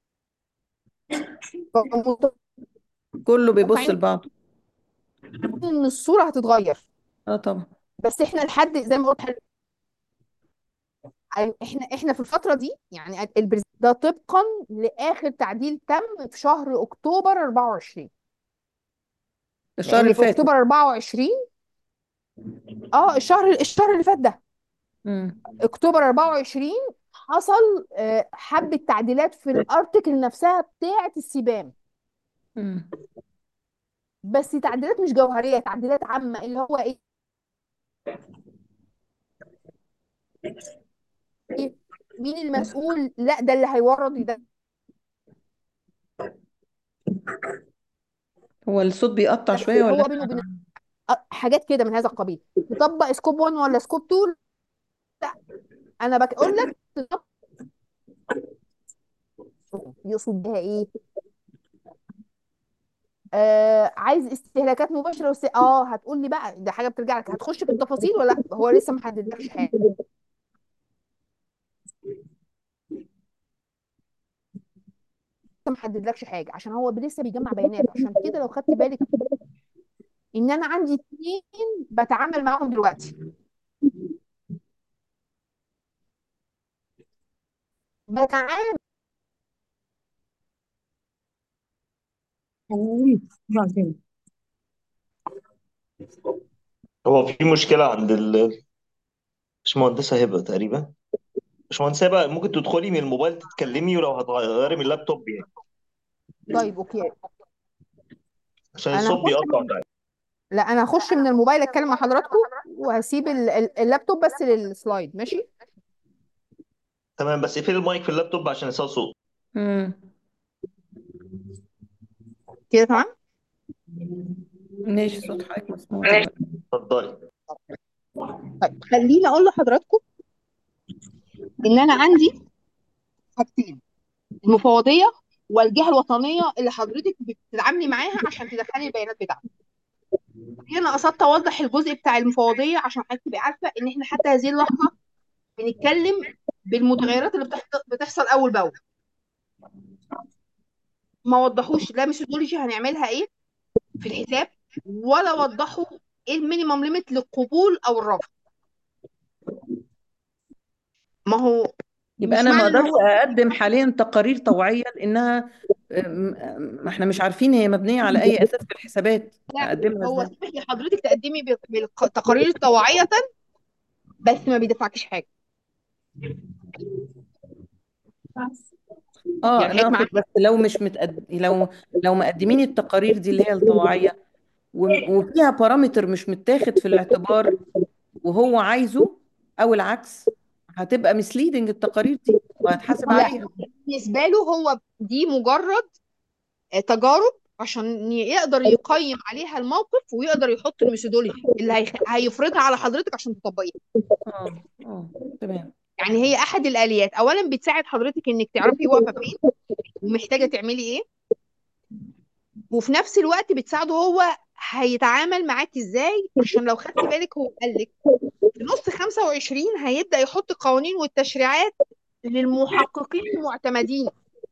فمتوقعين كله بيبص لبعض ان الصوره هتتغير اه طبعا بس احنا لحد زي ما قلت لحضرتك، احنا احنا في الفتره دي يعني البرز- ده طبقا لاخر تعديل تم في شهر اكتوبر 24 الشهر لان اللي في فات اكتوبر 24 اه الشهر الشهر اللي فات ده مم. اكتوبر 24 حصل آه، حبة تعديلات في الارتكل نفسها بتاعة السبام مم. بس تعديلات مش جوهرية تعديلات عامة اللي هو ايه مين المسؤول لا ده اللي هيورد ده هو الصوت بيقطع بس شوية ولا هو بينه وبين آه، حاجات كده من هذا القبيل تطبق سكوب 1 ولا سكوب 2 لا انا بقول لك تطبق يقصد بها ايه آه عايز استهلاكات مباشره وست... اه هتقول لي بقى ده حاجه بترجع لك هتخش في التفاصيل ولا لا هو لسه ما حددلكش حاجه لسه ما حددلكش حاجه عشان هو لسه بيجمع بيانات عشان كده لو خدت بالك ان انا عندي اتنين بتعامل معاهم دلوقتي بتعامل هو في مشكلة عند ال باشمهندسة هبة تقريبا باشمهندسة هبة ممكن تدخلي من الموبايل تتكلمي ولو هتغيري من اللابتوب يعني طيب اوكي عشان انا الصوت هخش بيقطع من... معايا لا انا هخش من الموبايل اتكلم مع حضراتكم وهسيب ال- ال- اللابتوب بس للسلايد ماشي تمام بس اقفلي المايك في اللابتوب عشان يصل صوت مم. كده تمام ماشي صوت حضرتك مسموع دلوقتي اتفضلي طيب خليني اقول لحضراتكم ان انا عندي حاجتين المفوضيه والجهه الوطنيه اللي حضرتك بتتعاملي معاها عشان تدخلي البيانات بتاعتك دي انا قصدت اوضح الجزء بتاع المفوضيه عشان حضرتك تبقي عارفه ان احنا حتى هذه اللحظه بنتكلم بالمتغيرات اللي بتحت- بتحصل اول باول ما وضحوش لا ميثودولوجي هنعملها ايه في الحساب ولا وضحوا ايه المينيمم ليميت للقبول او الرفض ما هو يبقى مش انا ما معنى ان اقدرش هو اقدم حاليا تقارير طوعيه لانها أم- ما احنا مش عارفين هي مبنيه على اي اساس في الحسابات لا اقدمها هو ازاي سمح لحضرتك تقدمي بال- بالتقارير الطوعيه بس ما بيدفعكش حاجه اه يعني انا حضرتك اقصد معايا بس لو مش متقد... لو لو مقدمين التقارير دي اللي هي الطوعيه و- وفيها بارامتر مش متاخد في الاعتبار وهو عايزه او العكس هتبقى مسليدنج التقارير دي وهتحاسب لا عليها بالنسبه له هو دي مجرد تجارب عشان يقدر يقيم عليها الموقف ويقدر يحط الميثودولوجي اللي هيخ... هيفرضها على حضرتك عشان تطبقيها اه اه تمام يعني هي احد الاليات اولا بتساعد حضرتك انك تعرفي واقفه فين ومحتاجه تعملي ايه وفي نفس الوقت بتساعده هو هيتعامل معاك ازاي عشان لو خدت بالك هو قال لك في نص 25 هيبدأ يحط القوانين والتشريعات للمحققين المعتمدين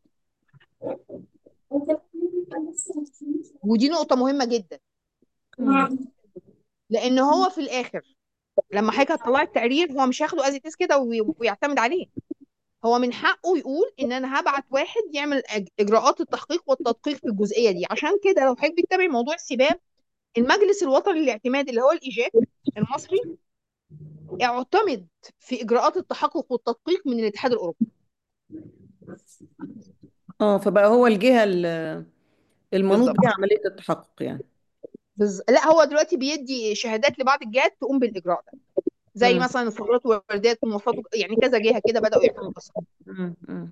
ودي نقطة مهمة جدا مم. لأن هو في الآخر لما حضرتك هتطلعي التقرير هو مش هياخده از كده وي- ويعتمد عليه هو من حقه يقول ان انا هبعت واحد يعمل أج- اجراءات التحقيق والتدقيق في الجزئيه دي عشان كده لو حضرتك بتتابعي موضوع السباب المجلس الوطني للاعتماد اللي هو الايجاك المصري اعتمد في اجراءات التحقق والتدقيق من الاتحاد الاوروبي اه فبقى هو الجهه ال- المنوط بالظبط بيه عملية التحقق يعني بز... لا هو دلوقتي بيدي شهادات لبعض الجهات تقوم بالاجراء ده زي مم. مثلا الصادرات والواردات والمواصفات يعني كذا جهه كده بداوا يعملوا القصه مم. مم.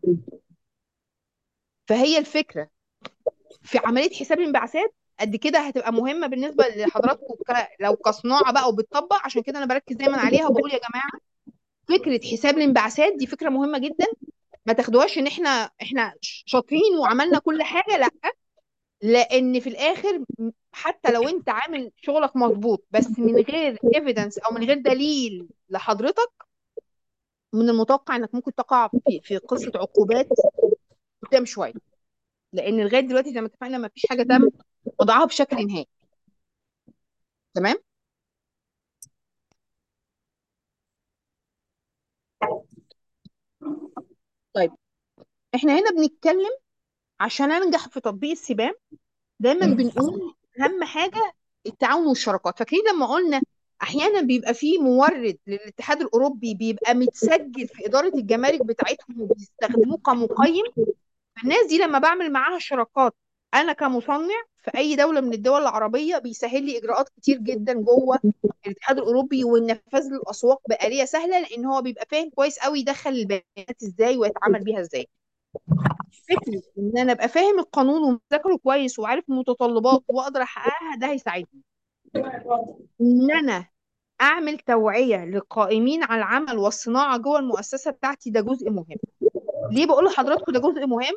فهي الفكره في عمليه حساب الانبعاثات قد كده هتبقى مهمه بالنسبه لحضراتكم ك... لو كصناعه بقى وبتطبق عشان كده انا بركز دايما عليها وبقول يا جماعه فكره حساب الانبعاثات دي فكره مهمه جدا ما تاخدوهاش ان احنا احنا شاطرين وعملنا كل حاجه لا لان في الاخر م- حتى لو انت عامل شغلك مظبوط بس من غير ايفيدنس او من غير دليل لحضرتك من المتوقع انك ممكن تقع في في قصه عقوبات قدام شويه لان لغايه دلوقتي زي ما اتفقنا ما فيش حاجه تم وضعها بشكل نهائي تمام طيب احنا هنا بنتكلم عشان انجح في تطبيق السبام دايما بنقول اهم حاجه التعاون والشراكات فاكرين لما قلنا احيانا بيبقى فيه مورد للاتحاد الاوروبي بيبقى متسجل في اداره الجمارك بتاعتهم وبيستخدموه كمقيم الناس دي لما بعمل معاها شراكات انا كمصنع في اي دوله من الدول العربيه بيسهل لي اجراءات كتير جدا جوه الاتحاد الاوروبي والنفاذ للاسواق بآلية سهله لان هو بيبقى فاهم كويس قوي يدخل البيانات ازاي ويتعامل بيها ازاي فكره ان انا ابقى فاهم القانون ومذاكره كويس وعارف المتطلبات واقدر احققها ده هيساعدني ان انا اعمل توعيه للقائمين على العمل والصناعه جوه المؤسسه بتاعتي ده جزء مهم ليه بقول لحضراتكم ده جزء مهم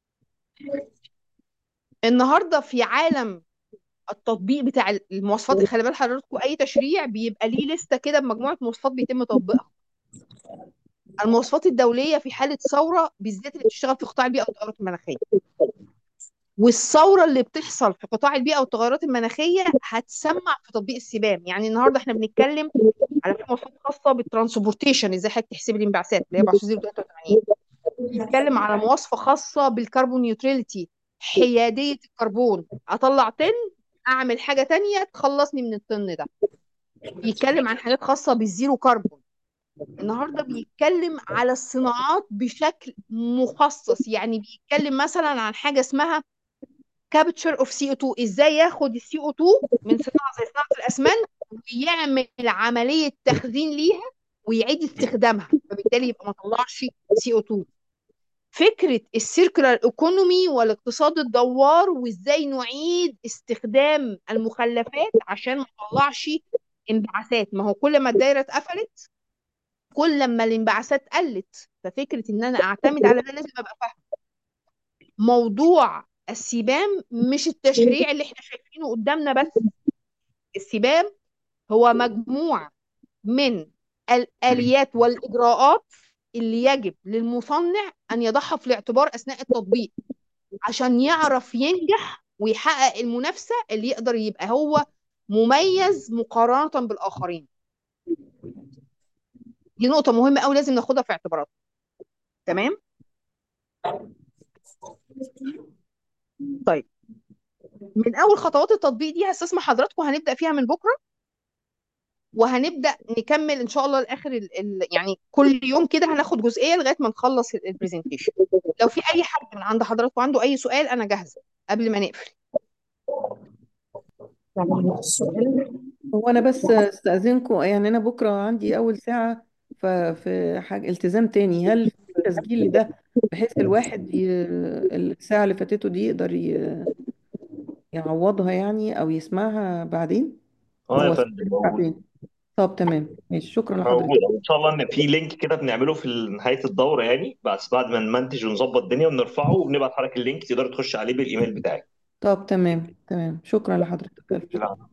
النهارده في عالم التطبيق بتاع المواصفات خلي بال حضراتكم اي تشريع بيبقى ليه لسته كده بمجموعه مواصفات بيتم تطبيقها المواصفات الدوليه في حاله ثوره بالذات اللي بتشتغل في قطاع البيئه والتغيرات المناخيه والثوره اللي بتحصل في قطاع البيئه والتغيرات المناخيه هتسمع في تطبيق السبام يعني النهارده احنا بنتكلم على في مواصفات خاصه بالترانسبورتيشن ازاي حضرتك تحسب الانبعاثات اللي هي ب 1083 بنتكلم على مواصفه خاصه بالكربون نيوتراليتي حياديه الكربون اطلع طن اعمل حاجه تانية تخلصني من الطن ده بيتكلم عن حاجات خاصه بالزيرو كربون النهارده بيتكلم على الصناعات بشكل مخصص يعني بيتكلم مثلا عن حاجه اسمها كابتشر اوف سي او 2 ازاي ياخد السي او 2 من صناعه زي صناعه الاسمنت ويعمل عمليه تخزين ليها ويعيد استخدامها فبالتالي يبقى ما طلعش سي او 2 فكره السيركولار ايكونومي والاقتصاد الدوار وازاي نعيد استخدام المخلفات عشان ما نطلعش انبعاثات ما هو كل ما الدايره اتقفلت كل ما الانبعاثات قلت ففكره ان انا اعتمد على ده لازم ابقى فاهمه موضوع السبام مش التشريع اللي احنا شايفينه قدامنا بس السبام هو مجموعه من الاليات والاجراءات اللي يجب للمصنع ان يضعها في الاعتبار اثناء التطبيق عشان يعرف ينجح ويحقق المنافسه اللي يقدر يبقى هو مميز مقارنه بالاخرين دي نقطه مهمه قوي لازم ناخدها في اعتباراتنا تمام طيب من اول خطوات التطبيق دي هستسمح حضراتكم هنبدا فيها من بكره وهنبدا نكمل ان شاء الله لاخر ال... ال... يعني كل يوم كده هناخد جزئيه لغايه ما نخلص البرزنتيشن لو في اي حد من عند حضراتكم عنده اي سؤال انا جاهزه قبل ما نقفل هو انا بس استاذنكم يعني انا بكره عندي اول ساعه ففي حاجه التزام تاني هل في تسجيل لده بحيث الواحد ي... الساعه اللي فاتته دي يقدر ي... يعوضها يعني او يسمعها بعدين اه يا هو فندم الساعة موجود ساعتين طب تمام ماشي شكرا موجود لحضرتك ان شاء الله ان في لينك كده بنعمله في نهايه الدوره يعني بس بعد ما نمنتج ونظبط الدنيا ونرفعه وبنبعت حضرتك اللينك تقدر تخش عليه بالايميل بتاعك طب تمام تمام شكرا لحضرتك ألف شكر لا.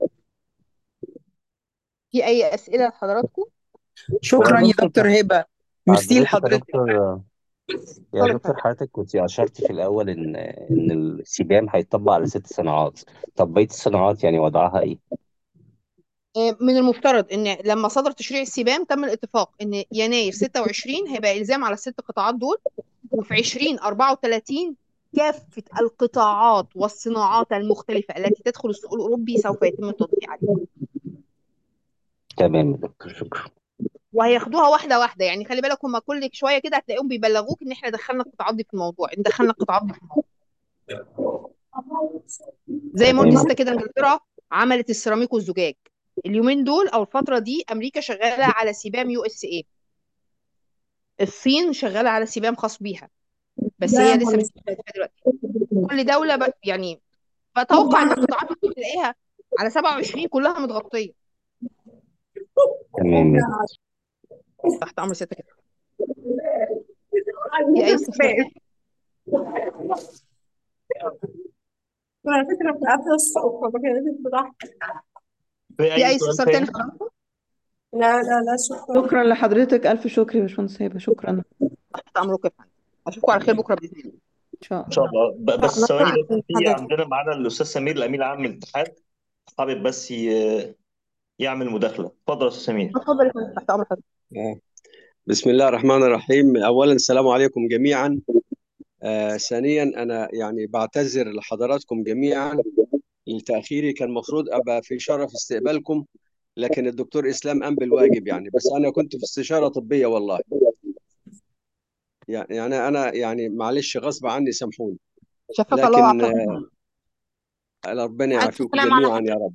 في اي اسئله لحضراتكم شكرا يا دكتور دكتور هبه ميرسي حضرتك يا لحضرتك دكتور يا اتفضل دكتور حضرتك كنت أشرت في الأول إن إن السبام هيطبق على ست صناعات طب بقية الصناعات يعني وضعها إيه؟ آه، من المفترض ان لما صدر تشريع السبام تم الاتفاق ان يناير 26 هيبقى الزام على الست قطاعات دول وفي 2034 كافة القطاعات والصناعات المختلفة التي تدخل السوق الأوروبي سوف يتم التطبيق عليها تمام يا دكتور شكرا وهياخدوها واحدة واحدة يعني خلي بالك هما كل شوية كده هتلاقيهم بيبلغوك إن إحنا دخلنا القطاعات دي في الموضوع إن دخلنا القطاعات دي في الموضوع زي ما قلت تمام لسه كده انجلترا عملت السيراميك والزجاج اليومين دول او الفتره دي امريكا شغاله على سبام يو اس اي الصين شغاله على سبام خاص بيها بس هي لسه مش مستهدفه دلوقتي كل دوله ب... يعني بتوقع ان القطاعات ممكن تلاقيها على 27 كلها متغطيه تمام تحت امر ستة كده في اي استفسار على فكرة في قبل الصوت ما كانت براحتك في في اي اي سؤال استفسار تاني تاني حضرتك لا لا لا شكرا شكرا لحضرتك ألف شكر يا باشمهندس هبة شكرا تحت امرك يا فندم اشوفكم على خير بكره باذن الله إن شاء ان شاء الله الله ب- بس الله ثواني يعافيك بس في حضرتك عندنا معانا الاستاذ سمير الامين العام من الاتحاد حابب بس ي- يعمل مداخله اتفضل يا استاذ سمير اتفضل يا فندم تحت امر حضرتك آه. بسم الله الرحمن الرحيم أولا السلام عليكم جميعا آه ثانيا أنا يعني بعتذر لحضراتكم جميعا لتأخيري كان المفروض أبقى في شرف استقبالكم لكن الدكتور إسلام قام بالواجب يعني بس أنا كنت في استشارة طبية والله يعني يعني أنا يعني معلش غصب عني سامحوني شفاك الله لكن وعافاك آه ربنا ألف يعافيكم سلام على جميعا يا حضرتك رب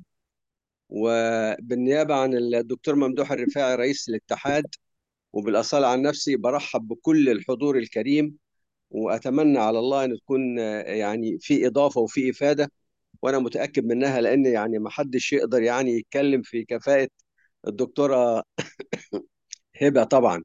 وبالنيابة عن الدكتور ممدوح الرفاعي رئيس الاتحاد وبالأصالة عن نفسي برحب بكل الحضور الكريم واتمنى على الله ان تكون آه، يعني في اضافه وفي افاده وانا متاكد منها لان يعني ما حدش يقدر يعني يتكلم في كفاءه الدكتوره هبه طبعا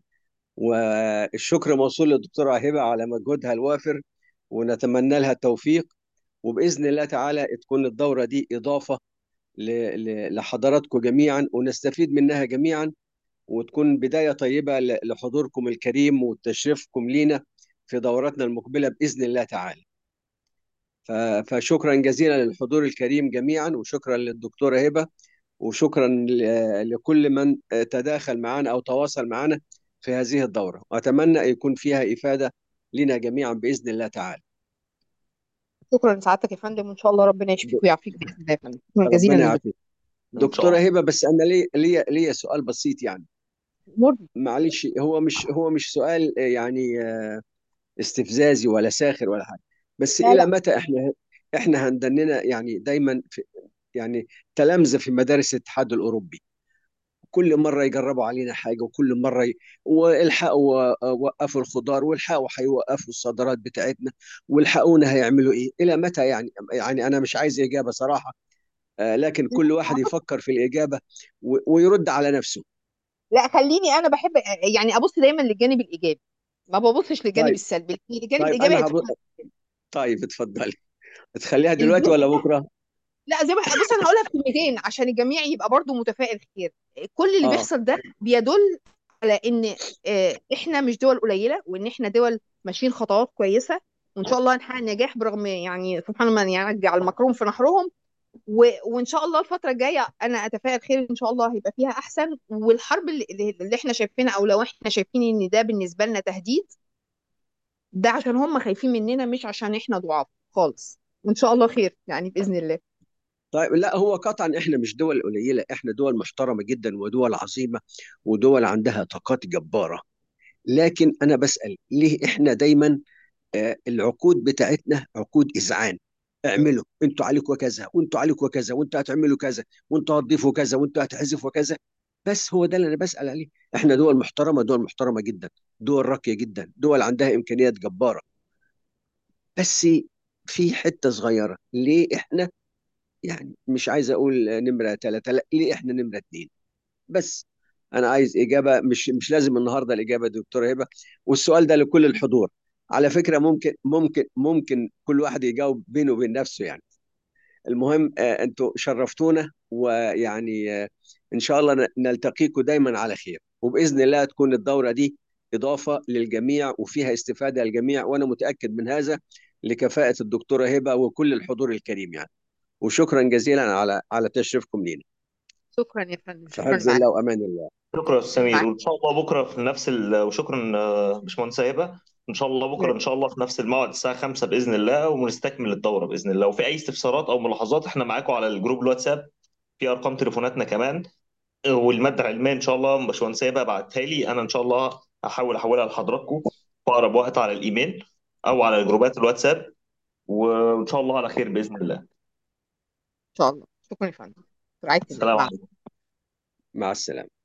والشكر موصول للدكتوره هبه على مجهودها الوافر ونتمنى لها التوفيق وباذن الله تعالى تكون الدوره دي اضافه ل- ل- لحضراتكم جميعا ونستفيد منها جميعا وتكون بدايه طيبه ل- لحضوركم الكريم وتشريفكم لينا في دوراتنا المقبله باذن الله تعالى. ف- فشكرا جزيلا للحضور الكريم جميعا وشكرا للدكتورة هبة وشكرا ل- لكل من تداخل معنا أو تواصل معنا في هذه الدورة وأتمنى يكون فيها إفادة لنا جميعا بإذن الله تعالى شكرا لسعادتك يا فندم وان شاء الله ربنا يشفيك د- ويعافيك باذن الله يا فندم شكرا جزيلا ربنا للدكتور يعافيك ان شاء دكتورة الله هبة بس أنا لي لي لي سؤال بسيط يعني مرضي معلش هو مش هو مش سؤال يعني استفزازي ولا ساخر ولا حاجة بس لا إلى لا متى إحنا إحنا هندننا يعني دايما في يعني تلامذة في مدارس الاتحاد الأوروبي كل مرة يجربوا علينا حاجة وكل مرة ي... والحقوا وقفوا الخضار والحقوا هيوقفوا الصادرات بتاعتنا والحقونا هيعملوا ايه إلى متى يعني يعني أنا مش عايز إجابة صراحة آه، لكن كل واحد يفكر في الإجابة و... ويرد على نفسه لا خليني انا بحب يعني ابص دايما للجانب الايجابي ما ببصش للجانب طيب السلبي الجانب طيب الايجابي أنا هب... هيتحقق طيب اتفضلي تخليها دلوقتي ولا بكرة؟ لا زي ما بص انا هقولها في كلمتين عشان الجميع يبقى برضو متفائل خير كل اللي آه بيحصل ده بيدل على ان آه، احنا مش دول قليله وان احنا دول ماشيين خطوات كويسه وان شاء الله هنحقق نجاح برغم يعني سبحان من يرجع المكروم في نحرهم و... وان شاء الله الفتره الجايه انا اتفائل خير ان شاء الله هيبقى فيها احسن والحرب اللي, اللي احنا شايفينها او لو احنا شايفين ان ده بالنسبه لنا تهديد ده عشان هم خايفين مننا مش عشان احنا ضعاف خالص وان شاء الله خير يعني باذن الله طيب لا هو قطعا احنا مش دول قليلة احنا دول محترمة جدا ودول عظيمة ودول عندها طاقات جبارة لكن انا بسأل ليه احنا دايما آه، العقود بتاعتنا عقود اذعان اعملوا انتوا عليكم كذا وانتوا عليكم كذا وانتوا هتعملوا كذا وانتوا هتضيفوا كذا وانتوا هتحذفوا كذا بس هو ده اللي انا بسأل عليه احنا دول محترمة دول محترمة جدا دول راقية جدا دول عندها امكانيات جبارة بس في حتة صغيرة ليه احنا يعني مش عايز اقول نمرة ثلاثة لا ليه احنا نمرة اثنين بس انا عايز اجابة مش مش لازم النهاردة الاجابة دكتور هبة والسؤال ده لكل الحضور على فكرة ممكن ممكن ممكن كل واحد يجاوب بينه وبين نفسه يعني المهم آه، انتوا شرفتونا ويعني آه، ان شاء الله ن- نلتقيكم دايما على خير وباذن الله تكون الدوره دي اضافه للجميع وفيها استفاده للجميع وانا متاكد من هذا لكفاءه الدكتوره هبه وكل الحضور الكريم يعني وشكرا جزيلا على على تشريفكم لينا شكرا يا فندم في شكرا حفظ معاك الله وامان الله شكرا يا استاذ سمير معاك وان شاء الله بكره في نفس ال... وشكرا آه، باشمهندس هبه ان شاء الله بكره ان شاء الله في نفس الموعد الساعه 5 باذن الله ونستكمل الدوره باذن الله وفي اي استفسارات او ملاحظات احنا معاكم على الجروب الواتساب في ارقام تليفوناتنا كمان والماده العلميه ان شاء الله باشمهندس هبه بعتها لي انا ان شاء الله هحاول احولها لحضراتكم في اقرب وقت على الايميل او على جروبات الواتساب وان شاء الله على خير باذن الله ان شاء الله شكرا يا فندم في رعايه الله السلام مع عليكم مع السلامة